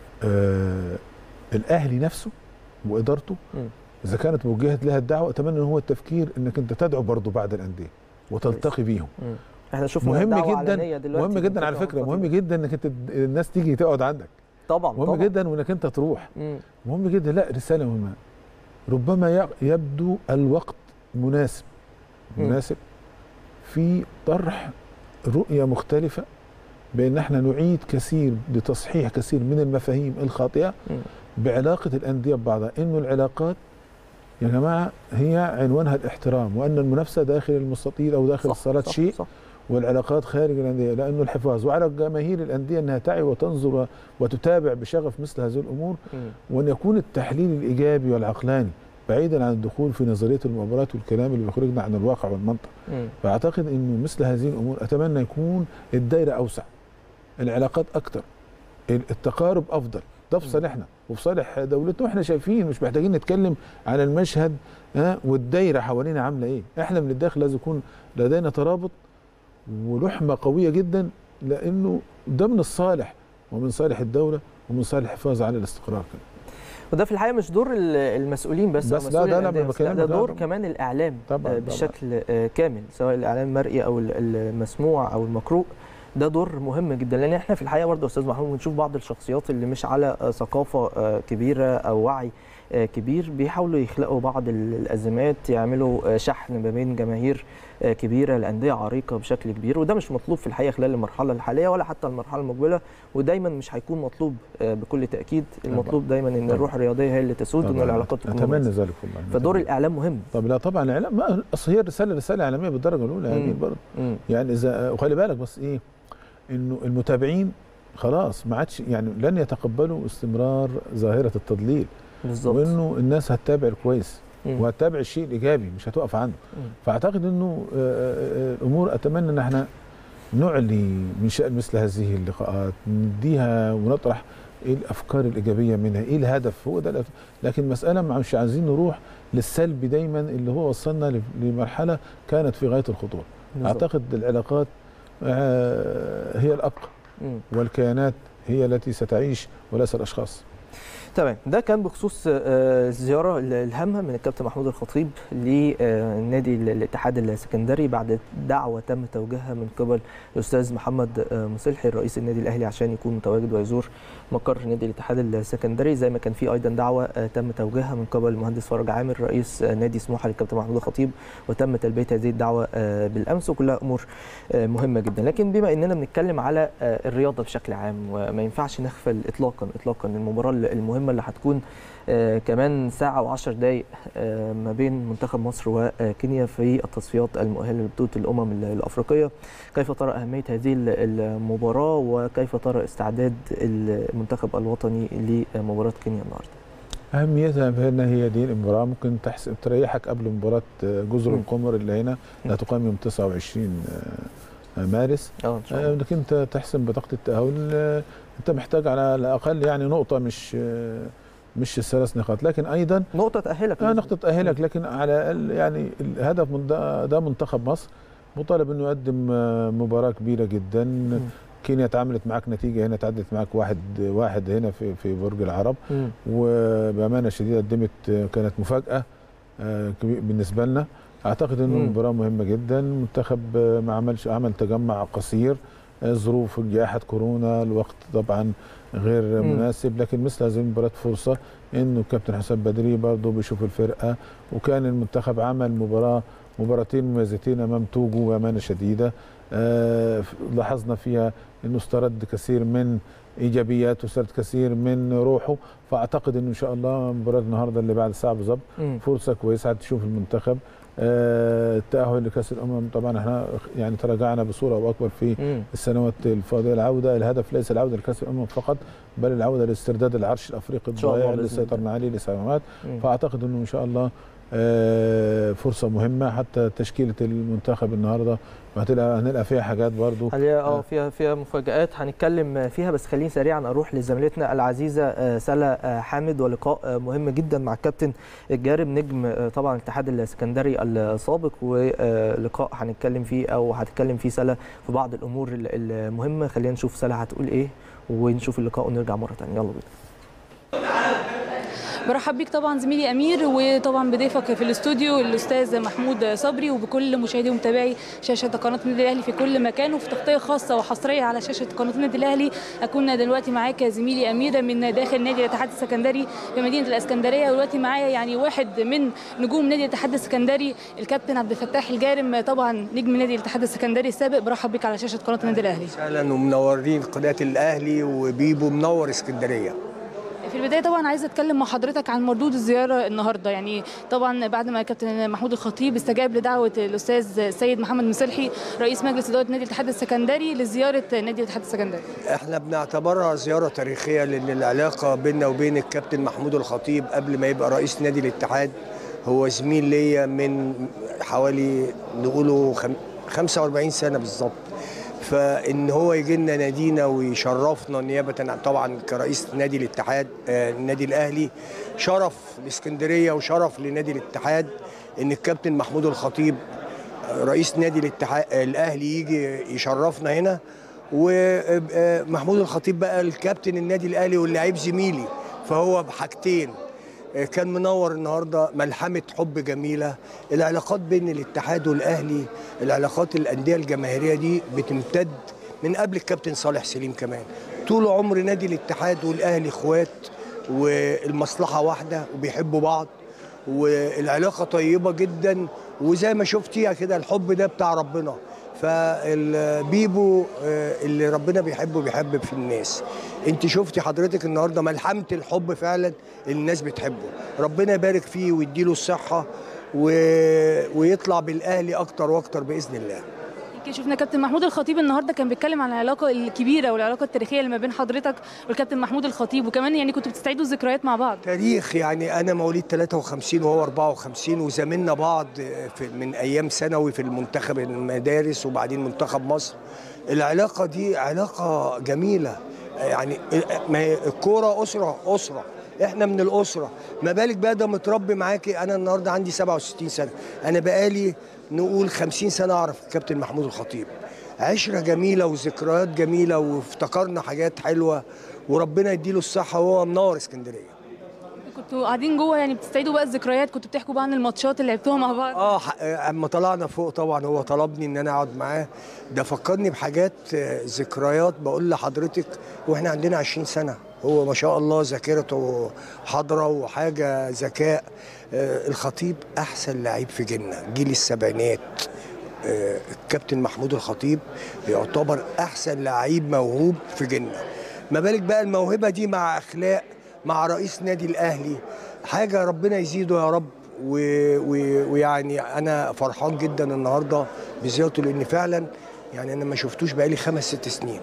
آه الاهلي نفسه وادارته مم. اذا كانت موجهه لها الدعوه اتمنى ان هو التفكير انك انت تدعو برضه بعد الانديه وتلتقي بيهم مم. احنا شفنا مهم دعوة جدا علنية دلوقتي مهم من جدا على فترة فكره خطيرة. مهم جدا انك انت الناس تيجي تقعد عندك طبعا مهم طبعا جدا وانك انت تروح مم. مهم جدا لا رساله مهمه ربما ي- يبدو الوقت مناسب مم. مناسب في طرح رؤيه مختلفه بان احنا نعيد كثير لتصحيح كثير من المفاهيم الخاطئه مم. بعلاقه الانديه ببعضها انه العلاقات يا جماعه هي عنوانها الاحترام وان المنافسه داخل المستطيل او داخل صح، الصالات صح، شيء صح. والعلاقات خارج الانديه لانه الحفاظ وعلى جماهير الانديه انها تعي وتنظر وتتابع بشغف مثل هذه الامور مم. وان يكون التحليل الايجابي والعقلاني بعيدا عن الدخول في نظريه المؤامرات والكلام اللي بيخرجنا عن الواقع والمنطق مم. فاعتقد انه مثل هذه الامور اتمنى يكون الدائره اوسع العلاقات اكثر التقارب افضل ده في صالحنا وفي صالح دولتنا واحنا شايفين مش محتاجين نتكلم على المشهد ها والدايره حوالينا عامله ايه احنا من الداخل لازم يكون لدينا ترابط ولحمه قويه جدا لانه ده من الصالح ومن صالح الدوله ومن صالح الحفاظ على الاستقرار كمان وده في الحقيقه مش دور ال- المسؤولين بس, بس أو لا، مسؤولي لا، لا، الأندية ما بس، لا، ده بكلمك، لا، دور طبعاً. كمان الاعلام طبعاً، آه، طبعاً. بشكل آه، كامل سواء الاعلام المرئي او ال- المسموع او المقروء ده دور مهم جدا لان احنا في الحقيقه برضه يا استاذ محمود بنشوف بعض الشخصيات اللي مش على آه، ثقافه آه، كبيره او وعي آه، كبير بيحاولوا يخلقوا بعض ال- الازمات يعملوا آه، شحن ما بين جماهير آه، كبيره لانديه عريقه بشكل كبير وده مش مطلوب في الحقيقه خلال المرحله الحاليه ولا حتى المرحله المقبله ودايما مش هيكون مطلوب آه، بكل تاكيد المطلوب دايما ان طبعاً. الروح الرياضيه هي اللي تسود وان طبعاً. العلاقات تكون اتمنى مميزة. ذلك والله فدور أتمنى. الاعلام مهم طب لا طبعا الاعلام ما اصل هي الرساله رساله اعلاميه بالدرجه الاولى يعني مم. برضه مم. يعني اذا وخلي بالك بس ايه انه المتابعين خلاص ما عادش يعني لن يتقبلوا استمرار ظاهره التضليل بالظبط وانه الناس هتتابع الكويس مم. وهتتابع الشيء الايجابي مش هتقف عنه مم. فاعتقد انه آه، آه، آه، الامور اتمنى ان احنا نعلي من شان مثل هذه اللقاءات نديها ونطرح ايه الافكار الايجابيه منها ايه الهدف هو ده الأف... لكن المساله مش عايزين نروح للسلب دايما اللي هو وصلنا ل- لمرحله كانت في غايه الخطوره بالظبط. اعتقد العلاقات آه، هي الابقى مم. والكيانات هي التي ستعيش وليس الاشخاص تمام ده كان بخصوص آه، الزياره ال- الهامه من الكابتن محمود الخطيب لنادي الاتحاد السكندري بعد دعوه تم توجيهها من قبل الاستاذ محمد آه، مصلحي رئيس النادي الاهلي عشان يكون متواجد ويزور مقر نادي الاتحاد السكندري زي ما كان في ايضا دعوه آه، تم توجيهها من قبل المهندس فرج عامر رئيس آه، نادي سموحه للكابتن محمود الخطيب وتم تلبيه هذه الدعوه آه، بالامس وكلها امور آه، مهمه جدا لكن بما اننا بنتكلم على آه، الرياضه بشكل عام وما ينفعش نغفل اطلاقا اطلاقا المباراه المهمه اللي هتكون آه، كمان ساعه و10 دقائق آه، ما بين منتخب مصر وكينيا في التصفيات المؤهله لبطوله الامم ال- الافريقيه كيف ترى اهميه هذه ال- المباراه وكيف ترى استعداد المنتخب الوطني لمباراه كينيا النهارده اهميتها في ان هي دي المباراه ممكن تحسب تريحك قبل مباراه جزر مم. القمر اللي هنا اللي هتقام يوم 29 مارس اه ان شاء آه، الله انك انت تحسم بطاقه التاهل آه، انت محتاج على الاقل يعني نقطه مش آه، مش الثلاث نقاط لكن ايضا نقطه تاهلك آه نقطه تاهلك لكن على الاقل يعني الهدف من ده, ده منتخب مصر مطالب انه يقدم آه، مباراه كبيره جدا كينيا تعاملت معاك نتيجه هنا تعدت معاك واحد واحد هنا في في برج العرب مم. وبامانه شديده قدمت كانت مفاجاه آه، كبي- بالنسبه لنا اعتقد انه مم. مباراه مهمه جدا المنتخب آه، ما عملش عمل تجمع قصير آه، ظروف جائحه كورونا الوقت طبعا غير مم. مناسب لكن مثل هذه المباراه فرصه انه الكابتن حسام بدري برضه بيشوف الفرقه وكان المنتخب عمل مباراه مباراتين مميزتين امام توجو بامانه شديده آه، لاحظنا فيها انه استرد كثير من ايجابيات واسترد كثير من روحه فاعتقد انه ان شاء الله مباراه النهارده اللي بعد ساعه بالظبط مم. فرصه كويسه تشوف المنتخب آه، التاهل لكاس الامم طبعا احنا يعني تراجعنا بصوره او اكبر في مم. السنوات الفاضله العوده الهدف ليس العوده لكاس الامم فقط بل العوده لاسترداد العرش الافريقي شاء الله الضائع اللي بإذن الله. سيطرنا عليه لسنوات مم. فاعتقد انه ان شاء الله آه، فرصه مهمه حتى تشكيله المنتخب النهارده وهتلقى هنلقى فيها حاجات برضو هي اه فيها فيها مفاجآت هنتكلم فيها بس خليني سريعا اروح لزميلتنا العزيزه آه، سلا آه، حامد ولقاء آه، مهم جدا مع الكابتن الجارم نجم آه، طبعا الاتحاد السكندري السابق ولقاء هنتكلم فيه او هتتكلم فيه سلا في بعض الامور ال- المهمه خلينا نشوف سلا هتقول ايه ونشوف اللقاء ونرجع مره ثانيه يلا بينا برحب بيك طبعا زميلي امير وطبعا بضيفك في الاستوديو الاستاذ محمود صبري وبكل مشاهدي ومتابعي شاشه قناه النادي الاهلي في كل مكان وفي تغطيه خاصه وحصريه على شاشه قناه النادي الاهلي اكون دلوقتي معاك زميلي امير من داخل نادي الاتحاد السكندري في مدينه الاسكندريه ودلوقتي معايا يعني واحد من نجوم نادي الاتحاد السكندري الكابتن عبد الفتاح الجارم طبعا نجم نادي الاتحاد السكندري السابق برحب بك على شاشه قناه النادي الاهلي اهلا ومنورين قناه الاهلي وبيبو منور اسكندريه في البدايه طبعا عايزه اتكلم مع حضرتك عن مردود الزياره النهارده يعني طبعا بعد ما الكابتن محمود الخطيب استجاب لدعوه الاستاذ السيد محمد مصلحي رئيس مجلس اداره نادي الاتحاد السكندري لزياره نادي الاتحاد السكندري احنا بنعتبرها زياره تاريخيه لان العلاقه بيننا وبين الكابتن محمود الخطيب قبل ما يبقى رئيس نادي الاتحاد هو زميل ليا من حوالي نقوله خم- 45 سنه بالظبط فان هو يجي لنا نادينا ويشرفنا نيابه عن- طبعا كرئيس نادي الاتحاد آه، النادي الاهلي شرف لاسكندريه وشرف لنادي الاتحاد ان الكابتن محمود الخطيب رئيس نادي الاتحاد الاهلي يجي يشرفنا هنا ومحمود الخطيب بقى الكابتن النادي الاهلي واللعيب زميلي فهو بحاجتين كان منور النهارده ملحمه حب جميله العلاقات بين الاتحاد والاهلي العلاقات الانديه الجماهيريه دي بتمتد من قبل الكابتن صالح سليم كمان طول عمر نادي الاتحاد والاهلي اخوات والمصلحه واحده وبيحبوا بعض والعلاقه طيبه جدا وزي ما شفتيها كده الحب ده بتاع ربنا فالبيبو آه، اللي ربنا بيحبه بيحب في الناس انت شفتي حضرتك النهارده ملحمه الحب فعلا اللي الناس بتحبه ربنا يبارك فيه ويديله الصحه و... ويطلع بالاهلي اكتر واكتر باذن الله يمكن شفنا كابتن محمود الخطيب النهارده كان بيتكلم عن العلاقه الكبيره والعلاقه التاريخيه اللي ما بين حضرتك والكابتن محمود الخطيب وكمان يعني كنتوا بتستعيدوا الذكريات مع بعض تاريخ يعني انا مواليد 53 وهو 54 وزاملنا بعض في من ايام ثانوي في المنتخب المدارس وبعدين منتخب مصر العلاقه دي علاقه جميله يعني ما هي الكوره اسره اسره احنا من الاسره ما بالك بقى ده متربي معاكي انا النهارده عندي 67 سنه انا بقالي نقول 50 سنه اعرف الكابتن محمود الخطيب عشره جميله وذكريات جميله وافتكرنا حاجات حلوه وربنا يديله الصحه وهو منور اسكندريه انتوا قاعدين جوه يعني بتستعيدوا بقى الذكريات كنتوا بتحكوا بقى عن الماتشات اللي لعبتوها مع بعض اه ح- اما طلعنا فوق طبعا هو طلبني ان انا اقعد معاه ده فكرني بحاجات آه، ذكريات بقول لحضرتك واحنا عندنا 20 سنه هو ما شاء الله ذاكرته حاضره وحاجه ذكاء آه، الخطيب احسن لعيب في جيلنا جيل السبعينات آه، الكابتن محمود الخطيب يعتبر احسن لعيب موهوب في جيلنا ما بالك بقى الموهبه دي مع اخلاق مع رئيس نادي الاهلي حاجه ربنا يزيده يا رب و- و- ويعني انا فرحان جدا النهارده بزيارته لان فعلا يعني انا ما شفتوش بقالي خمس ست سنين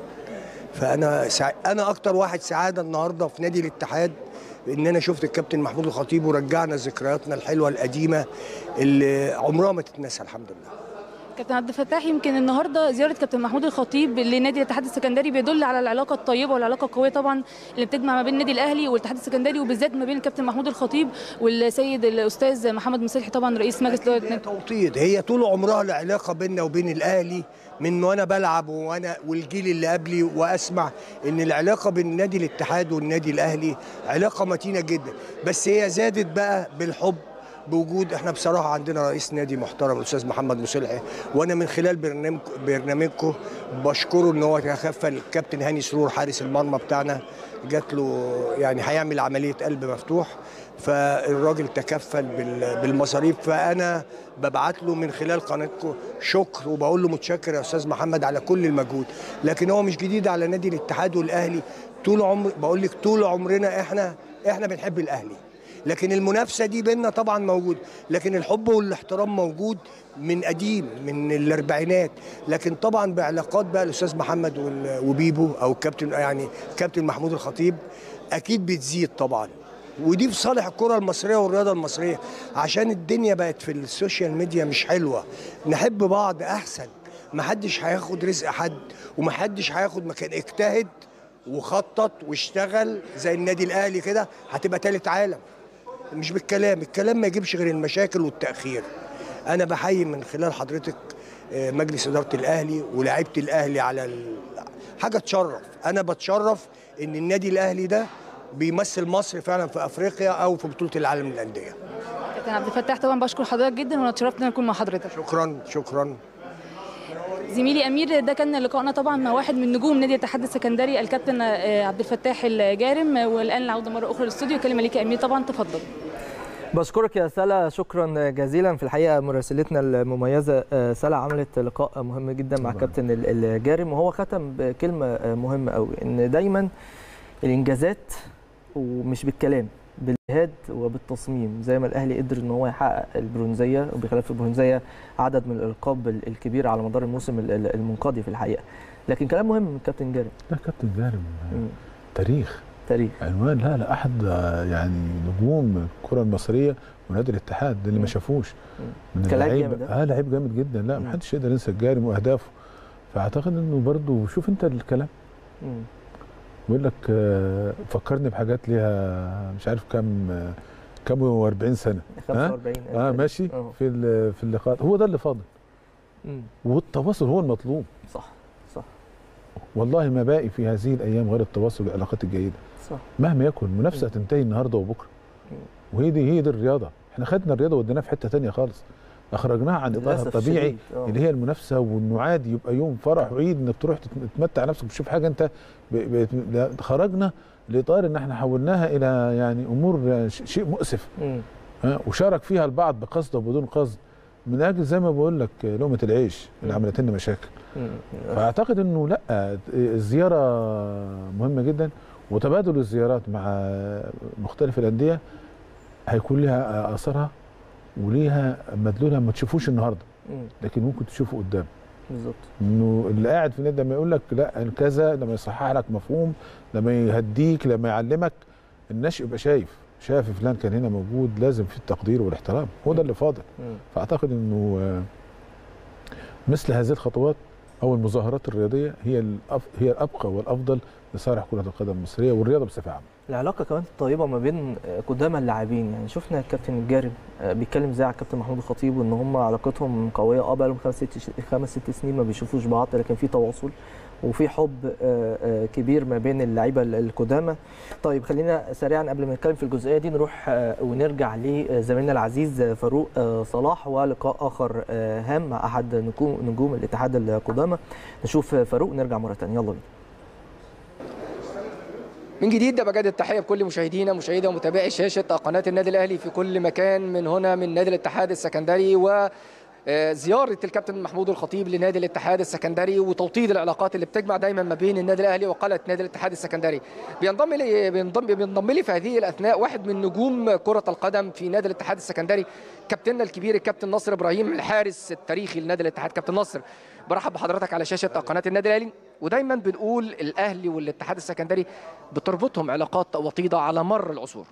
فانا سع... انا اكتر واحد سعاده النهارده في نادي الاتحاد ان انا شفت الكابتن محمود الخطيب ورجعنا ذكرياتنا الحلوه القديمه اللي عمرها ما تتنسى الحمد لله كابتن عبد الفتاح يمكن النهارده زياره كابتن محمود الخطيب لنادي الاتحاد السكندري بيدل على العلاقه الطيبه والعلاقه القويه طبعا اللي بتجمع ما بين النادي الاهلي والاتحاد السكندري وبالذات ما بين الكابتن محمود الخطيب والسيد الاستاذ محمد مصلحي طبعا رئيس مجلس اداره هي نادي توطيد هي طول عمرها العلاقه بيننا وبين الاهلي من وانا بلعب وانا والجيل اللي قبلي واسمع ان العلاقه بين نادي الاتحاد والنادي الاهلي علاقه متينه جدا بس هي زادت بقى بالحب بوجود احنا بصراحه عندنا رئيس نادي محترم الاستاذ محمد مصلحي وانا من خلال برنامج برنامجكم بشكره ان هو تكفل الكابتن هاني سرور حارس المرمى بتاعنا جات له يعني هيعمل عمليه قلب مفتوح فالراجل تكفل بال- بالمصاريف فانا ببعت له من خلال قناتكم شكر وبقول له متشكر يا استاذ محمد على كل المجهود لكن هو مش جديد على نادي الاتحاد والاهلي طول عمر بقول لك طول عمرنا احنا احنا بنحب الاهلي لكن المنافسه دي بينا طبعا موجود لكن الحب والاحترام موجود من قديم من الاربعينات لكن طبعا بعلاقات بقى الاستاذ محمد وال- وبيبو او الكابتن يعني كابتن محمود الخطيب اكيد بتزيد طبعا ودي في صالح الكره المصريه والرياضه المصريه عشان الدنيا بقت في السوشيال ميديا مش حلوه نحب بعض احسن محدش هياخد رزق حد ومحدش هياخد مكان اجتهد وخطط واشتغل زي النادي الاهلي كده هتبقى تالت عالم مش بالكلام الكلام ما يجيبش غير المشاكل والتأخير أنا بحيي من خلال حضرتك آه، مجلس إدارة الأهلي ولاعيبة الأهلي على ال... حاجة تشرف أنا بتشرف إن النادي الأهلي ده بيمثل مصر فعلا في أفريقيا أو في بطولة العالم للأندية كابتن عبد الفتاح طبعا بشكر حضرتك جدا وانا اتشرفت ان أنا اكون مع حضرتك شكرا شكرا زميلي امير ده كان لقائنا طبعا مع واحد من نجوم نادي الاتحاد السكندري الكابتن آه، عبد الفتاح الجارم والان العوده مره اخرى للاستوديو كلمه ليك يا امير طبعا تفضل بشكرك يا سلا شكرا جزيلا في الحقيقه مراسلتنا المميزه آه، سلا عملت لقاء مهم جدا مع طبعاً. كابتن ال- الجارم وهو ختم بكلمه آه، مهمه قوي ان دايما الانجازات ومش بالكلام بالجهاد وبالتصميم زي ما الاهلي قدر ان هو يحقق البرونزيه وبخلاف البرونزيه عدد من الالقاب ال- الكبيره على مدار الموسم ال- ال- المنقضي في الحقيقه لكن كلام مهم من كابتن جارم لا كابتن جارم مم. تاريخ تاريخ عنوان لا لا احد آه، يعني نجوم الكره المصريه ونادي الاتحاد اللي مم. ما شافوش مم. من كلاعب اللعيبة- جامد، ها؟ اه لعيب جامد جدا لا مم. ما حدش يقدر ينسى الجارم واهدافه فاعتقد انه برضه شوف انت الكلام مم. بيقول لك آه، فكرني بحاجات ليها مش عارف كام آه، كام و40 سنه 45 اه ماشي آه. في ال- في اللقاء هو ده اللي فاضل مم. والتواصل هو المطلوب صح صح والله ما باقي في هذه الايام غير التواصل والعلاقات الجيده صح مهما يكن المنافسه هتنتهي النهارده وبكره وهي دي هي دي الرياضه احنا خدنا الرياضه وديناها في حته تانية خالص اخرجناها عن اطارها للأسف الطبيعي الشديد. آه. اللي هي المنافسه وانه عادي يبقى يوم فرح وعيد انك تروح تت- تتمتع نفسك وتشوف حاجه انت ب... ب... لا، خرجنا لاطار ان احنا حولناها الى يعني امور ش- شيء مؤسف مم. ها، وشارك فيها البعض بقصد وبدون قصد من اجل زي ما بقول لك لقمه العيش اللي مم. عملت لنا مشاكل مم. فاعتقد انه لا الزياره مهمه جدا وتبادل الزيارات مع مختلف الانديه هيكون لها اثرها وليها مدلولها ما تشوفوش النهارده مم. لكن ممكن تشوفه قدام بالظبط انه اللي قاعد في النادي لما يقول لك لا كذا لما يصحح لك مفهوم لما يهديك لما يعلمك الناس يبقى شايف شايف فلان كان هنا موجود لازم في التقدير والاحترام هو ده اللي فاضل مم. فاعتقد انه آه، مثل هذه الخطوات او المظاهرات الرياضيه هي الأف... هي الابقى والافضل لصالح كره القدم المصريه والرياضه بصفه عامه العلاقه كمان طيبه ما بين آه، قدامى اللاعبين يعني شفنا الكابتن الجارم آه، بيتكلم زي على الكابتن محمود الخطيب وان هم علاقتهم قويه اه بقى لهم خمس ست ش- خمس ست سنين ما بيشوفوش بعض لكن في تواصل وفي حب آه، آه، كبير ما بين اللعيبه القدامى طيب خلينا سريعا قبل ما نتكلم في الجزئيه دي نروح آه، ونرجع لزميلنا العزيز آه، فاروق آه، صلاح ولقاء اخر آه، هام مع احد نجوم نجوم الاتحاد القدامى نشوف آه، فاروق نرجع مره ثانيه يلا بينا من جديد ده بجد التحيه بكل مشاهدينا مشاهدي ومتابعي شاشه قناه النادي الاهلي في كل مكان من هنا من نادي الاتحاد السكندري و آه، زياره الكابتن محمود الخطيب لنادي الاتحاد السكندري وتوطيد العلاقات اللي بتجمع دايما ما بين النادي الاهلي وقلعه نادي الاتحاد السكندري بينضم لي بينضم بينضم لي في هذه الاثناء واحد من نجوم كره القدم في نادي الاتحاد السكندري كابتننا الكبير الكابتن ناصر ابراهيم الحارس التاريخي لنادي الاتحاد كابتن ناصر برحب بحضرتك على شاشه قناه النادي الاهلي ودايما بنقول الاهلي والاتحاد السكندري بتربطهم علاقات وطيده على مر العصور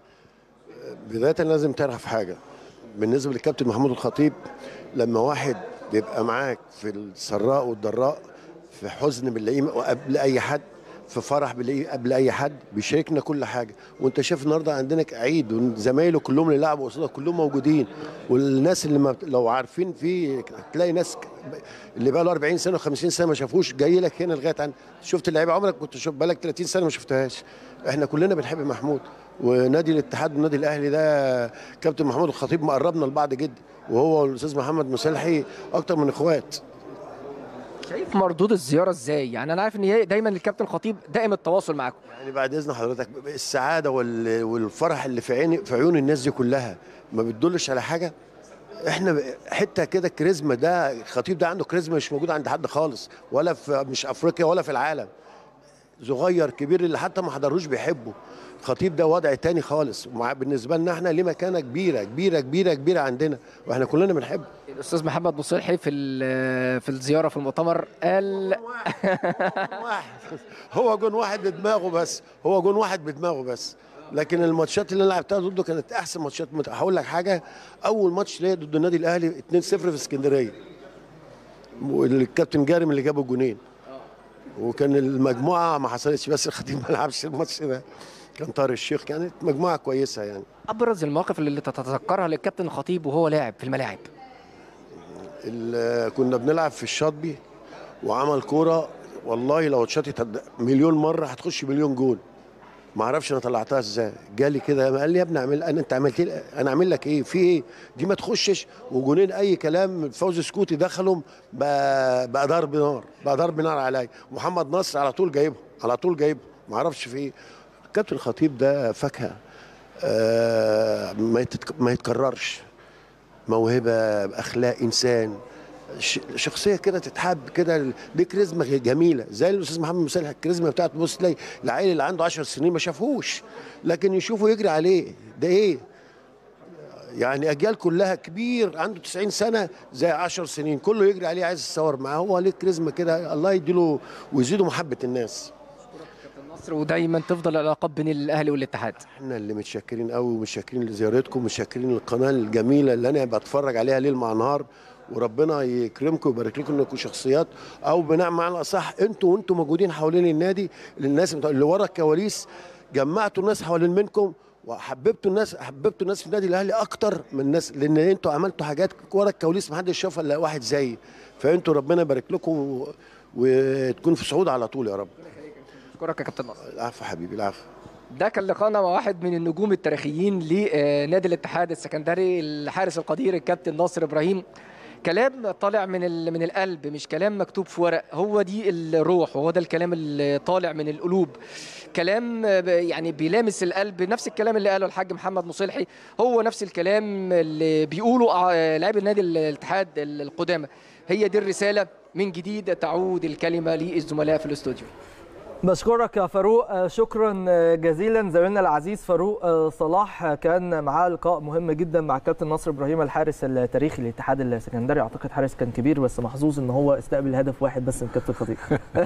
بداية لازم تعرف حاجة بالنسبة للكابتن محمود الخطيب لما واحد بيبقى معاك في السراء والضراء في حزن بنلاقيه قبل أي حد في فرح بنلاقيه قبل أي حد بيشاركنا كل حاجة وأنت شايف النهاردة عندنا عيد وزمايله كلهم اللي لعبوا قصادك كلهم موجودين والناس اللي ما لو عارفين في تلاقي ناس اللي بقى له 40 سنة و50 سنة ما شافوش جاي لك هنا لغاية عن شفت اللعيبة عمرك كنت شوف بالك 30 سنة ما شفتهاش احنا كلنا بنحب محمود ونادي الاتحاد والنادي الاهلي ده كابتن محمود الخطيب مقربنا لبعض جدا وهو والاستاذ محمد مسلحي اكتر من اخوات شايف مردود الزياره ازاي يعني انا عارف ان هي دايما الكابتن خطيب دائم التواصل معاكم يعني بعد اذن حضرتك السعاده وال- والفرح اللي في عين في عيون الناس دي كلها ما بتدلش على حاجه احنا ب- حته كده الكاريزما ده الخطيب ده عنده كاريزما مش موجود عند حد خالص ولا في مش افريقيا ولا في العالم صغير كبير اللي حتى ما حضروش بيحبه الخطيب ده وضع تاني خالص ومع بالنسبه لنا احنا ليه مكانه كبيره كبيره كبيره كبيره عندنا واحنا كلنا بنحبه الاستاذ محمد مصلحي في ال- في الزياره في المؤتمر قال واحد هو جون واحد بدماغه بس هو جون واحد بدماغه بس لكن الماتشات اللي انا لعبتها ضده كانت احسن ماتشات مت- هقول لك حاجه اول ماتش ليا ضد النادي الاهلي 2-0 في اسكندريه والكابتن جارم اللي جاب الجونين وكان المجموعه ما حصلتش بس الخطيب ما لعبش الماتش ده كان طارق الشيخ كانت مجموعه كويسه يعني ابرز المواقف اللي تتذكرها للكابتن الخطيب وهو لاعب في الملاعب ال- كنا بنلعب في الشاطبي وعمل كوره والله لو اتشاطت هت- مليون مره هتخش مليون جول ما اعرفش انا طلعتها ازاي جالي كده قال لي يا ابني اعمل انا انت عملت لي انا اعمل لك ايه في ايه دي ما تخشش وجونين اي كلام فوزي سكوتي دخلهم بقى, بقى ضرب نار بقى ضرب نار عليا محمد نصر على طول جايبه على طول جايبه ما اعرفش في ايه كابتن الخطيب ده فاكهه آه ما يتك- ما يتكررش موهبه اخلاق انسان ش- شخصيه كده تتحب كده دي كاريزما جميله زي الاستاذ محمد مسلح الكاريزما بتاعته بص تلاقي العيل اللي عنده 10 سنين ما شافوش لكن يشوفه يجري عليه ده ايه يعني اجيال كلها كبير عنده 90 سنه زي 10 سنين كله يجري عليه عايز يتصور معاه هو ليه كاريزما كده الله يديله ويزيده محبه الناس مصر ودايما تفضل العلاقات بين الاهلي والاتحاد احنا اللي متشكرين قوي ومتشكرين لزيارتكم متشكرين للقناه الجميله اللي انا بتفرج عليها ليل مع نهار وربنا يكرمكم ويبارك لكم انكم شخصيات او بناء معنى الاصح انتوا وانتوا موجودين حوالين النادي الناس اللي ورا الكواليس جمعتوا الناس حوالين منكم وحببتوا الناس حببتوا الناس في النادي الاهلي اكتر من الناس لان انتوا عملتوا حاجات ورا الكواليس ما حدش شافها الا واحد زيي فانتوا ربنا يبارك لكم و- وتكون في صعود على طول يا رب اشكرك يا كابتن نصر العفو حبيبي العفو ده كان لقاءنا مع واحد من النجوم التاريخيين لنادي الاتحاد السكندري الحارس القدير الكابتن ناصر ابراهيم كلام طالع من ال- من القلب مش كلام مكتوب في ورق هو دي الروح وهو ده الكلام اللي طالع من القلوب كلام ب- يعني بيلامس القلب نفس الكلام اللي قاله الحاج محمد مصلحي هو نفس الكلام اللي بيقوله ع- لاعبي النادي الاتحاد القدامى هي دي الرساله من جديد تعود الكلمه للزملاء في الاستوديو بشكرك يا فاروق آه، شكرا آه، جزيلا زميلنا العزيز فاروق آه، صلاح آه، كان معاه لقاء مهم جدا مع كابتن نصر ابراهيم الحارس التاريخي للاتحاد السكندري اعتقد حارس كان كبير بس محظوظ ان هو استقبل هدف واحد بس من كابتن خطيب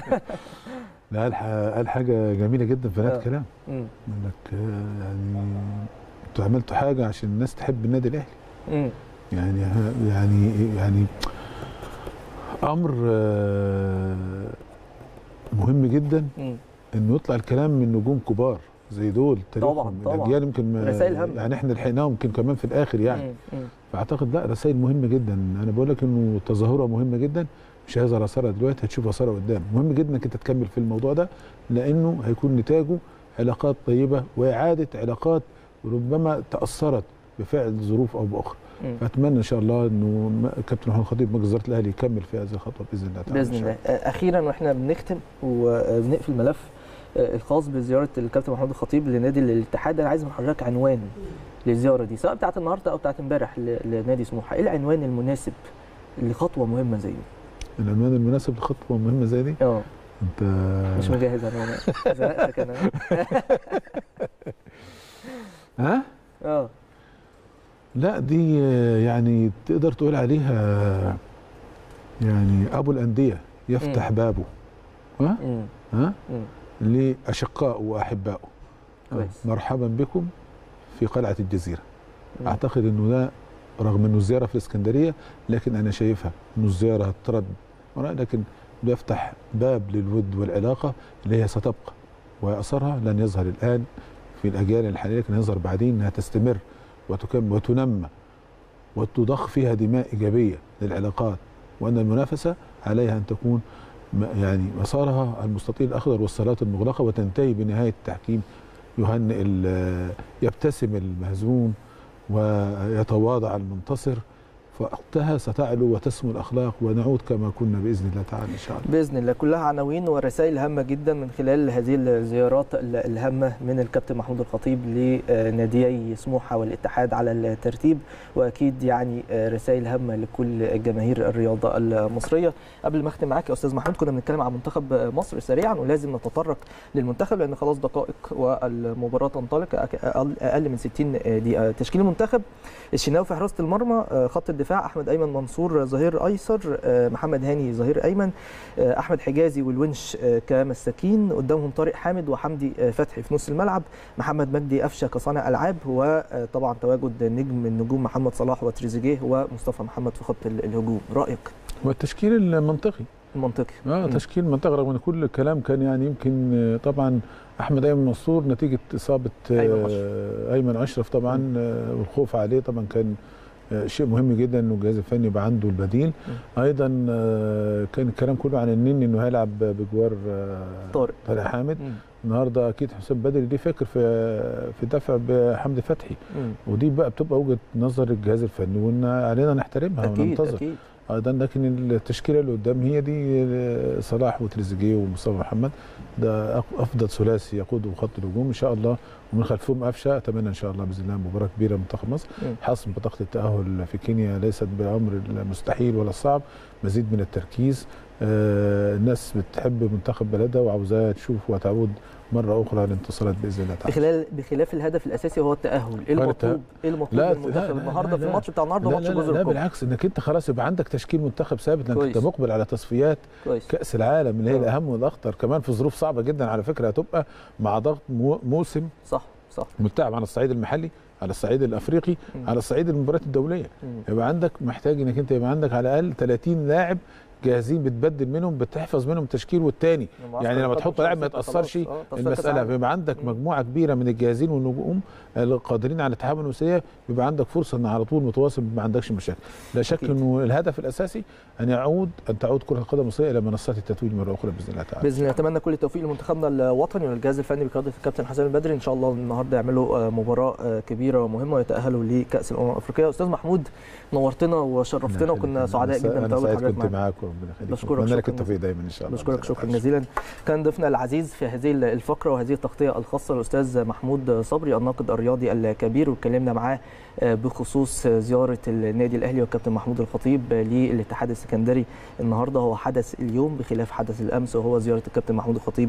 لا قال ح- قال حاجه جميله جدا في آه. نهايه الكلام مم. انك آه، يعني انتوا عملتوا حاجه عشان الناس تحب النادي الاهلي مم. يعني ها- يعني يعني امر آه، مهم جدا مم. انه يطلع الكلام من نجوم كبار زي دول تاريخهم طبعاً، طبعاً. الاجيال يمكن ما- رسائل هامة. يعني احنا لحقناهم يمكن كمان في الاخر يعني مم. مم. فاعتقد لا رسائل مهمه جدا انا بقول لك انه تظاهره مهمه جدا مش هيظهر اثرها دلوقتي هتشوف اثرها قدام مهم جدا انك انت تكمل في الموضوع ده لانه هيكون نتاجه علاقات طيبه واعاده علاقات ربما تاثرت بفعل ظروف او باخرى مم. فاتمنى ان شاء الله انه م- كابتن محمد خطيب مجلس اداره الاهلي يكمل في هذه الخطوه باذن الله تعالى إن باذن شاء الله آه، اخيرا واحنا بنختم وبنقفل الملف آه، الخاص بزياره الكابتن محمود الخطيب لنادي الاتحاد انا عايز من حضرتك عنوان للزياره دي سواء بتاعت النهارده او بتاعت امبارح ل- لنادي سموحه ايه العنوان المناسب لخطوه مهمه زي دي العنوان المناسب لخطوه مهمه زي دي اه انت مش مجهز انا زنقتك انا ها اه لا دي آه، يعني تقدر تقول عليها يعني ابو الانديه يفتح مم. بابه ها مم. ها مم. لاشقائه واحبائه آه، كويس. مرحبا بكم في قلعه الجزيره مم. اعتقد انه ده رغم انه الزياره في الاسكندريه لكن انا شايفها انه الزياره هترد لكن بيفتح باب للود والعلاقه اللي هي ستبقى واثرها لن يظهر الان في الاجيال الحاليه لكن يظهر بعدين انها تستمر وتكمل وتنمى وتضخ فيها دماء ايجابيه للعلاقات وان المنافسه عليها ان تكون م- يعني مسارها المستطيل الاخضر والصالات المغلقه وتنتهي بنهايه التحكيم يهنئ ال- يبتسم المهزوم ويتواضع المنتصر فوقتها ستعلو وتسمو الاخلاق ونعود كما كنا باذن الله تعالى ان شاء الله باذن الله كلها عناوين ورسائل هامه جدا من خلال هذه الزيارات ال- الهامه من الكابتن محمود الخطيب لناديي سموحه والاتحاد على الترتيب واكيد يعني رسائل هامه لكل جماهير الرياضه المصريه قبل ما اختم معاك يا استاذ محمود كنا بنتكلم عن منتخب مصر سريعا ولازم نتطرق للمنتخب لان خلاص دقائق والمباراه تنطلق اقل أقل من 60 دقيقه تشكيل المنتخب الشناوي في حراسه المرمى آه، خط الدفاع احمد ايمن منصور ظهير ايسر آه، محمد هاني ظهير ايمن آه، احمد حجازي والونش آه، كمساكين قدامهم طارق حامد وحمدي آه، فتحي في نص الملعب محمد مجدي قفشه كصانع العاب وطبعا تواجد نجم من نجوم محمد صلاح وتريزيجيه ومصطفى محمد في خط ال- الهجوم رايك والتشكيل المنطقي المنطقي اه مم. تشكيل منطقي رغم ان كل الكلام كان يعني يمكن آه، طبعا احمد ايمن منصور نتيجه اصابه آه، أيمن أشرف. ايمن اشرف طبعا آه، والخوف عليه طبعا كان آه، شيء مهم جدا انه الجهاز الفني يبقى عنده البديل ايضا آه، كان الكلام كله عن النني انه هيلعب بجوار آه، طارق طارق حامد مم. النهارده اكيد حسام بدري ليه فكر في في دفع بحمدي فتحي مم. ودي بقى بتبقى وجهه نظر الجهاز الفني وان علينا نحترمها اكيد وننتظر اكيد ايضا لكن التشكيله اللي قدام هي دي صلاح وتريزيجيه ومصطفى محمد ده أق- افضل ثلاثي يقودوا خط الهجوم ان شاء الله ومن خلفهم قفشه اتمنى ان شاء الله باذن الله مباراه كبيره منتخب مصر مم. حسم بطاقه التاهل في كينيا ليست بالامر المستحيل ولا الصعب مزيد من التركيز آه الناس بتحب منتخب بلدها وعاوزاها تشوف وتعود مره اخرى للانتصارات باذن الله تعالى بخلال بخلاف الهدف الاساسي وهو التاهل ايه هو المطلوب ايه المطلوب لا، من المنتخب لا، لا، النهارده لا، في الماتش بتاع النهارده لا ماتش لا, جزر لا, لا القمر بالعكس انك انت خلاص يبقى عندك تشكيل منتخب ثابت لانك كويس. انت مقبل على تصفيات كويس كاس العالم اللي هي آه. الاهم والاخطر كمان في ظروف صعبه جدا على فكره هتبقى مع ضغط مو- موسم صح صح متعب على الصعيد المحلي على الصعيد الافريقي مم. على الصعيد المباريات الدوليه مم. يبقى عندك محتاج انك انت يبقى عندك على الاقل 30 لاعب جاهزين بتبدل منهم بتحفظ منهم تشكيل والتاني يعني لما تحط لاعب ما يتاثرش المساله بيبقى عندك مم. مجموعه كبيره من الجاهزين والنجوم القادرين على التحمل المسؤوليه بيبقى عندك فرصه ان على طول متواصل ما عندكش مشاكل لا شك أكيد. انه الهدف الاساسي ان يعود ان تعود كره القدم المصريه الى منصات التتويج مره اخرى باذن الله تعالى باذن الله نتمنى كل التوفيق لمنتخبنا الوطني والجهاز الفني بقياده الكابتن حسام البدري ان شاء الله النهارده يعملوا آه، مباراه آه، كبيره ومهمه ويتاهلوا لكاس الامم الافريقيه استاذ محمود نورتنا وشرفتنا وكنا سعداء جدا انا بتواجد سعيد حضرتك كنت معانا معاك وربنا يخليك بشكرك اتمنى لك شكراً التوفيق دايما ان شاء الله بشكرك شكرا جزيلا كان ضيفنا العزيز في هذه الفقره وهذه التغطيه الخاصه الاستاذ محمود صبري الناقد الرياضي الكبير واتكلمنا معاه آه، بخصوص زياره النادي الاهلي والكابتن محمود الخطيب للاتحاد السكندري النهارده هو حدث اليوم بخلاف حدث الامس وهو زياره الكابتن محمود الخطيب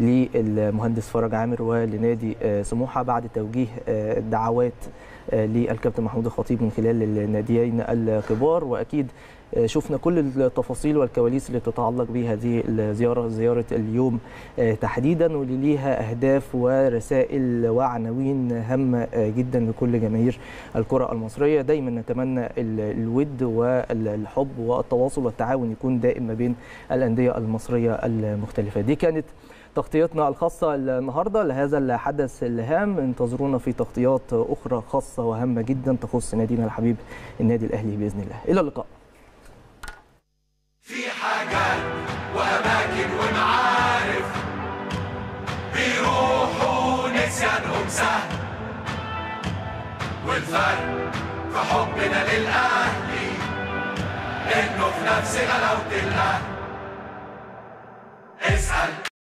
للمهندس فرج عامر ولنادي آه، سموحه بعد توجيه آه، دعوات آه، للكابتن محمود الخطيب من خلال الناديين الكبار واكيد آه، شفنا كل التفاصيل والكواليس اللي تتعلق بهذه الزياره زياره اليوم آه، تحديدا واللي ليها اهداف ورسائل وعناوين هامه آه، جدا لكل جماهير الكره المصريه دايما نتمنى ال- الود والحب والتواصل والتعاون يكون دائم ما بين الانديه المصريه المختلفه دي كانت تغطيتنا الخاصة النهاردة لهذا الحدث الهام انتظرونا في تغطيات أخرى خاصة وهامة جدا تخص نادينا الحبيب النادي الأهلي بإذن الله إلى اللقاء في حاجة يوم سهل والفرق في حبنا للأهلي إنه في نفس غلاوة الأهل اسأل